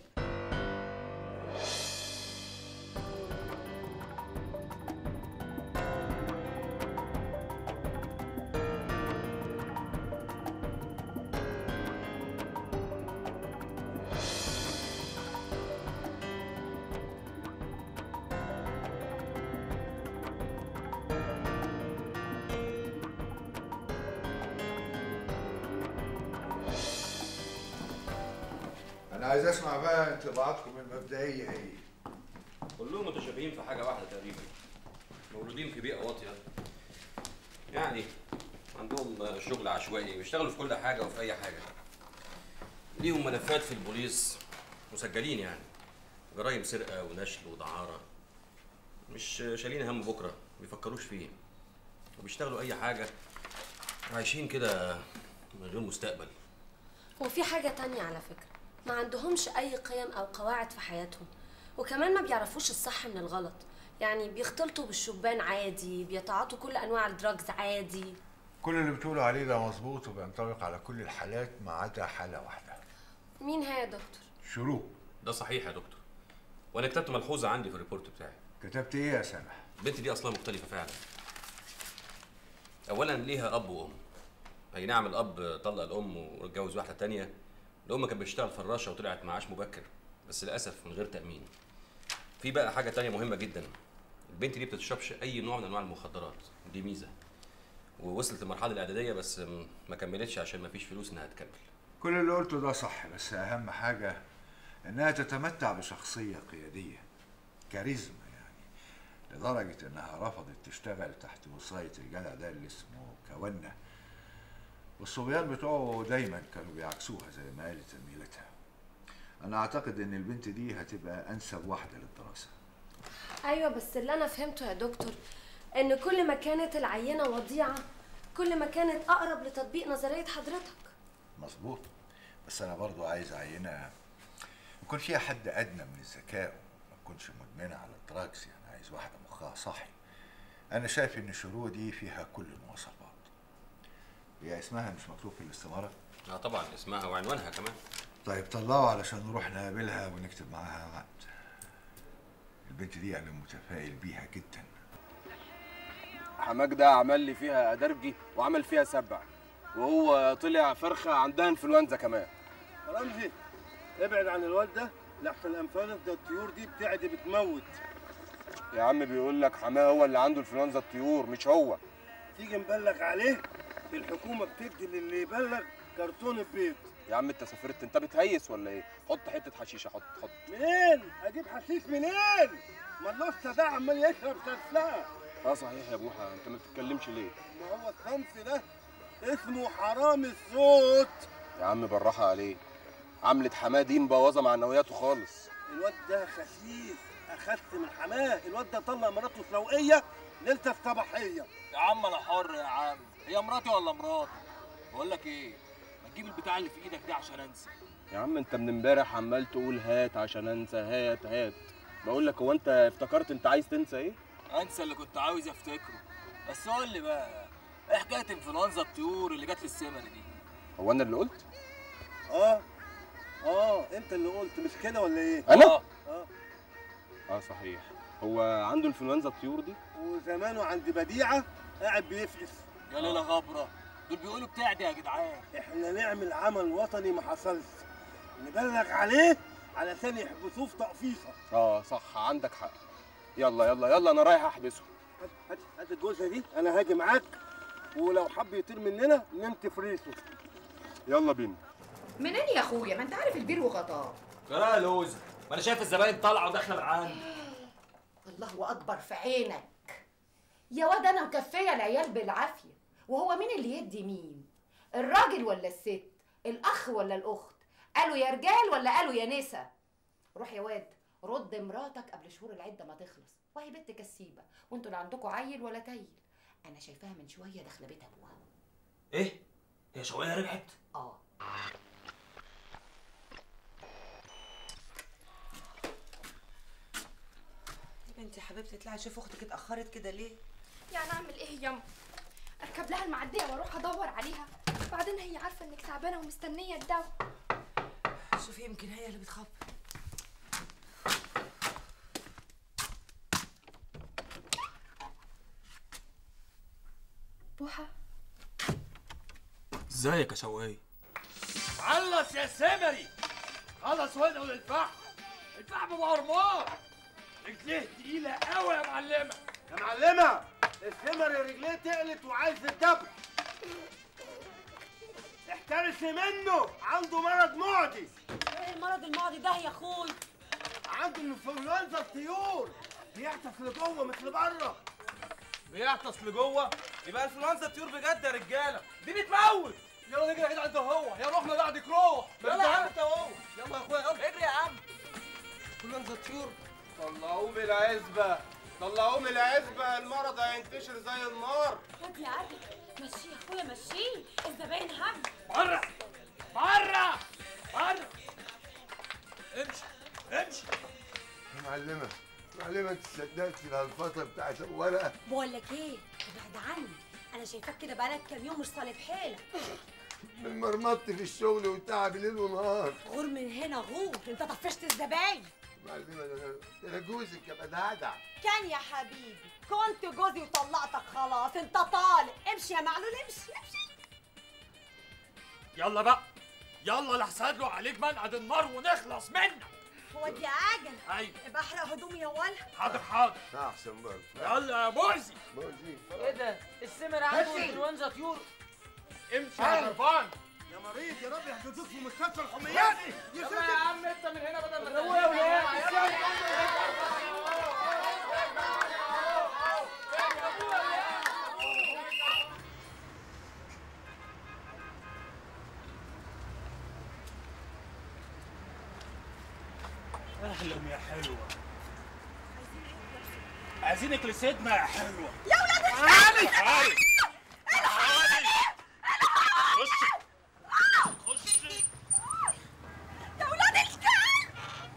انا عايز اسمع بقى انطباعاتكم المبدئيه ايه؟ كلهم متشابهين في حاجه واحده تقريبا مولودين في بيئه واطيه يعني عندهم شغل عشوائي بيشتغلوا في كل حاجه وفي اي حاجه ليهم ملفات في البوليس مسجلين يعني جرايم سرقه ونشل ودعاره مش شايلين هم بكره ما بيفكروش فيه وبيشتغلوا اي حاجه عايشين كده من غير مستقبل وفي حاجة تانية على فكرة ما عندهمش أي قيم أو قواعد في حياتهم وكمان ما بيعرفوش الصح من الغلط يعني بيختلطوا بالشبان عادي بيتعاطوا كل أنواع الدراجز عادي كل اللي بتقولوا عليه ده مظبوط وبينطبق على كل الحالات ما عدا حاله واحده مين هي يا دكتور؟ شروق ده صحيح يا دكتور وانا كتبت ملحوظه عندي في الريبورت بتاعي كتبت ايه يا سامح؟ البنت دي اصلا مختلفه فعلا اولا ليها اب وام اي نعم الاب طلق الام واتجوز واحده تانية الام كانت بتشتغل فراشه وطلعت معاش مبكر بس للاسف من غير تامين في بقى حاجه تانية مهمه جدا البنت دي بتشربش اي نوع من انواع المخدرات دي ميزه ووصلت للمرحله الاعداديه بس م- ما كملتش عشان ما فيش فلوس انها تكمل كل اللي قلته ده صح بس اهم حاجه انها تتمتع بشخصيه قياديه كاريزما يعني لدرجه انها رفضت تشتغل تحت وصايه الجدع ده اللي اسمه كونه والصبيان بتوعه دايما كانوا بيعكسوها زي ما قالت زميلتها انا اعتقد ان البنت دي هتبقى انسب واحده للدراسه ايوه بس اللي انا فهمته يا دكتور ان كل ما كانت العينه وضيعه كل ما كانت اقرب لتطبيق نظريه حضرتك مظبوط بس انا برضو عايز عينه يكون فيها حد ادنى من الذكاء وما تكونش مدمنه على الدراكس يعني عايز واحده مخها صاحي انا شايف ان الشروق دي فيها كل المواصفات هي اسمها مش مكتوب في الاستماره اه طبعا اسمها وعنوانها كمان طيب طلعوا علشان نروح نقابلها ونكتب معاها عقد البنت دي انا متفائل بيها جدا حماك ده عمل لي فيها ادرجي وعمل فيها سبع وهو طلع فرخه عندها انفلونزا كمان رمزي ابعد عن الواد ده لحسن الانفلونزا ده الطيور دي بتعدي بتموت يا عم بيقول لك حماه هو اللي عنده انفلونزا الطيور مش هو تيجي نبلغ عليه الحكومه بتدي للي يبلغ كرتون البيض يا عم انت سافرت انت بتهيس ولا ايه حط حته حشيشه حط حط منين اجيب حشيش منين ما اللصه ده عمال يشرب سلسله اه صحيح يا بوحه انت ما بتتكلمش ليه ما هو الصنف ده اسمه حرام الصوت يا عم بالراحه عليه عملة حماه دي مبوظه معنوياته خالص الواد ده خسيس اخدت من حماه الواد ده طلق مراته سروقيه ليله الصباحيه يا عم انا حر يا عم هي مراتي ولا مراتي بقول لك ايه ما تجيب البتاع اللي في ايدك دي عشان انسى يا عم انت من امبارح عمال تقول هات عشان انسى هات هات بقول لك هو انت افتكرت انت عايز تنسى ايه انسى اللي كنت عاوز افتكره بس قول لي بقى ايه حكايه انفلونزا الطيور اللي جت في السمر دي هو انا اللي قلت اه اه انت اللي قلت مش كده ولا ايه انا اه اه صحيح هو عنده انفلونزا الطيور دي وزمانه عند بديعه قاعد بيفقس يا ليله غبره دول بيقولوا بتاعدي يا جدعان احنا نعمل عمل وطني ما حصلش نبلغ عليه علشان يحبسوه في تقفيصه اه صح عندك حق يلا يلا يلا انا رايح احبسه هات هات هات الجوزه دي انا هاجي معاك ولو حب يطير مننا نمت فريسه يلا بينا منين يا اخويا ما انت عارف البير وغطاه يا لوز ما انا شايف الزباين طالعه وداخله من عندي الله اكبر في عينك يا واد انا مكفيه العيال بالعافيه وهو مين اللي يدي مين الراجل ولا الست الاخ ولا الاخت قالوا يا رجال ولا قالوا يا نسا روح يا واد رد مراتك قبل شهور العده ما تخلص وهي بنت كسيبه وانتوا لا عندكم عيل ولا تيل انا شايفاها من شويه داخله بيت ابوها ايه هي شويه ربحت اه يا بنتي حبيبتي اطلعي شوف اختك اتاخرت كده ليه يعني اعمل ايه ياما اركب لها المعديه واروح ادور عليها بعدين هي عارفه انك تعبانه ومستنيه الدواء شوفي يمكن هي اللي بتخبط بوحه ازيك يا شوقية خلص يا سمري خلص وادعوا للفحم الفحم مهرمان رجليه تقيلة قوي يا معلمة يا معلمه السمر رجليه تقلت وعايز الدبح احترسي منه عنده مرض معدي ايه المرض المعدي ده يا اخوي عنده انفلونزا الطيور بيعطس لجوه مش لبره بيعطس لجوه يبقى انفلونزا الطيور بجد يا رجاله دي بتموت يلا نجري يا جدع انت وهو يا روح ما بعدك روح يلا يا عم انت وهو يلا يا اخويا يلا اجري يا عم انفلونزا الطيور طلعوه من العزبه طلعوه من العزبه المرض هينتشر زي النار خد يا عادل مشيه يا اخويا مشيه الزباين هم بره بره بره امشي امشي يا معلمه معلمه انت صدقتي الهلفطه بتاعت الورقه بقول لك ايه ابعد عني انا شايفاك كده بقالك كام يوم مش صالب حيلك من مرمطت في الشغل وتعب ليل ونهار غور من هنا غور انت طفشت الزباين معلمه ده انا ده انا جوزك يا بدعدع كان يا حبيبي كنت جوزي وطلقتك خلاص انت طالق امشي يا معلول امشي امشي يلا بقى يلا لحسن له عليك منقد النار ونخلص منك هو دي عجل ايوه ابقى احرق هدومي يا ولا حاضر حاضر احسن برضه يلا يا موزي موزي ايه ده السمر عنده ماشي. انفلونزا طيور امشي يا جربان يا مريض يا رب يحجزوك في مستشفى الحميات يلا يا عم انت من هنا بدل ما روق يا ولاد. احلم يا حلوه عايزينك لسيدنا يا حلوه يا ولاد تعالي تعالي خشي خشي يا ولاد الكلب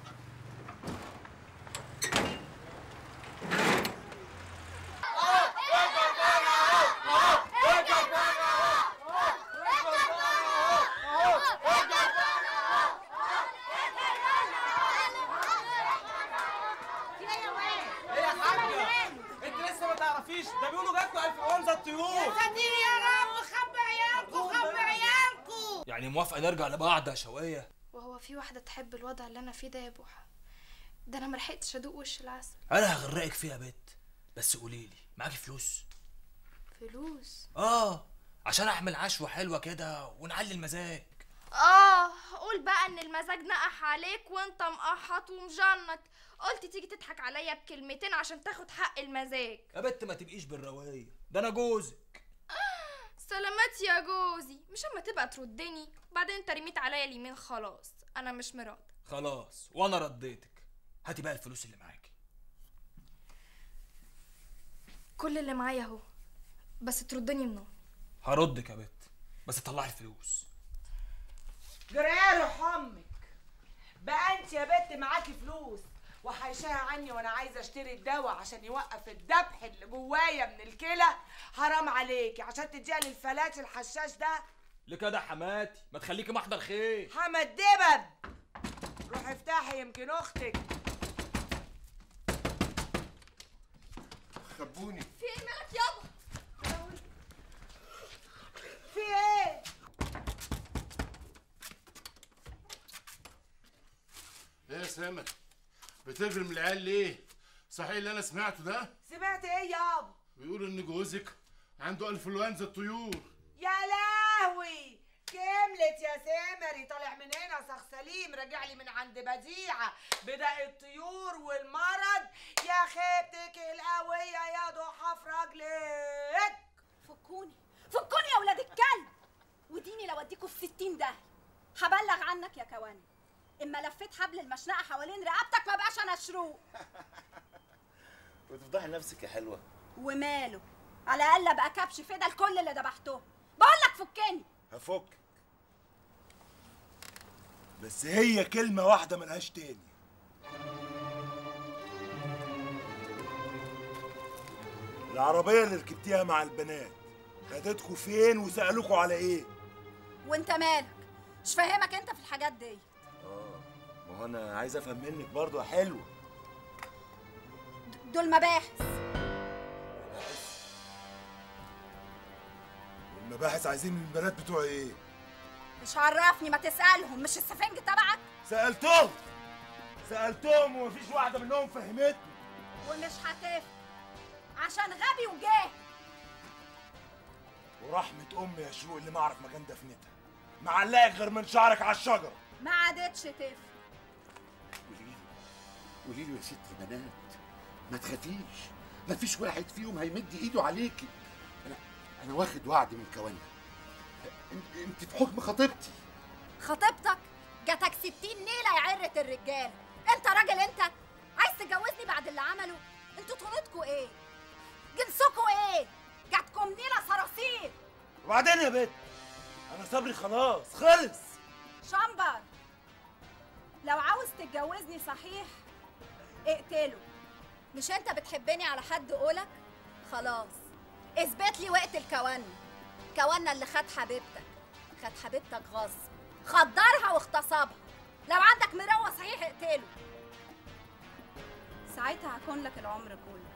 ايه يا حاجه انت لسه ما تعرفيش ده بيقولوا جاتكوا انفلونزا الطيور ساتير يا رب خبي عيالكم خبي عيالكم يعني موافقه نرجع لبعض يا شويه وهو في واحدة تحب الوضع اللي أنا فيه ده يا بوحة ده أنا ملحقتش أدوق وش العسل انا هغرقك فيها يا بت بس قولي لي معاكي فلوس فلوس اه عشان اعمل عشوه حلوه كده ونعلي المزاج آه قول بقى إن المزاج نقح عليك وأنت مقحط ومجنط قلت تيجي تضحك عليا بكلمتين عشان تاخد حق المزاج يا بت ما تبقيش بالروايه ده انا جوزك سلامات يا جوزي مش اما تبقى تردني وبعدين انت رميت عليا اليمين خلاص انا مش مراتك خلاص وانا رديتك هاتي بقى الفلوس اللي معاكي كل اللي معايا اهو بس تردني منه هردك يا بت بس طلعي الفلوس جرى روح امك بقى انت يا بت معاكي فلوس وحيشاها عني وانا عايزه اشتري الدواء عشان يوقف الذبح اللي جوايا من الكلى حرام عليكي عشان تديها للفلاش الحشاش ده لكده حماتي ما تخليكي محضر خير حمد دبب روحي افتحي يمكن اختك خبوني في ايه مالك يابا في ايه ايه يا سامر بتجري من العيال ليه صحيح اللي انا سمعته ده سمعت ايه يابا بيقولوا ان جوزك عنده انفلونزا الطيور يا لهوي كملت يا سامري طالع من هنا صخ سليم راجع لي من عند بديعه بدا الطيور والمرض يا خيبتك القويه يا ضحى في رجلك فكوني فكوني يا ولاد الكلب وديني لو اديكوا في 60 داهيه هبلغ عنك يا كواني اما لفيت حبل المشنقه حوالين رقبتك ما بقاش انا شروق وتفضحي نفسك يا حلوه وماله على الاقل ابقى كبش فدا الكل اللي ذبحتهم بقول لك فكني هفك بس هي كلمة واحدة ملهاش تاني العربية اللي ركبتيها مع البنات خدتكوا فين وسألوكوا على ايه؟ وانت مالك مش فاهمك انت في الحاجات دي اه ما هو انا عايز افهم منك برضو يا حلوة دول مباحث المباحث عايزين من البنات بتوع ايه؟ مش عرفني ما تسالهم مش السفنج تبعك سألتهم سألتهم ومفيش واحدة منهم فهمتني ومش هتفهم عشان غبي وجاهل ورحمة أمي يا شروق اللي ما أعرف مكان دفنتها معلقك غير من شعرك على الشجرة ما عادتش تفهم قولي له يا ست البنات ما تخافيش ما فيش واحد فيهم هيمد ايده عليكي انا انا واخد وعد من كوانا انت, انت في حكم خطيبتي خطيبتك جاتك 60 نيله يا عره الرجاله انت راجل انت عايز تتجوزني بعد اللي عمله انتوا طولتكوا ايه جنسكوا ايه جاتكم نيله صراصير وبعدين يا بت أنا صبري خلاص خلص شمبر لو عاوز تتجوزني صحيح اقتله مش انت بتحبني على حد قولك خلاص اثبت لي وقت الكوانا كوانا اللي خد حبيبتك خد حبيبتك غصب خدرها واغتصبها لو عندك مروه صحيح اقتله ساعتها هكون لك العمر كله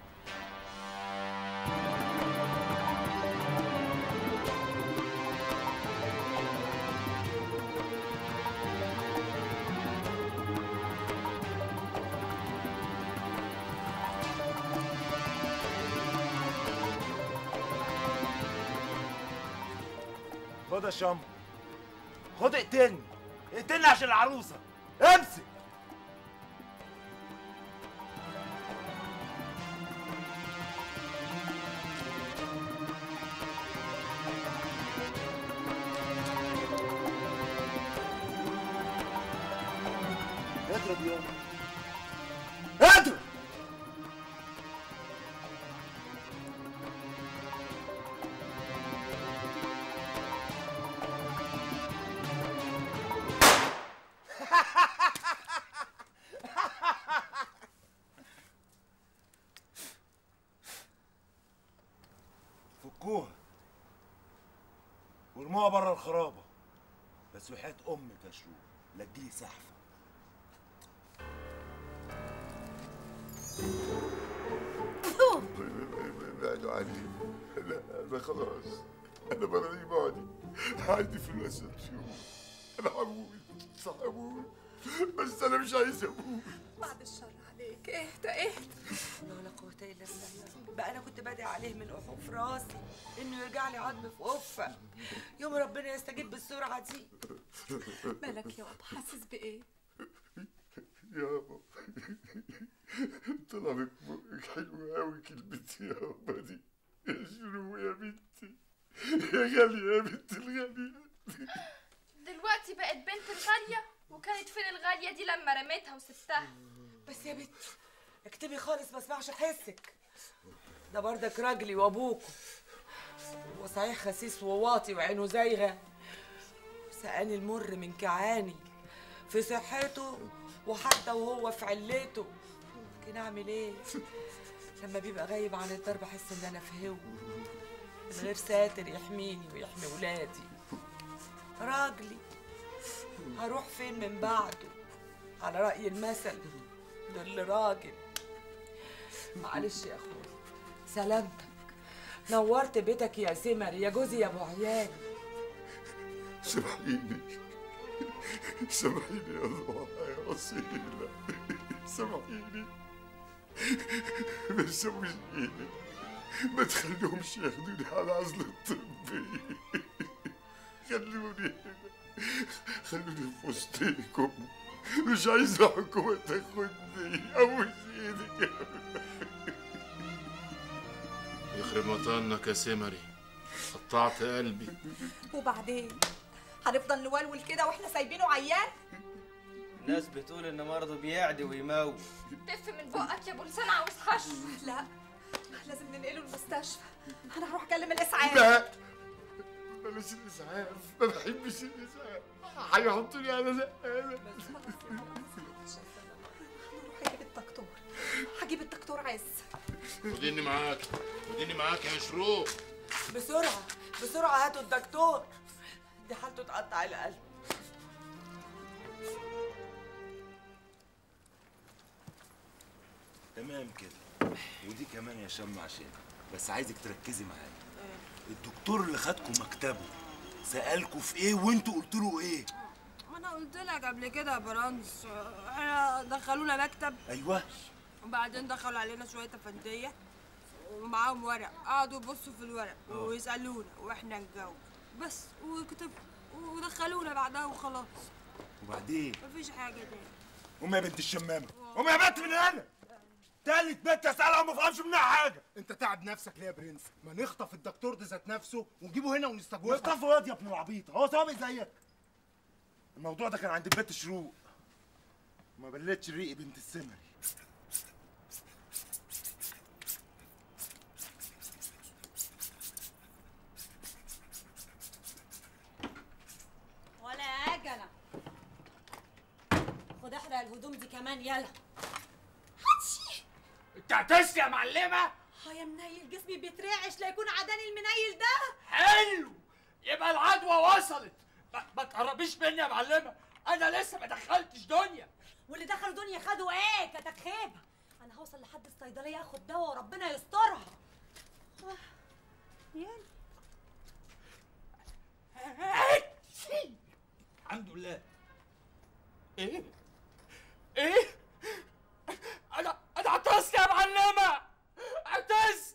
خد يا شمر خد اقتلني اقتلني عشان العروسة امسك اضرب يوم فكوها وارموها بره الخرابه بس وحياة امك يا شروق لا تجيلي سحفه ابعدوا عني لا انا خلاص انا بلاقي بعدي عندي في الاسانسير انا هموت صح هموت بس انا مش عايز اموت بعد الشر عليك اهدى اهدى لا ولا قوة الا بالله بقى انا كنت بادئ عليه من احوف راسي انه يرجع لي عظم في قفه يوم ربنا يستجيب بالسرعه دي مالك يا بابا حاسس بايه يابا طلع من بقك حلوة أوي كلمة يابا دي يا شنو يا بنتي يا غالية يا بنت الغالية دلوقتي بقت بنت الغالية وكانت فين الغالية دي لما رميتها وسبتها بس يا بنت اكتبي خالص ما اسمعش حسك ده بردك راجلي وابوكوا وصحيح خسيس وواطي وعينه زايغه سقاني المر من كعاني في صحته وحتى وهو في علته لكن اعمل ايه لما بيبقى غايب عن الدار بحس ان انا في هو من غير ساتر يحميني ويحمي ولادي راجلي هروح فين من بعده على رأي المثل دول راجل معلش يا اخويا سلامتك نورت بيتك يا سمر يا جوزي يا ابو عيال سامحيني سامحيني يا ضوء يا أصيلة سامحيني ما تسويش ايدي ما تخليهمش ياخدوني على عزل الطبي خلوني هنا خلوني في وسطيكم مش عايز الحكومة تاخدني أبوس ايدك يخرب مطنك يا سمري قطعت قلبي وبعدين هنفضل نولول كده واحنا سايبينه عيان الناس بتقول ان مرضه بيعدي ويموت تف من بقك يا ابو لسان عاوز حشو لا لازم ننقله المستشفى انا هروح اكلم الاسعاف لا بلاش الإسعاف ما بحبش الإسعاف هيحطوني على نقالة هجيب الدكتور هجيب الدكتور عز وديني معاك وديني معاك يا شروق بسرعة بسرعة هاتوا الدكتور دي حالته تقطع القلب تمام كده ودي كمان يا شم عشان بس عايزك تركزي معايا الدكتور اللي خدكم مكتبه سألكوا في ايه وانتوا قلتوا له ايه ما انا قلت لك قبل كده يا برانس احنا دخلونا مكتب ايوه وبعدين دخلوا علينا شويه افنديه ومعاهم ورق قعدوا يبصوا في الورق آه. ويسالونا واحنا نجاوب بس وكتب ودخلونا بعدها وخلاص وبعدين مفيش حاجه تاني قوم يا بنت الشمامه قوم يا بنت من هنا تالت بنت اسالها وما فهمش منها حاجه انت تعب نفسك ليه يا برنس ما نخطف الدكتور ده ذات نفسه ونجيبه هنا ونستجوبه واخطفوا واد يا ابن العبيط هو صامي زيك الموضوع ده كان عند البت شروق ما بلتش ريقي بنت السمري ولا عجلة خد احرق الهدوم دي كمان يلا انت هتسلي يا معلمه اه يا منيل جسمي بيترعش لا يكون عداني المنيل ده حلو يبقى العدوى وصلت ما, ما تقربيش مني يا معلمه انا لسه ما دخلتش دنيا واللي دخلوا دنيا خدوا ايه كتكخيبه انا هوصل لحد الصيدليه اخد دواء وربنا يسترها آه، يلا الحمد لله ايه ايه انا انا عطست يا معلمه عطست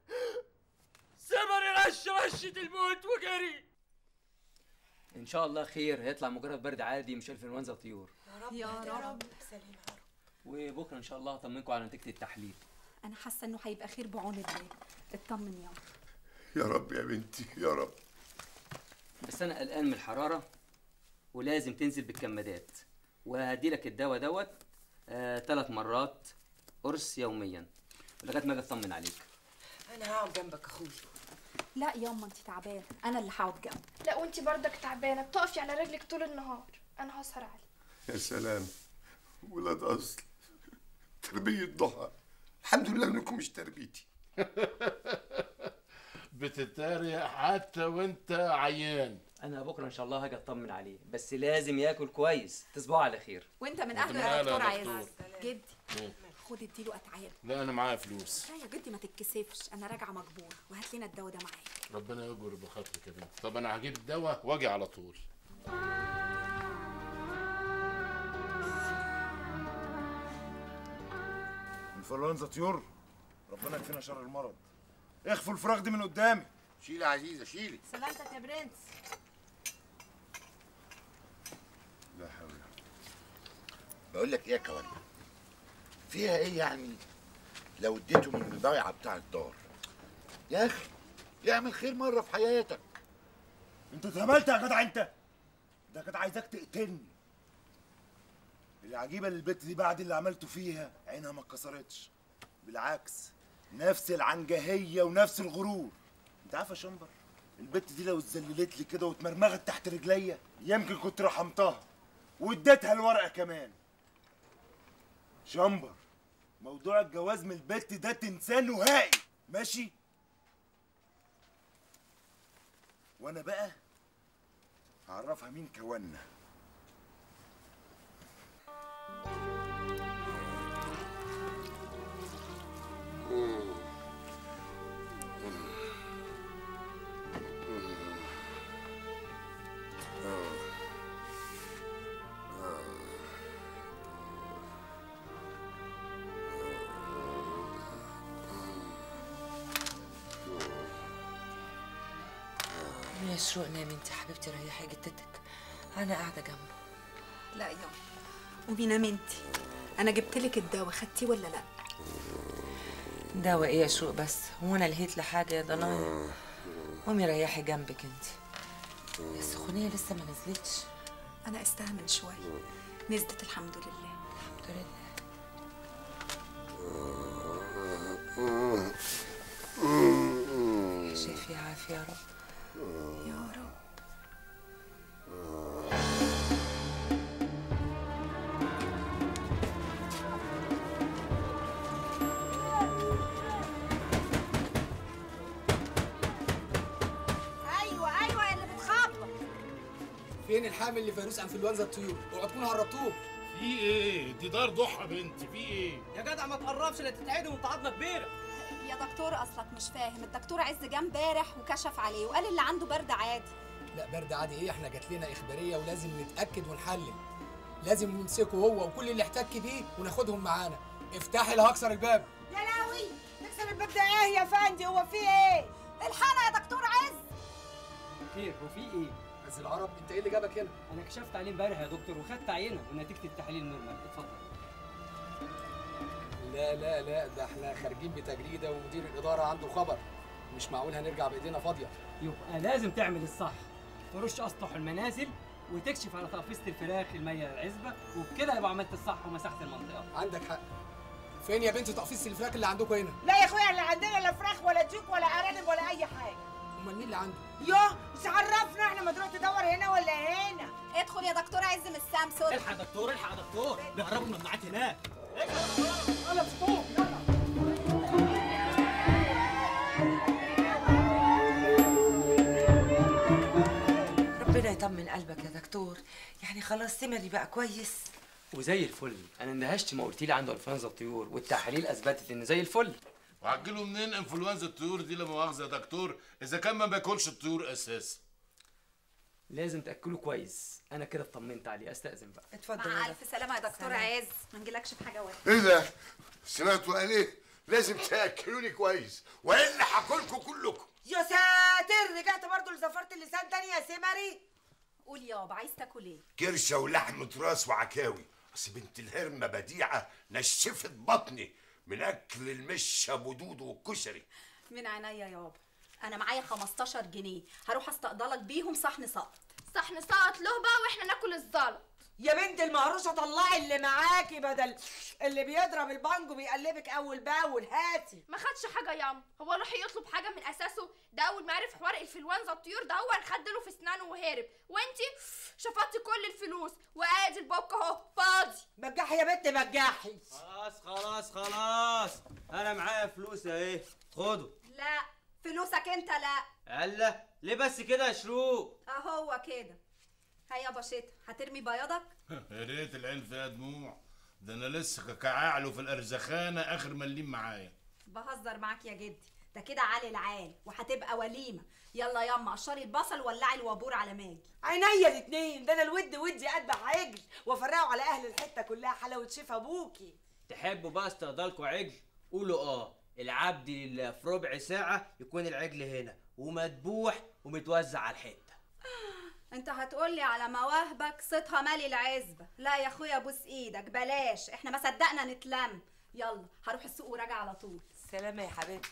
سمري رش رشة الموت وجري ان شاء الله خير هيطلع مجرد برد عادي مش انفلونزا طيور يا رب يا رب سليم يا رب وبكره ان شاء الله هطمنكم على نتيجه التحليل انا حاسه انه هيبقى خير بعون الله اطمن يا يا رب يا بنتي يا رب بس انا قلقان من الحراره ولازم تنزل بالكمادات وهدي لك الدواء دوت آه ثلاث مرات قرص يوميا لغايه ما اجي اطمن عليك انا هقعد جنبك اخويا لا ياما انت تعبانه انا اللي هقعد جنبك لا وانتي برضك تعبانه بتقفي على رجلك طول النهار انا هسهر عليك يا سلام ولاد اصل تربية ضحى الحمد لله انكم مش تربيتي بتتريق حتى وانت عيان انا بكره ان شاء الله هاجي اطمن عليه بس لازم ياكل كويس تصبحوا على خير وانت من وانت اهله من يا أهله دكتور يا عايز دكتور. جدي مم. خد اديله اتعاب لا انا معايا فلوس لا يا جدي ما تتكسفش انا راجعه مجبوره وهات لنا الدواء ده معاك ربنا يجبر بخاطرك يا بنت طب انا هجيب الدواء واجي على طول انفلونزا طيور ربنا يكفينا شر المرض اخفوا الفراغ دي من قدامي شيلي يا عزيزه شيلي سلامتك يا برنس لا حول بقول لك ايه يا كواني فيها ايه يعني لو اديته من الضيعه بتاع الدار يا اخي يعمل خير مره في حياتك انت اتهملت يا جدع انت ده كانت عايزاك تقتلني العجيبه للبت دي بعد اللي عملته فيها عينها ما اتكسرتش بالعكس نفس العنجهيه ونفس الغرور انت عارف يا شمبر البت دي لو اتذللت لي كده واتمرمغت تحت رجليا يمكن كنت رحمتها واديتها الورقه كمان شمبر موضوع الجواز من البت ده تنساه نهائي ماشي وانا بقى هعرفها مين كوانا يا شروق نامي انت حبيبتي ريحي جدتك انا قاعده جنبه لا يا قومي نامي انت انا جبت لك الدواء خدتيه ولا لا دواء ايه يا شروق بس هو انا لهيت لحاجه يا ضنايا قومي ريحي جنبك انت السخونيه لسه ما نزلتش انا قستها من شويه نزلت الحمد لله الحمد لله شافي عافيه يا رب يا رب ايوه ايوه يا اللي بتخبط فين الحامل لفيروس انفلونزا الطيور؟ اوعى تكونوا هربتوه في ايه دي دار ضحى بنتي في ايه يا جدع ما تقربش لا تتعدي وانت عضمه كبيره يا دكتور اصلك مش فاهم الدكتور عز جه امبارح وكشف عليه وقال اللي عنده برد عادي لا برد عادي ايه احنا جات لنا اخباريه ولازم نتاكد ونحلل لازم نمسكه هو وكل اللي احتك بيه وناخدهم معانا افتحي لا هكسر الباب يا لهوي تكسر الباب ده ايه يا فندي هو في ايه الحقنا يا دكتور عز خير وفي ايه؟ بس العرب انت ايه اللي جابك هنا؟ انا كشفت عليه امبارح يا دكتور وخدت عينه ونتيجه التحاليل نورمال اتفضل لا لا لا ده احنا خارجين بتجريده ومدير الاداره عنده خبر مش معقول هنرجع بايدينا فاضيه يبقى لازم تعمل الصح ترش اسطح المنازل وتكشف على تقفيصه الفراخ الميه العزبه وبكده يبقى عملت الصح ومسحت المنطقه عندك حق فين يا بنت تقفيص الفراخ اللي عندكم هنا؟ لا يا اخويا اللي عندنا لا فراخ ولا ديك ولا ارانب ولا اي حاجه امال مين اللي عنده؟ يوه مش عرفنا احنا ما تروح تدور هنا ولا هنا ادخل يا دكتور عز من السامسونج الحق يا دكتور الحق يا دكتور بيهربوا الممنوعات هناك يلا فوق ربنا يطمن قلبك يا دكتور يعني خلاص سمري بقى كويس وزي الفل انا اندهشت ما قلت لي عنده انفلونزا الطيور والتحاليل اثبتت ان زي الفل وهتجيله منين انفلونزا الطيور دي لا مؤاخذه يا دكتور اذا كان ما بياكلش الطيور اساسا لازم تاكله كويس انا كده اطمنت عليه استاذن بقى اتفضل مع الف سلامه يا دكتور عز ما نجيلكش بحاجه وحشه ايه ده سمعتوا قال ايه لازم تاكلوني كويس والا هاكلكم كلكم يا ساتر رجعت برضو لزفرت اللسان تاني يا سمري قول يابا عايز تاكل ايه كرشه ولحمة راس وعكاوي اصل بنت الهرمه بديعه نشفت بطني من اكل المشه ودود والكشري من عينيا يابا انا معايا 15 جنيه هروح استقضلك بيهم صحن سقط صحن سقط له بقى واحنا ناكل الزلط يا بنت المهروسه طلعي اللي معاكي بدل اللي بيضرب البانجو بيقلبك اول باول هاتي ما خدش حاجه ياما هو راح يطلب حاجه من اساسه ده اول ما عرف حوار الانفلونزا الطيور ده هو انخدله في اسنانه وهرب وانتي شفطتي كل الفلوس وادي البوك اهو فاضي بجحي يا بنت بجحي خلاص خلاص خلاص انا معايا فلوس اهي خدوا لا فلوس بوسك انت لا الله ليه بس كده يا شروق اهو كده هيا بشيطة هترمي بياضك يا ريت العين فيها دموع ده انا لسه كعقله في الارزخانه اخر مليم معايا بهزر معاك يا جدي ده كده علي العال وهتبقى وليمة يلا ياما قشري البصل ولعي الوابور على ماجي عينيا الاتنين ده انا الود ودي اذبح عجل وافرقه على اهل الحته كلها حلاوه شيف ابوكي تحبوا بقى استخدالكوا عجل قولوا اه العبد لله في ربع ساعة يكون العجل هنا ومدبوح ومتوزع على الحتة انت هتقولي على مواهبك صيتها مالي العزبة لا يا اخويا بوس ايدك بلاش احنا ما صدقنا نتلم يلا هروح السوق وراجع على طول سلامة يا حبيبتي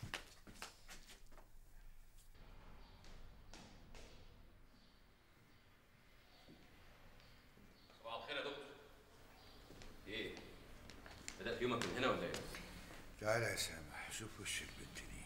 صباح الخير يا دكتور ايه بدأت يومك من هنا ولا ايه؟ تعالى يا سامح شوف وش البنت دي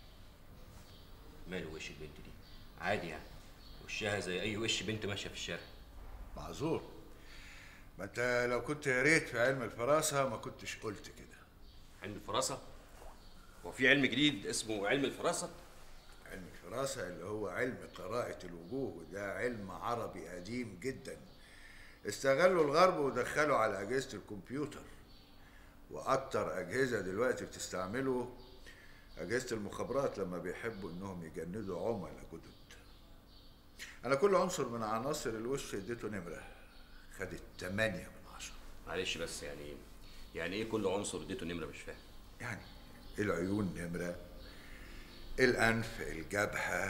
ماله وش البنت دي؟ عادي يعني وشها زي اي وش بنت ماشيه في الشارع معذور ما انت لو كنت يا ريت في علم الفراسه ما كنتش قلت كده علم الفراسه هو في علم جديد اسمه علم الفراسه علم الفراسه اللي هو علم قراءه الوجوه وده علم عربي قديم جدا استغلوا الغرب ودخلوا على اجهزه الكمبيوتر واكتر اجهزه دلوقتي بتستعمله اجهزه المخابرات لما بيحبوا انهم يجندوا عملاء جدد انا كل عنصر من عناصر الوش اديته نمره خدت 8 من عشرة معلش بس يعني يعني ايه كل عنصر اديته نمره مش فاهم يعني العيون نمرة الأنف الجبهة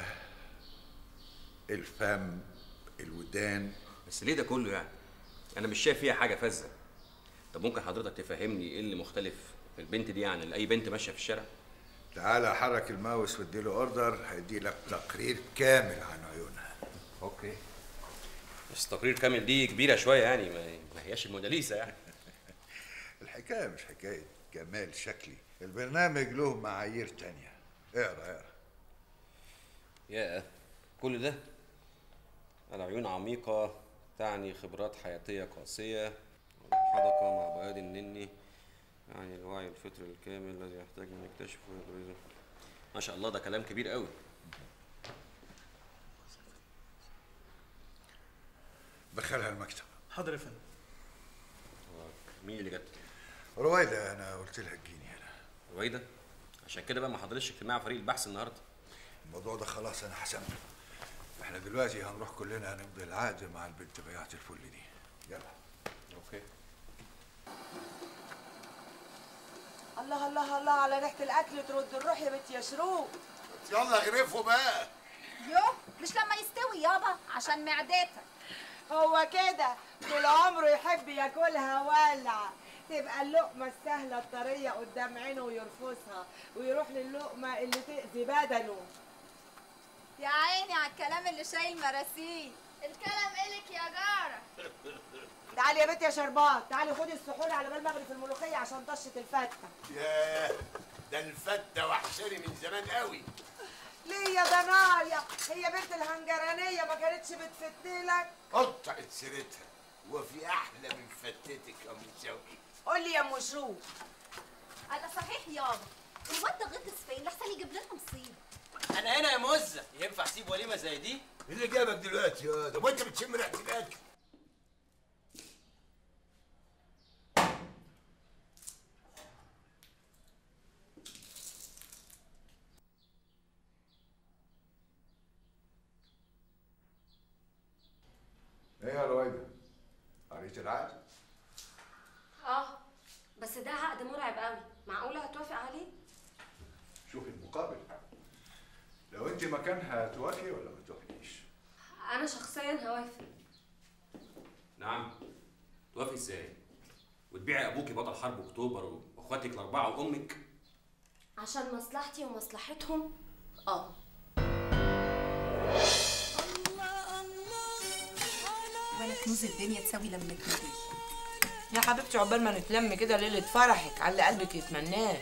الفم الودان بس ليه ده كله يعني؟ انا مش شايف فيها حاجه فذه طب ممكن حضرتك تفهمني ايه اللي مختلف في البنت دي عن اي بنت ماشيه في الشارع؟ تعالى حرك الماوس واديله اوردر هيدي لك تقرير كامل عن عيونها اوكي بس تقرير كامل دي كبيره شويه يعني ما ما هياش الموناليزا يعني الحكاية مش حكاية جمال شكلي البرنامج له معايير تانية اقرا اقرا يا كل ده العيون عميقة تعني خبرات حياتية قاسية حدقة مع بياض النني يعني الوعي الفطري الكامل الذي يحتاج من يكتشف ويبرزه ما شاء الله ده كلام كبير قوي دخلها المكتب حاضر يا فندم مين اللي جت؟ رويدة انا قلت لها تجيني هنا رويدة عشان كده بقى ما حضرتش اجتماع فريق البحث النهارده الموضوع ده خلاص انا حسمته احنا دلوقتي هنروح كلنا نمضي العقد مع البنت بياعة الفل دي يلا اوكي الله الله الله على ريحه الاكل ترد الروح يا بنت يا شروق يلا غرفوا بقى يو مش لما يستوي يابا عشان معدتك هو كده طول عمره يحب ياكلها ولع تبقى اللقمة السهلة الطرية قدام عينه ويرفضها ويروح للقمة اللي تأذي بدنه يا عيني على الكلام اللي شايل مراسيل الكلام إلك يا جارة تعالي يا بنت يا شربات تعالي خدي السحور على بال المغرب في الملوخية عشان طشة الفتة ياه ده الفتة وحشاني من زمان قوي ليه يا ضنايا هي بنت الهنجرانية ما كانتش بتفتلك قطعت سيرتها وفي احلى من فتتك يا ام شوقي قول لي يا ام شروق انا صحيح يابا الواد ده غطس فين لحسن يجيب لنا مصيبه انا هنا يا مزه ينفع اسيب وليمه زي دي ايه اللي جابك دلوقتي يا ده وانت بتشم ريحه الاكل ايه يا رويدة قريت العقد اه بس ده عقد مرعب قوي معقوله هتوافق عليه شوف المقابل لو انت مكانها توافقي ولا ما توافقيش انا شخصيا هوافق نعم توافق ازاي؟ وتبيعي ابوكي بطل حرب اكتوبر واخواتك الاربعه وامك عشان مصلحتي ومصلحتهم اه ولا كنوز الدنيا تساوي لمتنا دي يا حبيبتي عقبال ما نتلم كده ليلة فرحك على اللي قلبك يتمناه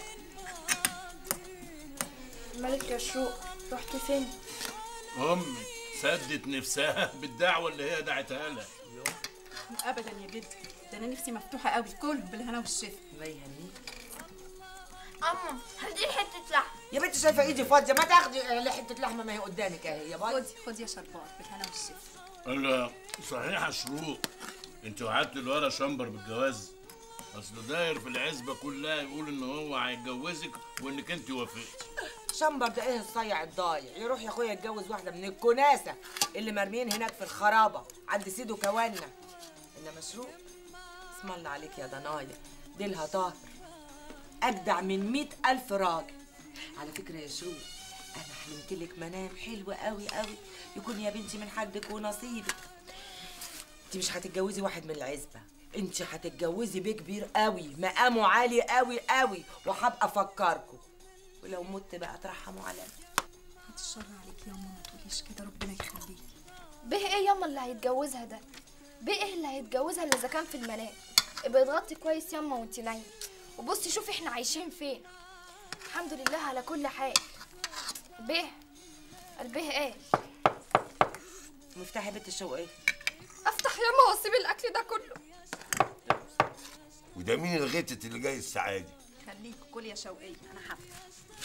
مالك يا شروق رحت فين؟ امي سدت نفسها بالدعوه اللي هي دعتها لها ابدا يا جدي ده انا نفسي مفتوحه قوي كله بالهنا والشفا الله يهنيك أما هدي حتة لحم يا بنت شايفه ايدي فاضيه ما تاخدي آه، حته لحمه ما هي قدامك اهي يا باي خدي خدي يا شربات بالهنا والشفا لا صحيح يا شروق انت وعدت الورا شمبر بالجواز اصل داير في العزبه كلها يقول ان هو هيتجوزك وانك انت وافقتي شمبر ده ايه الصيع الضايع يروح يا اخويا يتجوز واحده من الكناسه اللي مرميين هناك في الخرابه عند سيدو كوانا انما شروق اسم الله عليك يا ضنايا ديلها طاهر اجدع من مئة الف راجل على فكره يا شروق انا حلمت لك منام حلو قوي قوي يكون يا بنتي من حدك ونصيبك انت مش هتتجوزي واحد من العزبه انت هتتجوزي بيه كبير قوي مقامه عالي قوي قوي وهبقى افكركم ولو مت بقى ترحموا عليا بعد الشر عليك يا ماما ما تقوليش كده ربنا يخليكي به ايه ياما اللي هيتجوزها ده به ايه اللي هيتجوزها اللي اذا كان في المنام ابقى اضغطي كويس ياما وانت نايمه وبصي شوفي احنا عايشين فين الحمد لله على كل حال به البه ايه مفتاح بيت الشوق ايه افتح ياما واسيب الاكل ده كله وده مين الغتت اللي جاي الساعه دي خليك كل يا شوقية انا حابة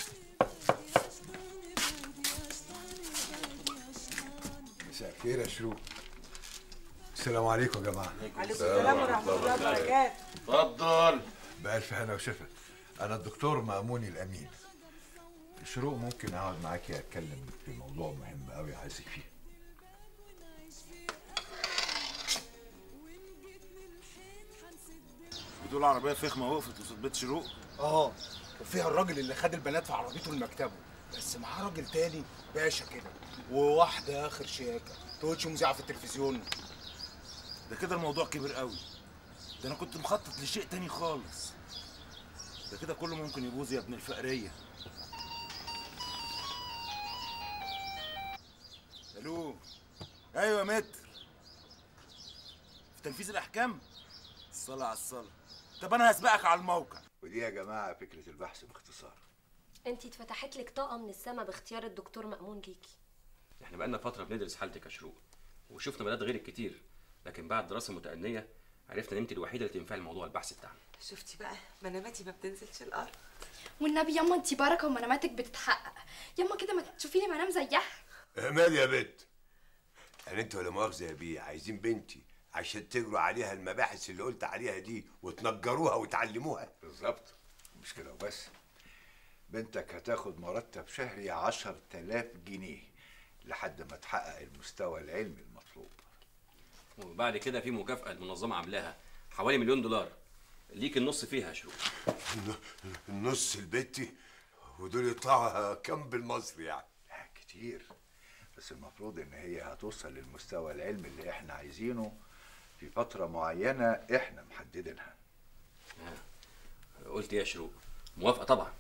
مساء الخير يا شروق السلام عليكم يا جماعه عليكم السلام ورحمه الله وبركاته اتفضل بألف هنا وشفا أنا الدكتور مأموني الأمين شروق ممكن أقعد معاكي أتكلم في موضوع مهم أوي عايزك فيه بتقول عربيه فخمه وقفت قصاد بيت شروق اه وفيها الراجل اللي خد البنات في عربيته لمكتبه بس معاه راجل تاني باشا كده وواحده اخر شياكه تقولش مذيعه في التلفزيون ده كده الموضوع كبير قوي ده انا كنت مخطط لشيء تاني خالص ده كده كله ممكن يبوظ يا ابن الفقريه الو ايوه يا متر في تنفيذ الاحكام الصلاه على الصلاه طب انا هسبقك على الموقع ودي يا جماعة فكرة البحث باختصار انتي اتفتحت لك طاقه من السما باختيار الدكتور مأمون ليكي احنا بقالنا فتره بندرس حالتك يا شروق وشفنا بنات غيرك كتير لكن بعد دراسه متأنية عرفنا ان انت الوحيده اللي تنفع الموضوع البحث بتاعنا شفتي بقى مناماتي ما بتنزلش الارض والنبي ياما انت بركه ومناماتك بتتحقق ياما كده ما تشوفي لي منام زيها مال يا بت يعني انت ولا مؤاخذه يا بيه عايزين بنتي عشان تجروا عليها المباحث اللي قلت عليها دي وتنجروها وتعلموها بالظبط مش كده وبس بنتك هتاخد مرتب شهري عشر تلاف جنيه لحد ما تحقق المستوى العلمي المطلوب وبعد كده في مكافاه المنظمه عاملاها حوالي مليون دولار ليك النص فيها يا شروق النص لبنتي ودول يطلعوا كام بالمصري يعني كتير بس المفروض ان هي هتوصل للمستوى العلمي اللي احنا عايزينه في فترة معينة احنا محددينها قلت ايه يا شروق موافقه طبعا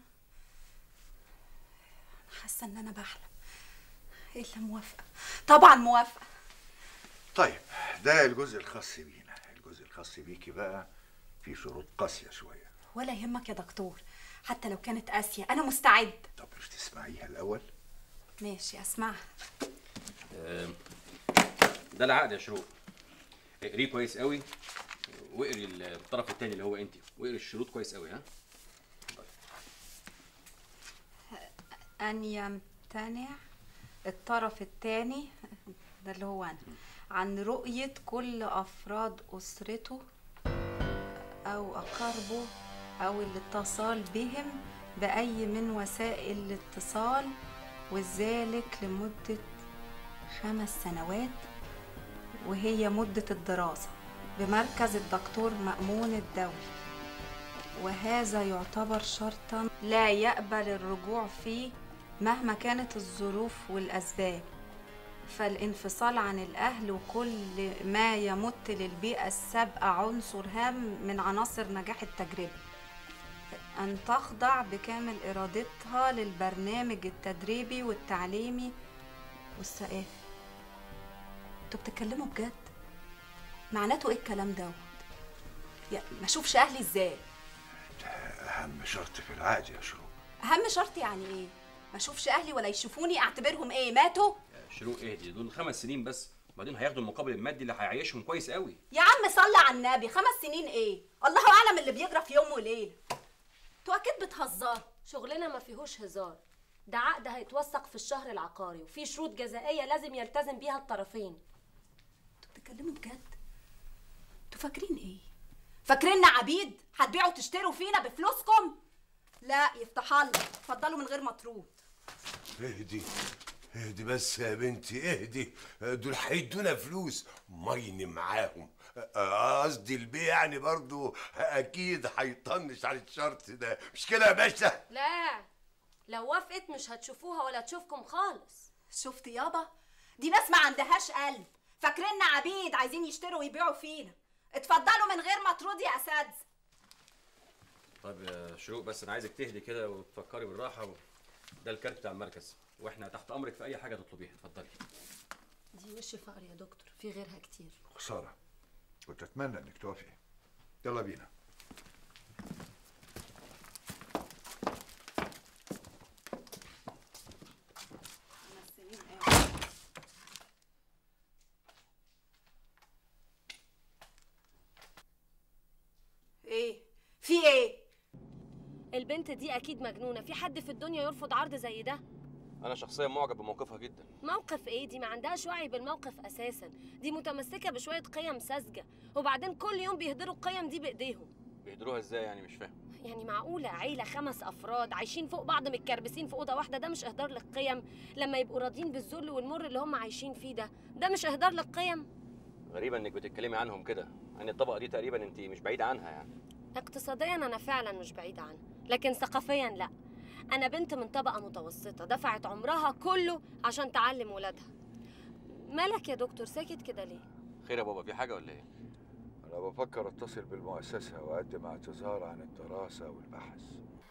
حاسة ان انا بحلم الا موافقة طبعا موافقة طيب ده الجزء الخاص بينا الجزء الخاص بيكي بقى في شروط قاسية شوية ولا يهمك يا دكتور حتى لو كانت قاسية انا مستعد طب مش تسمعيها الأول ماشي اسمعها آم، ده العقد يا شروق اقريه كويس قوي واقري الطرف الثاني اللي هو انت واقري الشروط كويس قوي ها أن يمتنع الطرف الثاني ده اللي هو أنا عن رؤية كل أفراد أسرته أو أقاربه أو الاتصال بهم بأي من وسائل الاتصال وذلك لمدة خمس سنوات وهي مدة الدراسة بمركز الدكتور مأمون الدولي وهذا يعتبر شرطا لا يقبل الرجوع فيه مهما كانت الظروف والأسباب فالانفصال عن الأهل وكل ما يمت للبيئة السابقة عنصر هام من عناصر نجاح التجربة أن تخضع بكامل إرادتها للبرنامج التدريبي والتعليمي والثقافي انتوا بتتكلموا بجد معناته ايه الكلام دوت يا ما اشوفش اهلي ازاي أهم شرط في العقد يا شروق اهم شرط يعني ايه ما اشوفش اهلي ولا يشوفوني اعتبرهم ايه ماتوا شروق اهدي دول خمس سنين بس وبعدين هياخدوا المقابل المادي اللي هيعيشهم كويس قوي يا عم صلي على النبي خمس سنين ايه الله اعلم اللي بيجرى في يوم وليله انتوا اكيد بتهزروا شغلنا ما فيهوش هزار ده عقد هيتوثق في الشهر العقاري وفي شروط جزائيه لازم يلتزم بيها الطرفين بتتكلموا بجد انتوا فاكرين ايه فاكريننا عبيد هتبيعوا وتشتروا فينا بفلوسكم لا يفتح الله اتفضلوا من غير مطرود اهدي اهدي بس يا بنتي اهدي دول هيدونا فلوس مين معاهم آه، قصدي البيع يعني برضو اكيد هيطنش على الشرط ده مش كده يا باشا لا لو وافقت مش هتشوفوها ولا تشوفكم خالص شفت يابا دي ناس ما عندهاش قلب فاكريننا عبيد عايزين يشتروا ويبيعوا فينا اتفضلوا من غير مطرود يا اساتذه طيب يا شروق بس انا عايزك تهدي كده وتفكري بالراحه و... ده الكارت بتاع المركز واحنا تحت امرك في اي حاجه تطلبيها اتفضلي دي وش فقر يا دكتور في غيرها كتير خسارة كنت أتمنى إنك توافقي يلا بينا ايه في ايه البنت دي اكيد مجنونه في حد في الدنيا يرفض عرض زي ده انا شخصيا معجب بموقفها جدا موقف ايه دي ما عندهاش وعي بالموقف اساسا دي متمسكه بشويه قيم ساذجه وبعدين كل يوم بيهدروا القيم دي بايديهم بيهدروها ازاي يعني مش فاهم يعني معقوله عيله خمس افراد عايشين فوق بعض متكربسين في اوضه واحده ده مش اهدار للقيم لما يبقوا راضيين بالذل والمر اللي هم عايشين فيه ده ده مش اهدار للقيم غريبه انك بتتكلمي عنهم كده يعني الطبقه دي تقريبا انت مش بعيده عنها يعني اقتصاديا انا فعلا مش بعيده عنها لكن ثقافيا لا انا بنت من طبقه متوسطه دفعت عمرها كله عشان تعلم ولادها مالك يا دكتور ساكت كده ليه خير يا بابا في حاجه ولا ايه أنا بفكر أتصل بالمؤسسة وأقدم اعتذار عن الدراسة والبحث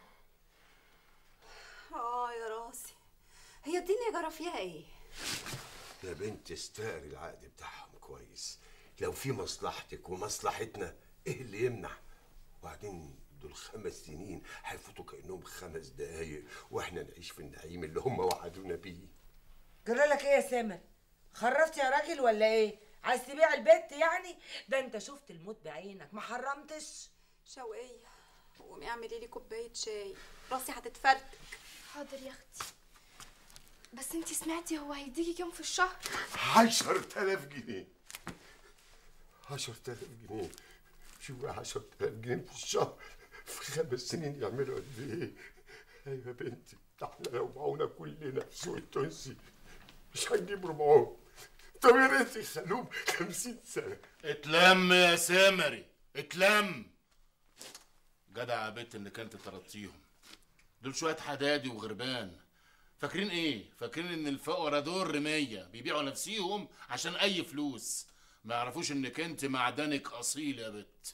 اه يا راسي هي الدنيا جرى فيها ايه يا بنت استقري العقد بتاعهم كويس لو في مصلحتك ومصلحتنا ايه اللي يمنع وبعدين دول خمس سنين هيفوتوا كانهم خمس دقايق واحنا نعيش في النعيم اللي هم وعدونا بيه جرى لك ايه يا سامر خرفت يا راجل ولا ايه عايز تبيع البيت يعني ده انت شفت الموت بعينك ما حرمتش شوقية قومي اعملي لي كوباية شاي راسي هتتفرتك حاضر يا اختي بس انتي سمعتي هو هيديكي كام في الشهر عشرة آلاف جنيه عشرة آلاف جنيه شو عشرة آلاف جنيه في الشهر في خمس سنين يعملوا قد ايه ايوه يا بنتي ده احنا لو معونا كلنا في سوق التونسي مش هنجيب ربعهم طب يا ريت يخلوهم خمسين سنة اتلم يا سامري اتلم جدع يا بت انك انت طردتيهم دول شويه حدادي وغربان فاكرين ايه فاكرين ان الفقراء دول رميه بيبيعوا نفسيهم عشان اي فلوس ما يعرفوش انك انت معدنك اصيل يا بت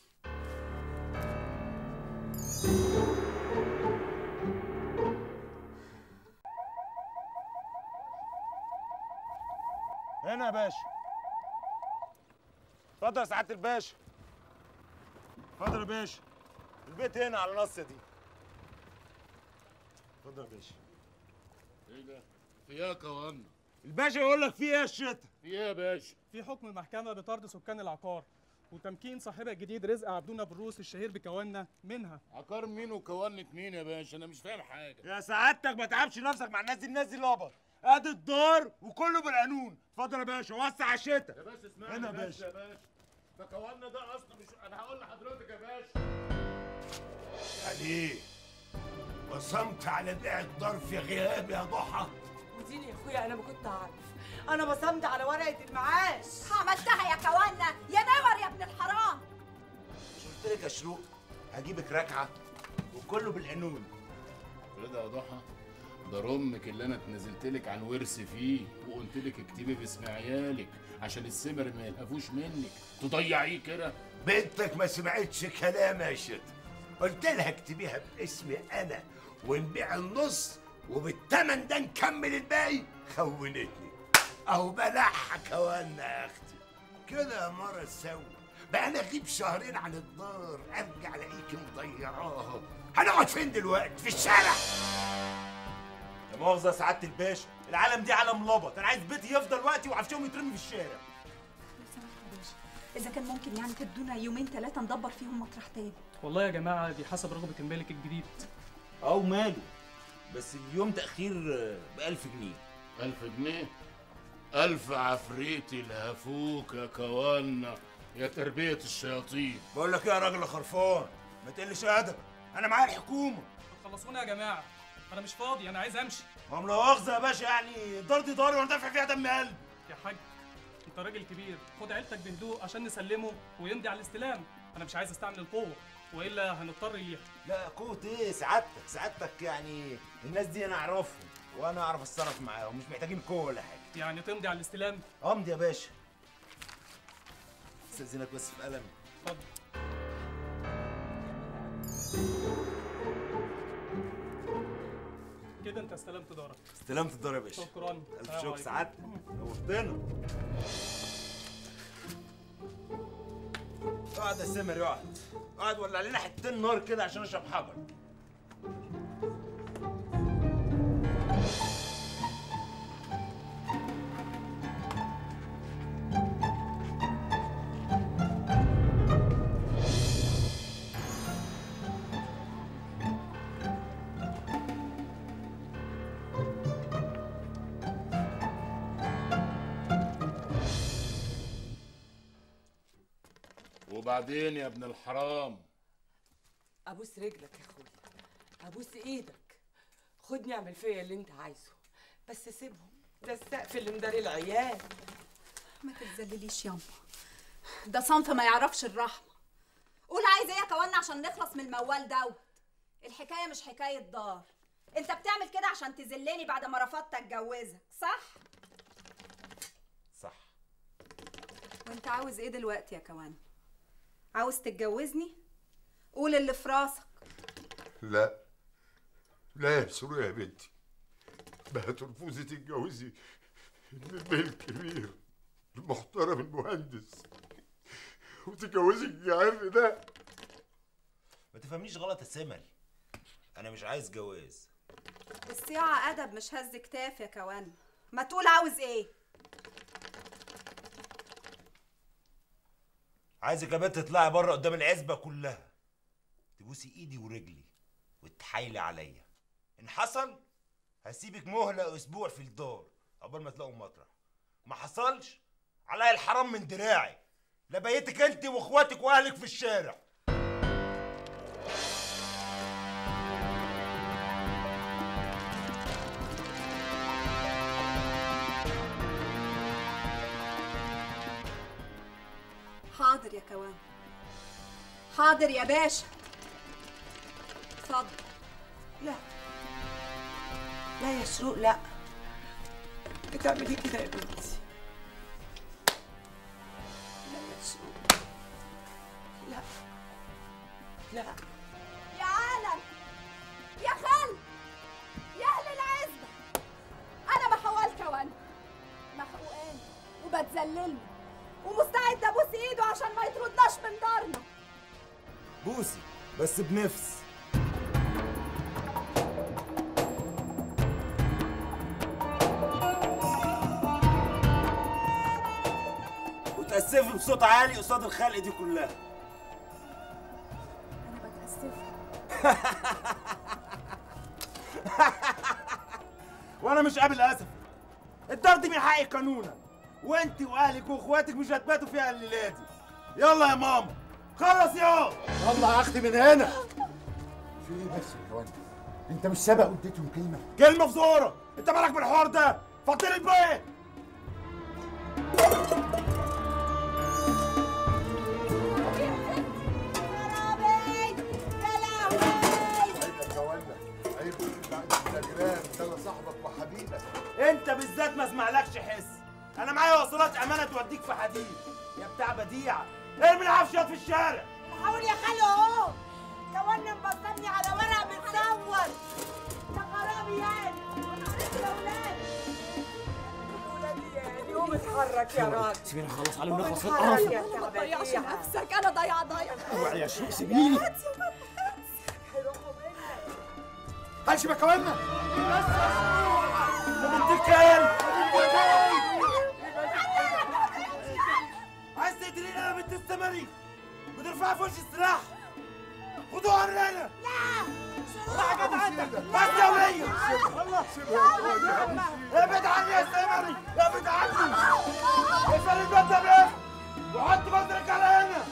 هنا يا باشا اتفضل يا سعاده الباشا اتفضل يا باشا البيت هنا على النصه دي اتفضل يا باشا ايه ده في ايه يا كوانا الباشا يقول لك في ايه يا الشتا في ايه يا باشا في حكم المحكمة بطرد سكان العقار وتمكين صاحبها الجديد رزق عبدونا بالروس الشهير بكوانا منها عقار مين وكونة مين يا باشا انا مش فاهم حاجه يا سعادتك ما تعبش نفسك مع الناس دي الناس دي لابط ادي الدار وكله بالقانون اتفضل يا باشا وسع على الشتا يا باشا اسمعني هنا يا بس باشا يا باشا ده كوانا ده اصلا مش انا هقول لحضرتك يا باشا عليه وصمت على بيع الدار في غياب يا ضحى وديني يا اخويا انا ما كنت عارف انا بصمت على ورقه المعاش عملتها يا كوانا يا نور يا ابن الحرام مش قلت لك يا شروق هجيبك ركعه وكله بالقانون كده يا ضحى ده رمك اللي انا اتنزلت لك عن ورث فيه وقلت لك اكتبي باسم عيالك عشان السمر ما يلهفوش منك تضيعيه كده بنتك ما سمعتش كلام يا شتا قلت لها اكتبيها باسمي انا ونبيع النص وبالتمن ده نكمل الباقي خونتني اهو بلعها كوانا يا اختي كده يا مرة سوي بقى انا اغيب شهرين عن الدار ارجع الاقيكي مضيعاها هنقعد فين دلوقتي في الشارع لا مؤاخذه يا سعاده الباشا العالم دي عالم لبط انا عايز بيتي يفضل وقتي وعفشهم يترمي في الشارع لو سمحت يا باشا اذا كان ممكن يعني تدونا يومين ثلاثه ندبر فيهم مطرح تاني والله يا جماعة دي حسب رغبة الملك الجديد او ماله بس اليوم تاخير ب 1000 جنيه ألف جنيه ألف عفريت الهفوك يا كوانا يا تربية الشياطين بقول لك ايه يا راجل يا خرفان ما تقلش ادب انا معايا الحكومه خلصونا يا جماعه انا مش فاضي انا عايز امشي ما لا مؤاخذه يا باشا يعني دار دي داري وانا دافع فيها دم قلبي يا حاج انت راجل كبير خد عيلتك بهدوء عشان نسلمه ويمضي على الاستلام انا مش عايز استعمل القوه والا هنضطر ليها لا قوة ايه سعادتك سعادتك يعني الناس دي انا اعرفهم وانا اعرف اتصرف معاهم مش محتاجين قوه ولا حاجه يعني تمضي على الاستلام امضي يا باشا استاذنك بس في قلم اتفضل كده انت استلمت دارك استلمت الدار يا باشا شكرا الف السلام شكر عليكم. سعادتك نورتنا اقعد يا سمر اقعد اقعد ولع لنا حتتين نار كده عشان اشرب حجر وبعدين يا ابن الحرام ابوس رجلك يا اخويا ابوس ايدك خدني اعمل فيا اللي انت عايزه بس سيبهم ده السقف اللي مداري العيال ما تتذلليش ياما ده صنف ما يعرفش الرحمه قول عايز ايه يا كوانا عشان نخلص من الموال دوت الحكايه مش حكايه دار انت بتعمل كده عشان تذلني بعد ما رفضت اتجوزك صح صح وانت عاوز ايه دلوقتي يا كوانا عاوز تتجوزني قول اللي في راسك لا لا يا سوريا يا بنتي بقى ترفضي تتجوزي النبي الكبير المحترم المهندس وتتجوزي الجعر ده ما تفهمنيش غلط يا سمري انا مش عايز جواز الصياعة أدب مش هز كتاف يا كوانا ما تقول عاوز ايه عايزك يا بنت تطلعي بره قدام العزبه كلها تبوسي ايدي ورجلي وتحايلي عليا ان حصل هسيبك مهله اسبوع في الدار عقبال ما تلاقوا مطرح ما حصلش عليا الحرام من دراعي لا بيتك انت واخواتك واهلك في الشارع حاضر يا كوانا حاضر يا باشا اتفضل لا لا يا شروق لا بتعملي كده يا بنتي لا يا شروق لا لا يا عالم يا خل يا اهل العزبه انا بحول كوانا محقوقاني وبتذللني ومستعد ابوس ايده عشان ما يطردناش من دارنا بوسي بس بنفس وتأسفي بصوت عالي قصاد الخلق دي كلها انا بتاسف وانا مش قابل اسف الدار دي من حقي قانونا وانت واهلك واخواتك مش هتباتوا فيها الليله دي يلا يا ماما خلص يا طلع اختي من هنا في ايه بس يا كوانا انت مش سابق واديتهم كلمه كلمه في زورك انت مالك بالحوار ده فضل البيت عيب يا كوانا عيب ده جيران ده أنا صاحبك وحبيبك انت بالذات ما اسمعلكش حس انا معايا وصلات امانه توديك في حديد يا بتاع بديعه ارمي العفشات في الشارع حاول يا خالو اهو كوانا مبصرني على ورق متصور يا خرابي يعني يا ولاد ولادي قوم اتحرك يا راجل سيبيني اخلص عليه قوم ونخلص اتحرك القرف يا ما تعبان تضيعش نفسك انا ضيع ضيع اوعي يا شيخ سيبيني هلش يا كوانا بتتكلم عايز تقتليني انا بنت السمري بترفعي في وش السلاح خدوها من هنا لا راح جدع انت بس يا ولية الله ابعد عني يا سمري ابعد عني اسال الباب ده بيه وحط بصرك على هنا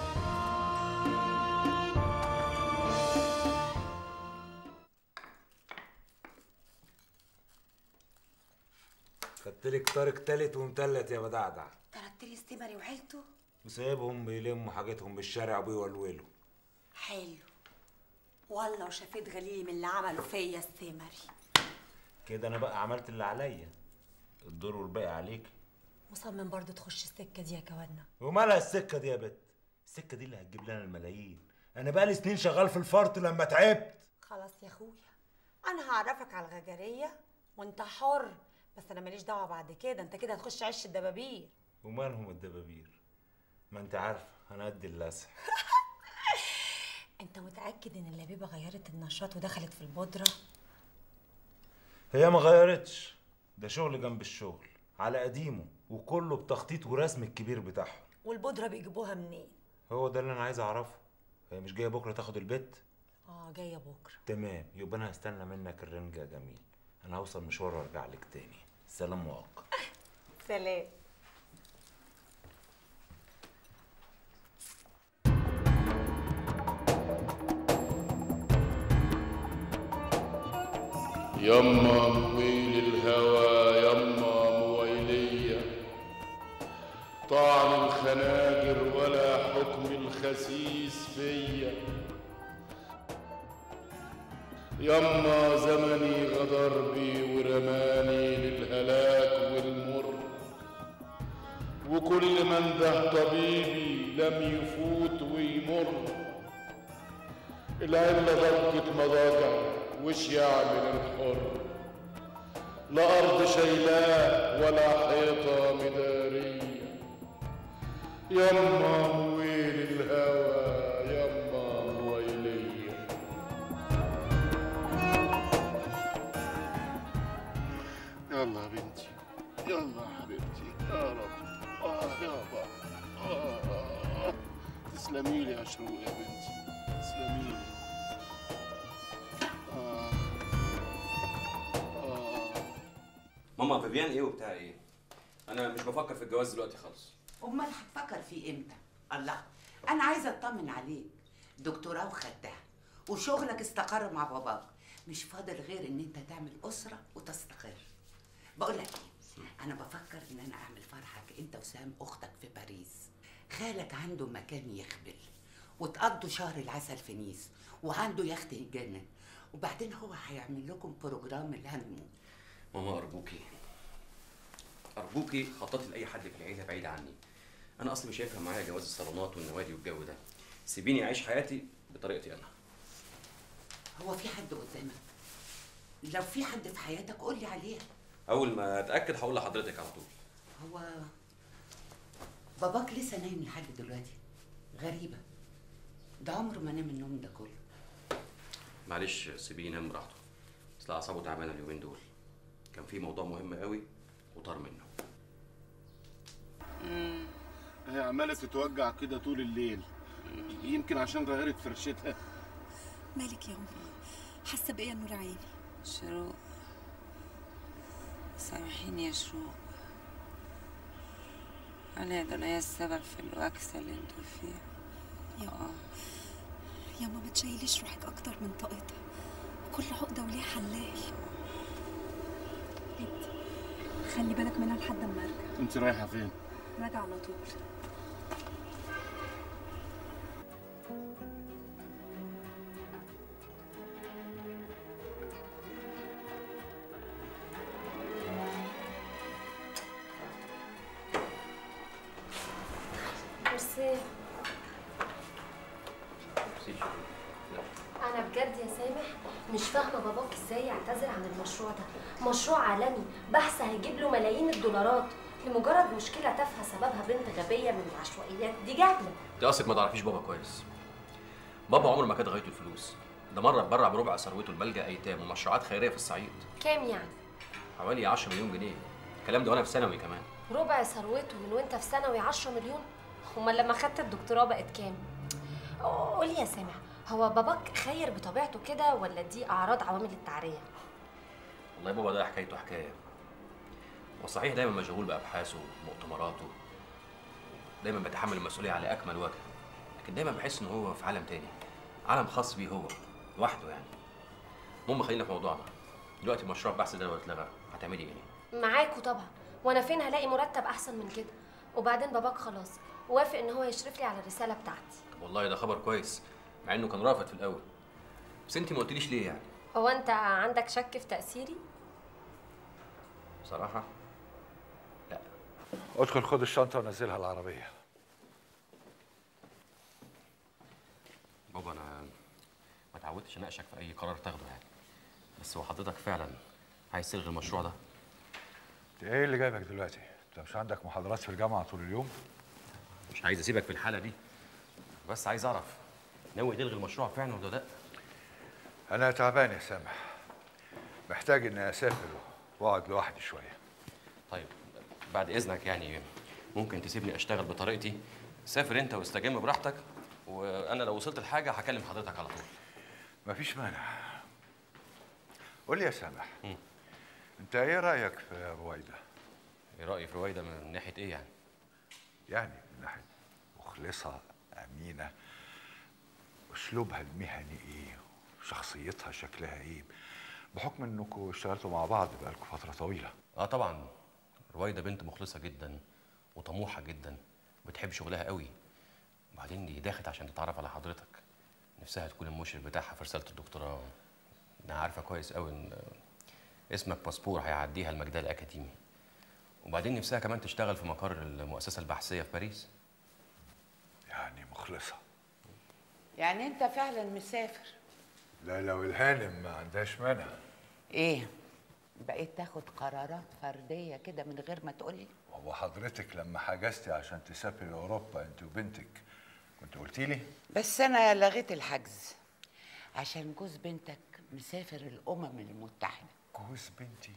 خدت لك طارق تالت ومتلت يا بدعدع طردت لي السمري وعيلته وسايبهم بيلموا حاجتهم بالشارع وبيولولوا حلو والله وشفيت غليلي من اللي عملوا فيا السمري كده انا بقى عملت اللي عليا الدور والباقي عليك مصمم برضه تخش السكه دي يا كوانا ومالها السكه دي يا بت السكه دي اللي هتجيب لنا الملايين انا بقى لي سنين شغال في الفرط لما تعبت خلاص يا اخويا انا هعرفك على الغجريه وانت حر بس انا ماليش دعوه بعد كده انت كده هتخش عش الدبابير ومالهم الدبابير ما انت عارف انا قد اللسع انت متاكد ان اللبيبه غيرت النشاط ودخلت في البودره هي ما غيرتش ده شغل جنب الشغل على قديمه وكله بتخطيط ورسم الكبير بتاعهم والبودره بيجيبوها منين هو ده اللي انا عايز اعرفه هي مش جايه بكره تاخد البيت اه جايه بكره تمام يبقى انا هستنى منك الرنجة يا جميل انا هوصل مشوار وارجع لك تاني سلام مؤقت سلام يما مويل الهوى يما مويلية طعن الخناجر ولا حكم الخسيس فيا يما زمني غدر بي ورماني للهلاك والمر وكل من ده طبيبي لم يفوت ويمر العلة ضربت مضاجع وش يعمل الحر لا أرض شيلاه ولا حيطة مدارية يما مويل الهوى يما مويلية يلا يا بنتي يلا يا حبيبتي يا رب اه يابا آه. تسلمي لي يا شروق يا بنتي تسلمي لي آه. آه. ماما فيفيان ايه وبتاع ايه انا مش بفكر في الجواز دلوقتي خالص امال هتفكر فيه امتى الله انا عايزه اطمن عليك دكتوراه وخدتها وشغلك استقر مع باباك مش فاضل غير ان انت تعمل اسره وتستقر بقول لك ايه انا بفكر ان انا اعمل فرحك انت وسام اختك في باريس خالك عنده مكان يخبل وتقضوا شهر العسل في نيس وعنده يخت يتجنن وبعدين هو هيعمل لكم بروجرام الهانيمون ماما ارجوكي ارجوكي خططي لاي حد في العيله بعيد عني انا اصلا مش هينفع معايا جواز الصالونات والنوادي والجو ده سيبيني اعيش حياتي بطريقتي انا هو في حد قدامك لو في حد في حياتك قول لي عليه اول ما اتاكد هقول لحضرتك على طول هو باباك لسه نايم لحد دلوقتي غريبة ده عمره ما نام النوم ده كله معلش سيبيه ينام براحته اصل اعصابه تعبانه اليومين دول كان في موضوع مهم قوي وطار منه هي عمالة تتوجع كده طول الليل يمكن عشان غيرت فرشتها مالك يا امي حاسه بايه يا نور عيني شروق سامحيني يا شروق انا دنيا السبب في الوكسه اللي انتوا فيها ياما ياما ما تشيليش روحك اكتر من طاقتها كل عقده وليها حلال بنتي خلي بالك منها لحد ما ارجع انت رايحة فين؟ راجع على طول ميرسي انا بجد يا سامح مش فاهمه باباك ازاي يعتذر عن المشروع ده مشروع عالمي بحث هيجيب له ملايين الدولارات لمجرد مشكله تافهه سببها بنت غبيه من العشوائيات دي جهله انت اصلك ما تعرفيش بابا كويس بابا عمره ما كانت غايته الفلوس ده مره اتبرع بربع ثروته لملجا ايتام ومشروعات خيريه في الصعيد كام يعني حوالي 10 مليون جنيه الكلام ده وانا في ثانوي كمان ربع ثروته من وانت في ثانوي 10 مليون امال لما خدت الدكتوراه بقت كام قولي يا سامح هو باباك خير بطبيعته كده ولا دي اعراض عوامل التعريه والله بابا ده حكايته حكايه هو صحيح دايما مشغول بابحاثه ومؤتمراته دايما بيتحمل المسؤوليه على اكمل وجه لكن دايما بحس ان هو في عالم تاني عالم خاص بيه هو لوحده يعني المهم خلينا في موضوعنا دلوقتي مشروع البحث ده لو اتلغى هتعملي ايه؟ معاكوا طبعا وانا فين هلاقي مرتب احسن من كده وبعدين باباك خلاص وافق ان هو يشرف لي على الرساله بتاعتي طب والله ده خبر كويس مع انه كان رافض في الاول بس انت ما قلتليش ليه يعني هو انت عندك شك في تاثيري بصراحه ادخل خد الشنطه ونزلها العربيه بابا انا ما اتعودتش اناقشك في اي قرار تاخده يعني بس هو حضرتك فعلا عايز تلغي المشروع ده انت ايه اللي جايبك دلوقتي انت مش عندك محاضرات في الجامعه طول اليوم مش عايز اسيبك في الحاله دي بس عايز اعرف ناوي تلغي المشروع فعلا ولا لا انا تعبان يا سامح محتاج اني اسافر واقعد لوحدي شويه طيب بعد اذنك يعني ممكن تسيبني اشتغل بطريقتي سافر انت واستجم براحتك وانا لو وصلت لحاجه هكلم حضرتك على طول مفيش مانع قول لي يا سامح انت ايه رايك في رويده ايه رايي في رويده من ناحيه ايه يعني يعني من ناحيه مخلصه امينه اسلوبها المهني ايه شخصيتها شكلها ايه بحكم انكم اشتغلتوا مع بعض بقالكم فتره طويله اه طبعا رويده بنت مخلصه جدا وطموحه جدا بتحب شغلها قوي وبعدين دي داخت عشان تتعرف على حضرتك نفسها تكون المشرف بتاعها في رساله الدكتوراه انا عارفه كويس قوي ان اسمك باسبور هيعديها المجال الاكاديمي وبعدين نفسها كمان تشتغل في مقر المؤسسه البحثيه في باريس يعني مخلصه يعني انت فعلا مسافر لا لو الهانم ما عندهاش مانع ايه بقيت تاخد قرارات فرديه كده من غير ما تقولي هو حضرتك لما حجزتي عشان تسافري اوروبا انت وبنتك كنت قلتي لي بس انا لغيت الحجز عشان جوز بنتك مسافر الامم المتحده جوز بنتي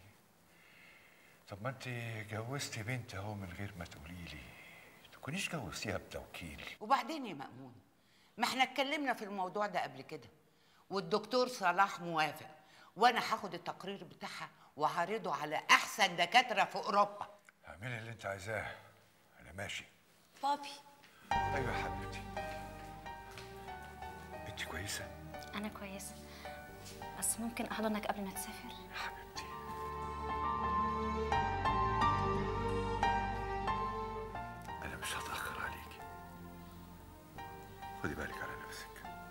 طب ما انت جوزتي بنت اهو من غير ما تقولي لي تكونيش جوزتيها بتوكيل وبعدين يا مأمون ما احنا اتكلمنا في الموضوع ده قبل كده والدكتور صلاح موافق وانا هاخد التقرير بتاعها وهعرضه على احسن دكاتره في اوروبا اعملي اللي انت عايزاه انا ماشي بابي ايوه يا حبيبتي انت كويسه انا كويسه بس ممكن احضنك قبل ما تسافر انا مش هتاخر عليكي خدي بالك على نفسك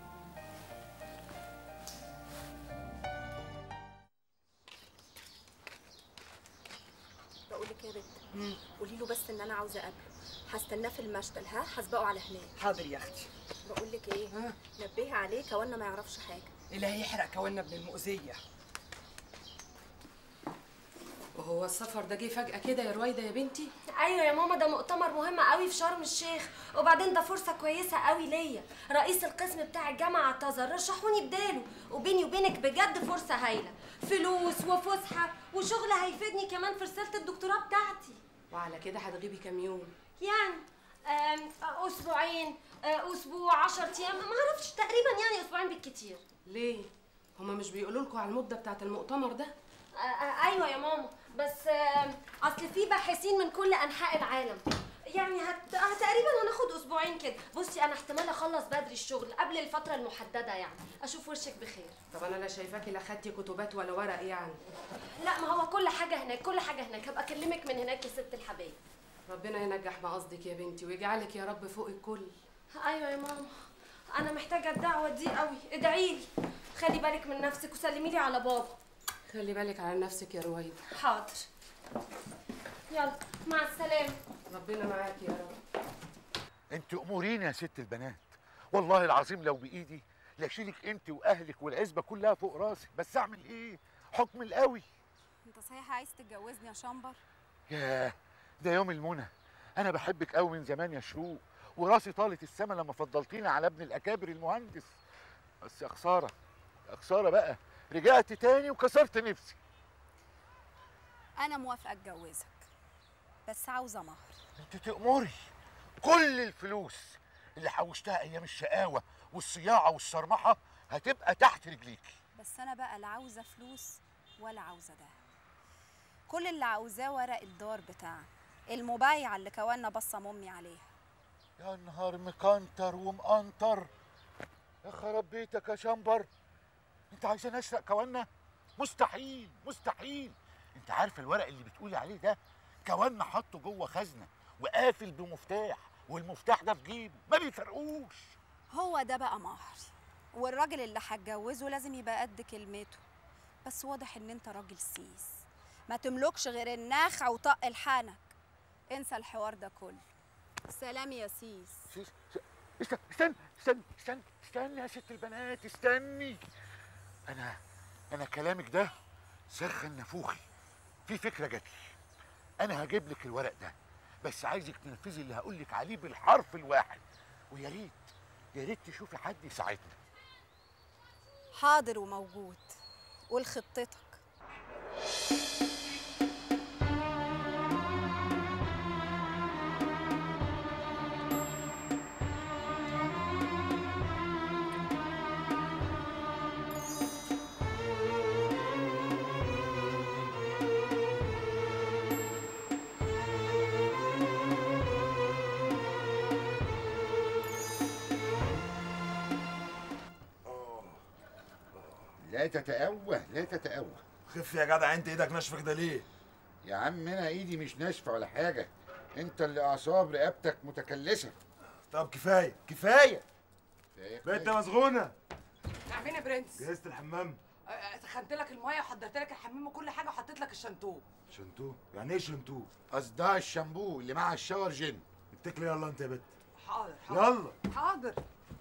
بقول لك يا بنت قولي له بس ان انا عاوزه اقابله هستناه في المشتل ها هسبقه على هناك حاضر يا اختي بقول لك ايه نبهي عليه كوانا ما يعرفش حاجه اللي هيحرق كوانا ابن المؤذيه وهو السفر ده جه فجأة كده يا رويدة يا بنتي؟ ايوه يا ماما ده مؤتمر مهم قوي في شرم الشيخ وبعدين ده فرصه كويسه قوي ليا رئيس القسم بتاع الجامعه اعتذر رشحوني بداله وبيني وبينك بجد فرصه هايله فلوس وفسحه وشغل هيفيدني كمان في رساله الدكتوراه بتاعتي وعلى كده هتغيبي كام يوم؟ يعني آم، اسبوعين آه، اسبوع 10 ايام ما اعرفش تقريبا يعني اسبوعين بالكتير ليه؟ هما مش بيقولوا لكم على المدة بتاعت المؤتمر ده؟ آه، آه، ايوه يا ماما بس آه، اصل في باحثين من كل انحاء العالم يعني هت... آه، تقريبا هناخد اسبوعين كده بصي انا احتمال اخلص بدري الشغل قبل الفتره المحدده يعني اشوف وشك بخير طب انا لا شايفاكي لا خدتي كتبات ولا ورق يعني لا ما هو كل حاجه هناك كل حاجه هناك هبقى اكلمك من هناك يا ست الحبايب ربنا ينجح مقصدك يا بنتي ويجعلك يا رب فوق الكل ايوه يا ماما انا محتاجه الدعوه دي قوي ادعي لي خلي بالك من نفسك وسلمي لي على بابا خلي بالك على نفسك يا رويدة حاضر يلا مع السلامه ربنا معاكي يا رب انت اموريني يا ست البنات والله العظيم لو بايدي لاشيلك انت واهلك والعزبه كلها فوق راسي بس اعمل ايه حكم القوي انت صحيح عايز تتجوزني يا شمبر ياه ده يوم المنى انا بحبك قوي من زمان يا شروق وراسي طالت السما لما فضلتيني على ابن الاكابر المهندس بس يا خساره يا خساره بقى رجعت تاني وكسرت نفسي انا موافقه اتجوزك بس عاوزه مهر انت تأمري كل الفلوس اللي حوشتها ايام الشقاوه والصياعه والصرمحه هتبقى تحت رجليكي بس انا بقى لا عاوزه فلوس ولا عاوزه ده كل اللي عاوزاه ورق الدار بتاعنا المبايعه اللي كوانا بصم امي عليها يا نهار مكنتر ومقنطر يا خراب بيتك يا شمبر انت عايزين اسرق كوانا مستحيل مستحيل انت عارف الورق اللي بتقولي عليه ده كوانا حاطه جوه خزنه وقافل بمفتاح والمفتاح ده في جيبه ما بيفرقوش هو ده بقى مهري والراجل اللي هتجوزه لازم يبقى قد كلمته بس واضح ان انت راجل سيس ما تملكش غير النخع وطق الحنك انسى الحوار ده كله سلام يا سيس سيس استنى استنى استنى استنى استنى يا ست البنات استني انا انا كلامك ده سخن نافوخي في فكره جات لي انا هجيب لك الورق ده بس عايزك تنفذي اللي هقول لك عليه بالحرف الواحد ويا ريت يا ريت تشوفي حد يساعدنا حاضر وموجود قول خطتك لا تتأوه لا تتأوه خف يا جدع انت ايدك ناشفه كده ليه؟ يا عم انا ايدي مش ناشفه ولا حاجه انت اللي اعصاب رقبتك متكلسه طب كفايه كفايه كفايه بنت مسغونه نعمين يا برنس جهزت الحمام آه، سخنت لك الميه وحضرت لك الحمام وكل حاجه وحطيت لك الشنطوه شنتو يعني ايه شنتو؟ قصدها الشامبو اللي مع الشاور جن اتكلي يلا انت يا بت حاضر حاضر يلا حاضر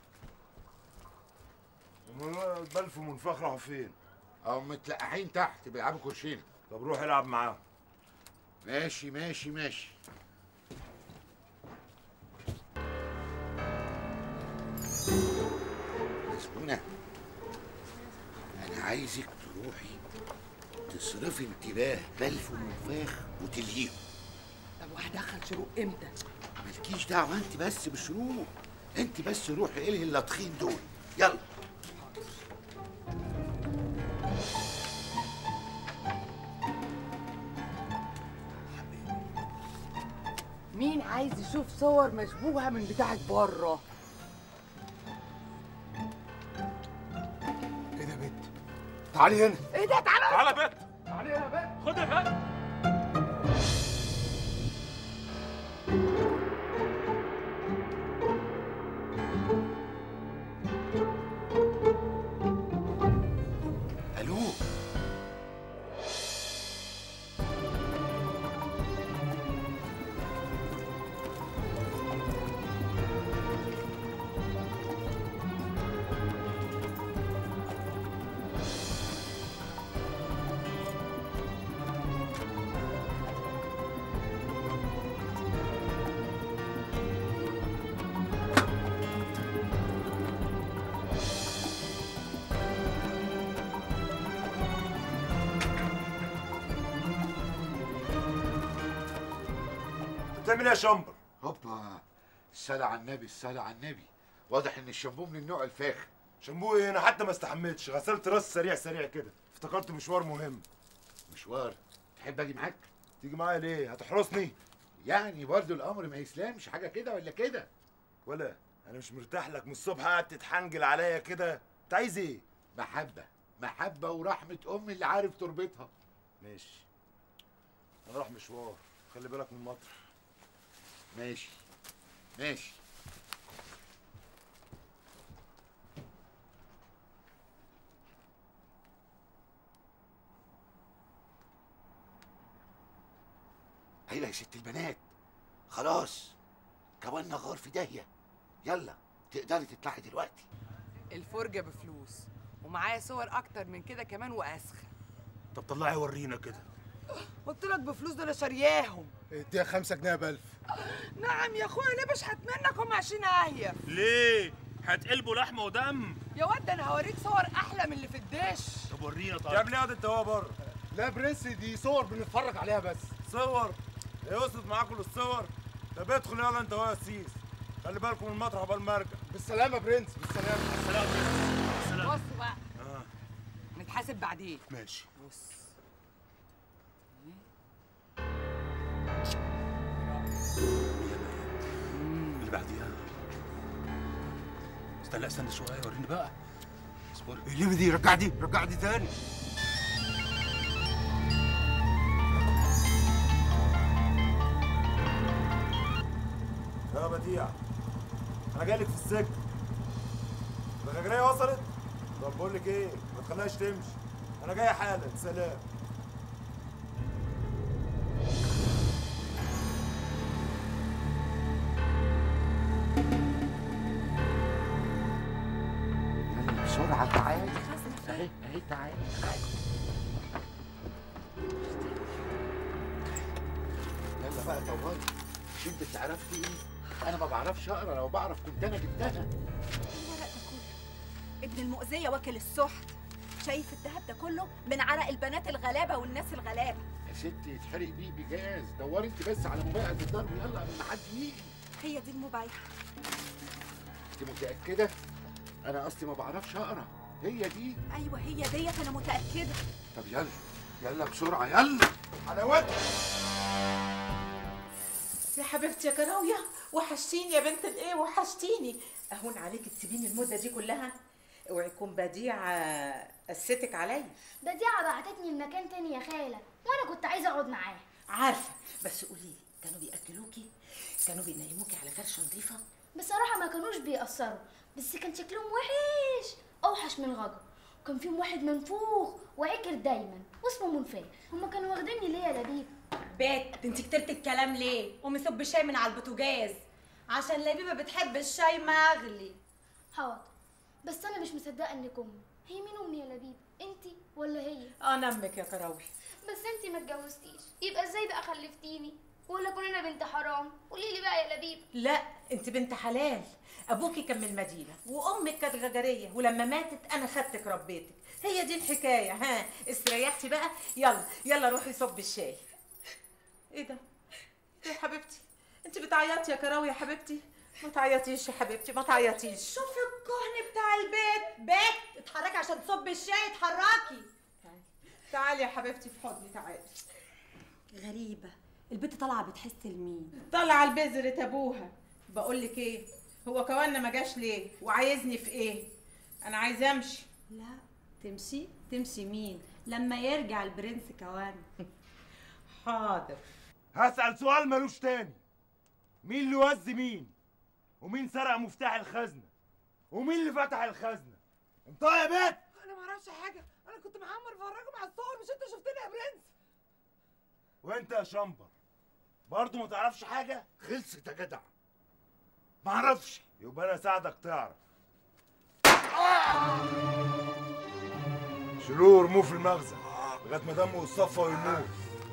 امال البلف والمنفخ راحوا فين؟ او متلقحين تحت بيلعبوا كوتشينه طب روح العب معاهم ماشي ماشي ماشي مسكونة أنا عايزك تروحي تصرفي انتباه بلف ومنفاخ وتلهيهم طب وهدخل شروق امتى؟ مالكيش دعوة أنت بس بالشروق أنت بس روحي إلهي اللطخين دول يلا مين عايز يشوف صور مشبوهه من بتاعت بره؟ ايه ده يا بت تعالي هنا ايه ده تعالى تعالى يا بت تعالي هنا يا بت خد يا بت ألو بتعمل ايه يا شمبر؟ هوبا الصلاة على النبي الصلاة على النبي واضح إن الشامبو من النوع الفاخر شامبو ايه انا حتى ما استحميتش غسلت راس سريع سريع كده افتكرت مشوار مهم مشوار تحب أجي معاك؟ تيجي معايا ليه؟ هتحرسني؟ يعني برضو الأمر ما يسلمش حاجة كده ولا كده ولا انا مش مرتاح لك من الصبح قاعد تتحنجل عليا كده انت عايز ايه؟ محبة محبة ورحمة أم اللي عارف تربطها ماشي انا راح مشوار خلي بالك من المطر ماشي ماشي ايوه يا ست البنات خلاص كوانا غار في داهيه يلا تقدري تطلعي دلوقتي الفرجه بفلوس ومعايا صور اكتر من كده كمان واسخن طب طلعي ورينا كده قلت لك بفلوس دول شارياهم اديها خمسة جنيه يا بلف نعم يا اخويا ليه بشحت منك هم 20 اهيف ليه؟ هتقلبوا لحمه ودم يا واد ده انا هوريك صور احلى من اللي في الدش طب ورينا طيب تعمل ايه يا انت هو بره؟ لا برنس دي صور بنتفرج عليها بس صور يا يوسف معاكم الصور طب ادخل يلا انت هو يا سيس خلي بالكم من المطرح قبل ما ارجع بالسلامه يا برنس بالسلامه بالسلامه بص بقى اه نتحاسب بعدين ماشي بص اللي بعديها استنى استنى شويه وريني بقى اصبر اللي دي رجع دي رجع دي تاني يا بديع انا جاي لك في السكه الغجريه وصلت طب بقول لك ايه ما تخليهاش تمشي انا جاي حالا سلام بسرعة تعالي اهي اهي تعالي يلا بقى طوالي مش انت بتعرفي ايه انا ما بعرفش اقرا لو بعرف كنت انا جبتها الورق ده كله ابن المؤذية واكل السحت شايف الدهب ده كله من عرق البنات الغلابة والناس الغلابة يا ستي يتحرق بيه بجاز دوري انت بس على مبيعة الضرب يلا قبل ما حد يجي هي دي المبايعة انت متأكدة؟ انا اصلي ما بعرفش اقرا هي دي ايوه هي ديت انا متأكدة طب يلا يلا بسرعة يلا على وجهك يا حبيبتي يا كراوية وحشتيني يا بنت الايه وحشتيني اهون عليك تسيبيني المدة دي كلها اوعي يكون بديع آه، قستك عليا بديعة بعتتني لمكان تاني يا خالة وانا كنت عايزة اقعد معاه عارفة بس قولي لي كانوا بيأكلوكي كانوا بينيموكي على فرشة نظيفة بصراحة ما كانوش بيأثروا بس كان شكلهم وحش اوحش من الغجر وكان فيهم واحد منفوخ وعكر دايما واسمه منفاخ هما كانوا واخديني ليه يا لبيب بت انت كترت الكلام ليه قومي صب الشاي من على البوتاجاز عشان لبيبه بتحب الشاي مغلي حاضر بس انا مش مصدقة انك امي هي مين امي يا لبيب انتي ولا هي انا امك يا كراوي بس انتي ما اتجوزتيش يبقى ازاي بقى خلفتيني ولا كون انا بنت حرام قولي لي بقى يا لبيب لا انت بنت حلال ابوكي كان من المدينه وامك كانت غجريه ولما ماتت انا خدتك ربيتك هي دي الحكايه ها استريحتي بقى يلا يلا روحي صب الشاي ايه ده يا حبيبتي انت بتعيطي يا كراوي يا حبيبتي ما تعيطيش يا حبيبتي ما تعيطيش شوفي الكهن بتاع البيت بت اتحركي عشان تصبي الشاي اتحركي تعالي يا حبيبتي في حضني تعالي غريبه البت طالعه بتحس لمين طلع البذرة ابوها بقول لك ايه هو كوانا ما جاش ليه وعايزني في ايه انا عايزه امشي لا تمشي تمشي مين لما يرجع البرنس كوان حاضر هسأل سؤال ملوش تاني مين اللي وزي مين ومين سرق مفتاح الخزنة ومين اللي فتح الخزنة انت يا بنت انا ما اعرفش حاجه انا كنت معمر فرجهم على الصور مش انت شفتني يا برنس وانت يا شمبر برضه ما تعرفش حاجة خلصت يا جدع ما اعرفش يبقى انا اساعدك تعرف شيلوه ورموه في المخزن لغايه ما دمه يتصفى ويموت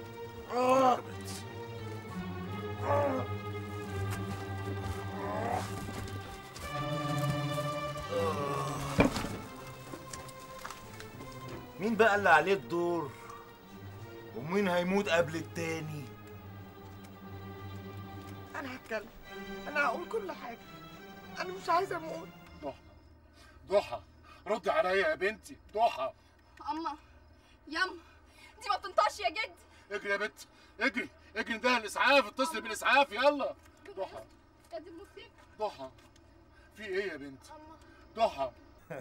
مين بقى اللي عليه الدور ومين هيموت قبل التاني انا هتكلم انا هقول كل حاجه انا مش عايزه اموت ضحى ضحى ردي عليا يا بنتي ضحى اما يما دي ما تنطقش يا جد اجري يا بنت اجري اجري ده الاسعاف اتصل بالاسعاف يلا ضحى يا دي المصيبه ضحى في ايه يا بنت ضحى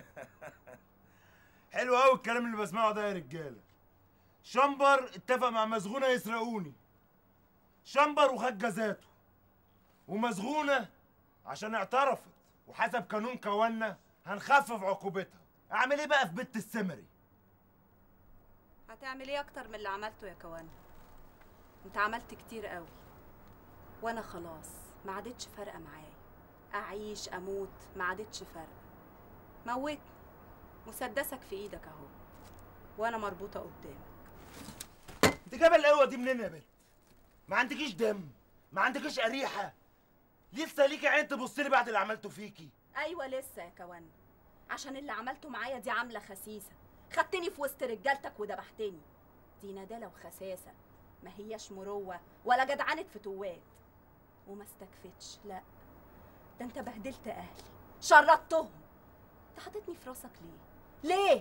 حلو قوي الكلام اللي بسمعه ده يا رجاله شمبر اتفق مع مسغونه يسرقوني شمبر وخد جزاته ومسغونه عشان اعترفت وحسب قانون كوانا هنخفف عقوبتها اعمل ايه بقى في بيت السمري هتعمل ايه اكتر من اللي عملته يا كوانا انت عملت كتير قوي وانا خلاص ما عادتش فارقه معايا اعيش اموت ما عادتش فارقه موتني مسدسك في ايدك اهو وانا مربوطه قدامك انت جايبه القوه دي منين يا بنت ما عندكيش دم ما عندكيش قريحه لسه ليكي عين تبص لي بعد اللي عملته فيكي ايوه لسه يا كوانا عشان اللي عملته معايا دي عامله خسيسه خدتني في وسط رجالتك وذبحتني دي ندالة وخساسه ما هياش مروه ولا جدعنة فتوات وما استكفتش لا ده انت بهدلت اهلي شردتهم انت حاططني في راسك ليه ليه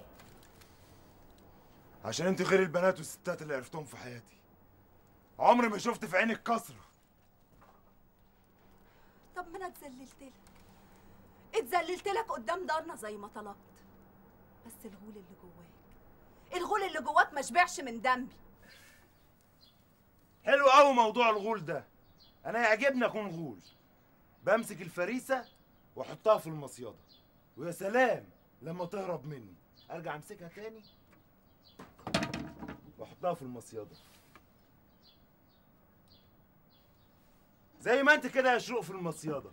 عشان انت غير البنات والستات اللي عرفتهم في حياتي عمري ما شفت في عينك كسره طب ما انا اتذللت لك اتذللت لك قدام دارنا زي ما طلبت بس الغول اللي جواك الغول اللي جواك ما شبعش من دمي حلو قوي موضوع الغول ده انا يعجبني اكون غول بمسك الفريسه واحطها في المصيده ويا سلام لما تهرب مني ارجع امسكها تاني واحطها في المصيده زي ما انت كده يا شروق في المصيده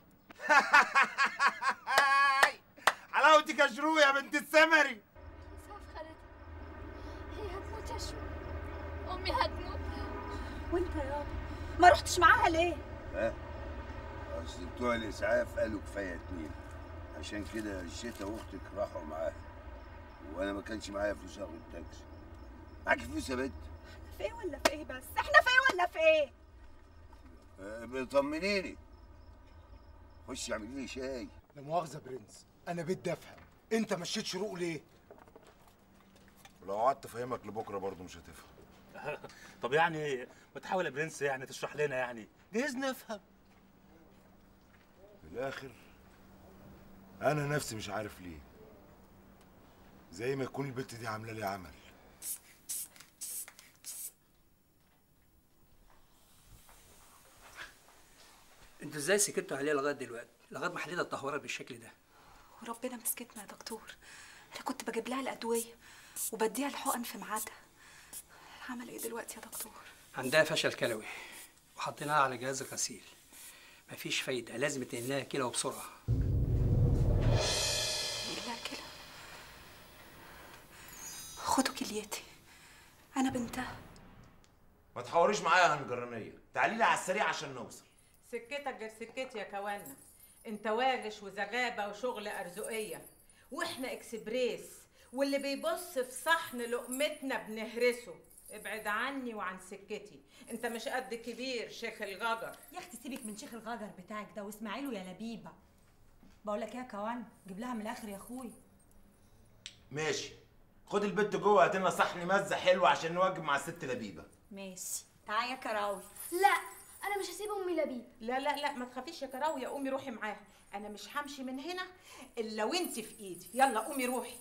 حلاوتك يا شروق يا بنت السمري هي هتموت يا شو امي هتموت وانت يابا ما رحتش معاها ليه ها اصل بتوع الاسعاف قالوا كفايه اتنين عشان كده الشتا واختك راحوا معاها وانا ما كانش معايا فلوس اخد تاكسي معاكي فلوس يا بنت في ايه ولا في ايه بس احنا في ايه ولا في ايه أه، بطمنيني خش اعملي لي شاي لا مؤاخذه برنس انا بدي افهم انت مشيت شروق ليه ولو قعدت افهمك لبكره برضه مش هتفهم طب يعني ما تحاول يا برنس يعني تشرح لنا يعني جايز نفهم في الاخر انا نفسي مش عارف ليه زي ما يكون البت دي عامله لي عمل انتوا ازاي سكتوا عليها لغايه دلوقتي لغايه ما حلينا التهوره بالشكل ده وربنا مسكتنا يا دكتور انا كنت بجيب لها الادويه وبديها الحقن في ميعادها عمل ايه دلوقتي يا دكتور عندها فشل كلوي وحطيناها على جهاز غسيل مفيش فايده لازم تنقلها كلى وبسرعه لا كده خدوا كليتي انا بنتها ما تحوريش معايا يا هنجرانيه تعالي لي على السريع عشان نوصل سكتك غير سكتي يا كوانا انت واغش وزغابه وشغل ارزقيه واحنا اكسبريس واللي بيبص في صحن لقمتنا بنهرسه ابعد عني وعن سكتي انت مش قد كبير شيخ الغجر يا اختي سيبك من شيخ الغجر بتاعك ده واسمعي له يا لبيبه بقول لك ايه يا كوان جيب لها من الاخر يا اخوي ماشي خد البت جوه هات لنا صحن مزه حلو عشان نوجب مع الست لبيبه ماشي تعالى يا كراوي لا انا مش هسيب امي لبيب لا لا لا ما تخافيش يا كراوية قومي روحي معاها انا مش همشي من هنا الا وانت في ايدي يلا قومي روحي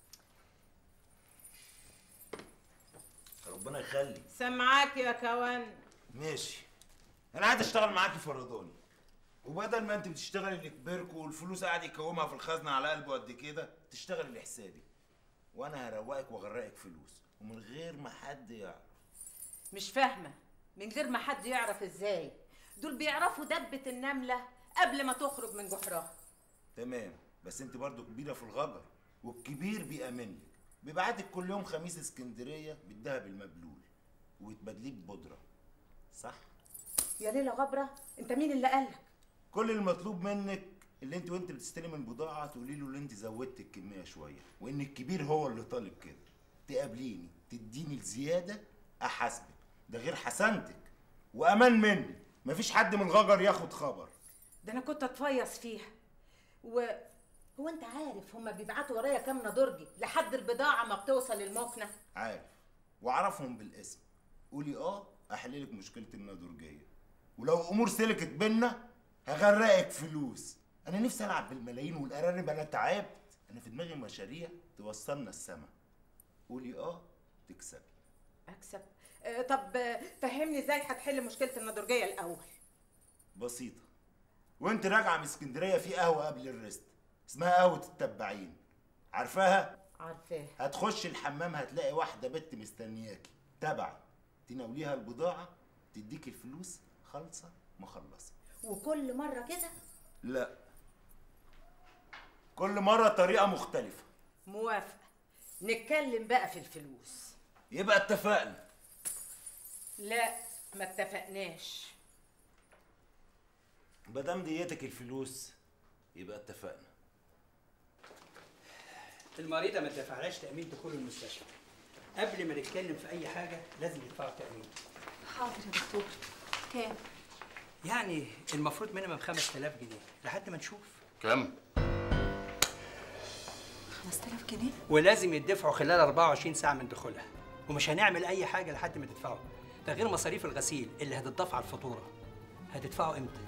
ربنا يخلي سامعاك يا كوان ماشي انا قاعد اشتغل معاكي فرداني وبدل ما انت بتشتغلي لكبركم والفلوس قاعد يكومها في الخزنه على قلبه قد كده تشتغلي لحسابي وانا هروقك واغرقك فلوس ومن غير ما حد يعرف مش فاهمه من غير ما حد يعرف ازاي دول بيعرفوا دبة النملة قبل ما تخرج من جحرها تمام بس انت برضو كبيره في الغجر والكبير بيأمن لك بيبعتك كل يوم خميس اسكندريه بالذهب المبلول وتبادليه ببودره صح يا ليلى غبرة انت مين اللي قالك كل المطلوب منك اللي انت وانت بتستلم البضاعه تقولي له اللي انت زودت الكميه شويه وان الكبير هو اللي طالب كده تقابليني تديني الزياده احاسبك ده غير حسنتك وامان مني مفيش حد من غجر ياخد خبر ده انا كنت اتفيص فيها و هو انت عارف هما بيبعتوا ورايا كام نضرجي لحد البضاعة ما بتوصل المكنة عارف واعرفهم بالاسم قولي اه احللك مشكله النضرجيه ولو امور سلكت بينا هغرقك فلوس انا نفسي العب بالملايين والقرارب انا تعبت انا في دماغي مشاريع توصلنا السما قولي اه تكسبي اكسب آه طب آه، فهمني ازاي هتحل مشكلة النضرجية الاول بسيطه وانت راجعه من اسكندريه في قهوه قبل الريست اسمها قهوه التبعين عارفاها عارفاه هتخش الحمام هتلاقي واحده بنت مستنياكي تبع تناوليها البضاعه تديك الفلوس خالصه مخلصه وكل مرة كده لا كل مره طريقه مختلفه موافقة نتكلم بقى في الفلوس يبقى اتفقنا لا ما اتفقناش مادام ديتك الفلوس يبقى اتفقنا المريضه ما دفعلاش تامين دخول المستشفى قبل ما نتكلم في اي حاجه لازم يدفعوا تامين حاضر يا دكتور كام يعني المفروض مينيمم 5000 جنيه لحد ما نشوف كم؟ 5000 جنيه ولازم يدفعوا خلال 24 ساعه من دخولها ومش هنعمل اي حاجه لحد ما تدفعوا ده غير مصاريف الغسيل اللي هتدفع على الفاتوره هتدفعوا امتى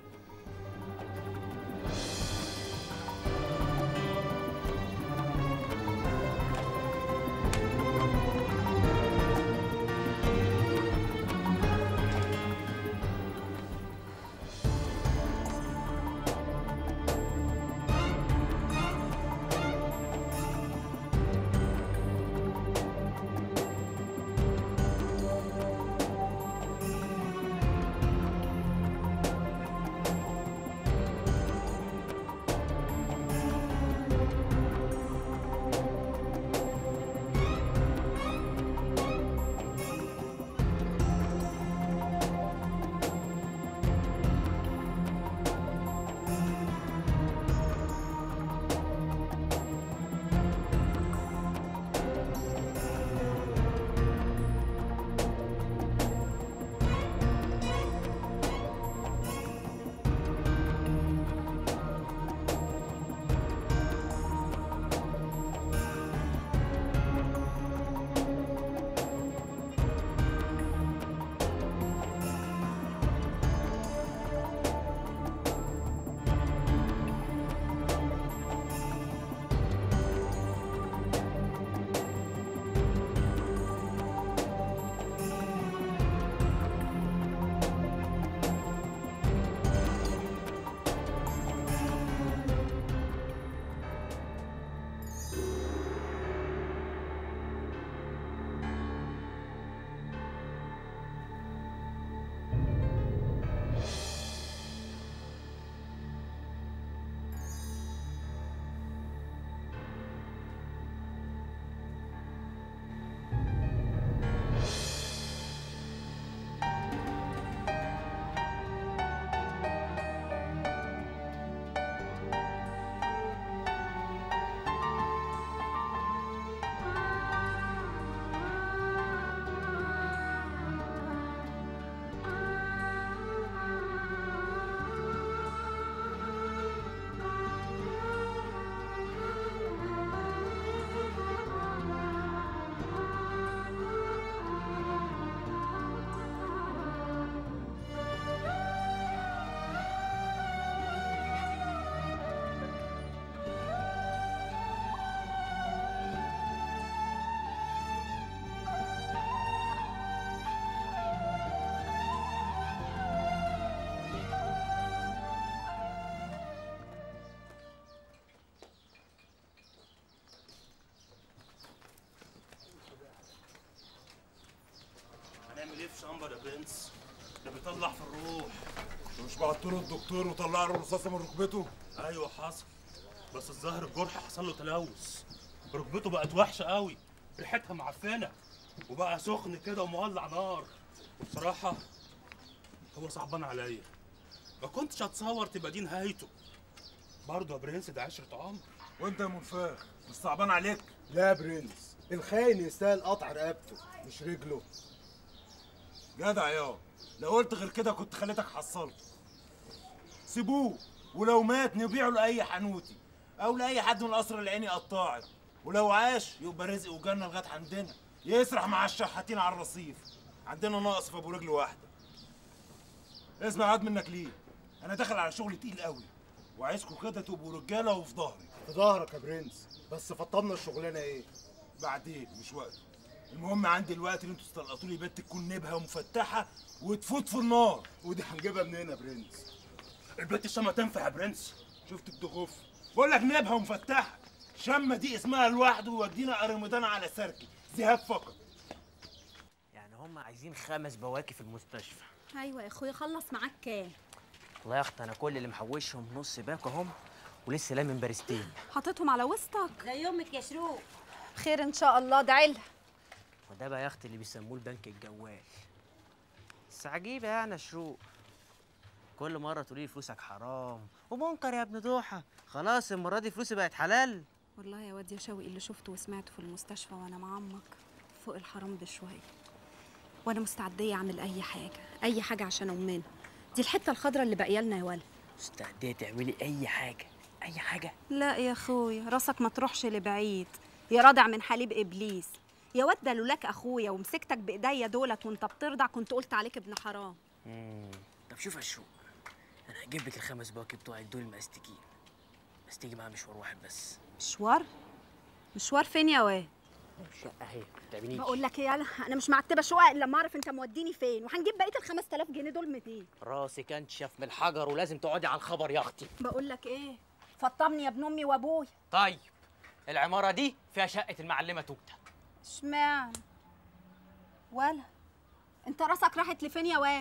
هنعمل ايه في شامبر يا برنس ده بيطلع في الروح مش بعت له الدكتور وطلع له الرصاصه من ركبته ايوه حصل بس الظاهر الجرح حصل له تلوث ركبته بقت وحشه قوي ريحتها معفنه وبقى سخن كده ومولع نار وبصراحه هو صعبان عليا ما كنتش هتصور تبقى دي نهايته برضه يا برنس ده عشرة عمر وانت يا منفاخ مش صعبان عليك لا يا برنس الخاين يستاهل قطع رقبته مش رجله جدع يا لو قلت غير كده كنت خليتك حصلته سيبوه ولو مات نبيعه لاي حنوتي او لاي حد من القصر العيني قطاعي ولو عاش يبقى رزق وجنه لغايه عندنا يسرح مع الشحاتين على الرصيف عندنا ناقص في ابو رجل واحده اسمع عاد منك ليه انا داخل على شغل تقيل قوي وعايزكم كده تبقوا رجاله وفي ظهري في ظهرك يا برنس بس فطمنا الشغلانه ايه بعدين مش وقته المهم عندي الوقت اللي انتوا تستلقطوا لي بنت تكون نبهه ومفتحه وتفوت في النار ودي هنجيبها منين يا برنس البنت الشمه تنفع يا برنس شفت الضغوف بقول لك نبهه ومفتحه شمه دي اسمها لوحده وودينا قرمضان على سركي ذهاب فقط يعني هم عايزين خمس بواكي في المستشفى ايوه يا اخويا خلص معاك كام والله يا اخت انا كل اللي محوشهم نص باك اهم ولسه لامم بارستين حاططهم على وسطك زي امك يا شروق خير ان شاء الله ادعي لها وده بقى يا اختي اللي بيسموه البنك الجوال بس عجيبه يعني يا شروق كل مره تقولي لي فلوسك حرام ومنكر يا ابن دوحه خلاص المره دي فلوسي بقت حلال والله يا واد يا شوقي اللي شفته وسمعته في المستشفى وانا مع عمك فوق الحرام بشويه وانا مستعديه اعمل اي حاجه اي حاجه عشان امنا دي الحته الخضراء اللي باقيه لنا يا ولد مستعديه تعملي اي حاجه اي حاجه لا يا اخويا راسك ما تروحش لبعيد يا رادع من حليب ابليس يا واد ده لولاك اخويا ومسكتك بايديا دولت وانت بترضع كنت قلت عليك ابن حرام مم. طب شوف يا شروق انا هجيب لك الخمس بواكي بتوعك دول مأستكين بس تيجي معايا مشوار واحد بس مشوار مشوار فين يا واد شقه اهي ما تعبنيش بقول لك ايه يالا انا مش معتبه شقق الا لما اعرف انت موديني فين وهنجيب بقيه ال 5000 جنيه دول منين راسك انشف من الحجر ولازم تقعدي على الخبر يا اختي بقول لك ايه فطمني يا ابن امي وابويا طيب العماره دي فيها شقه المعلمه توته اشمعنى ولا انت راسك راحت لفين يا واد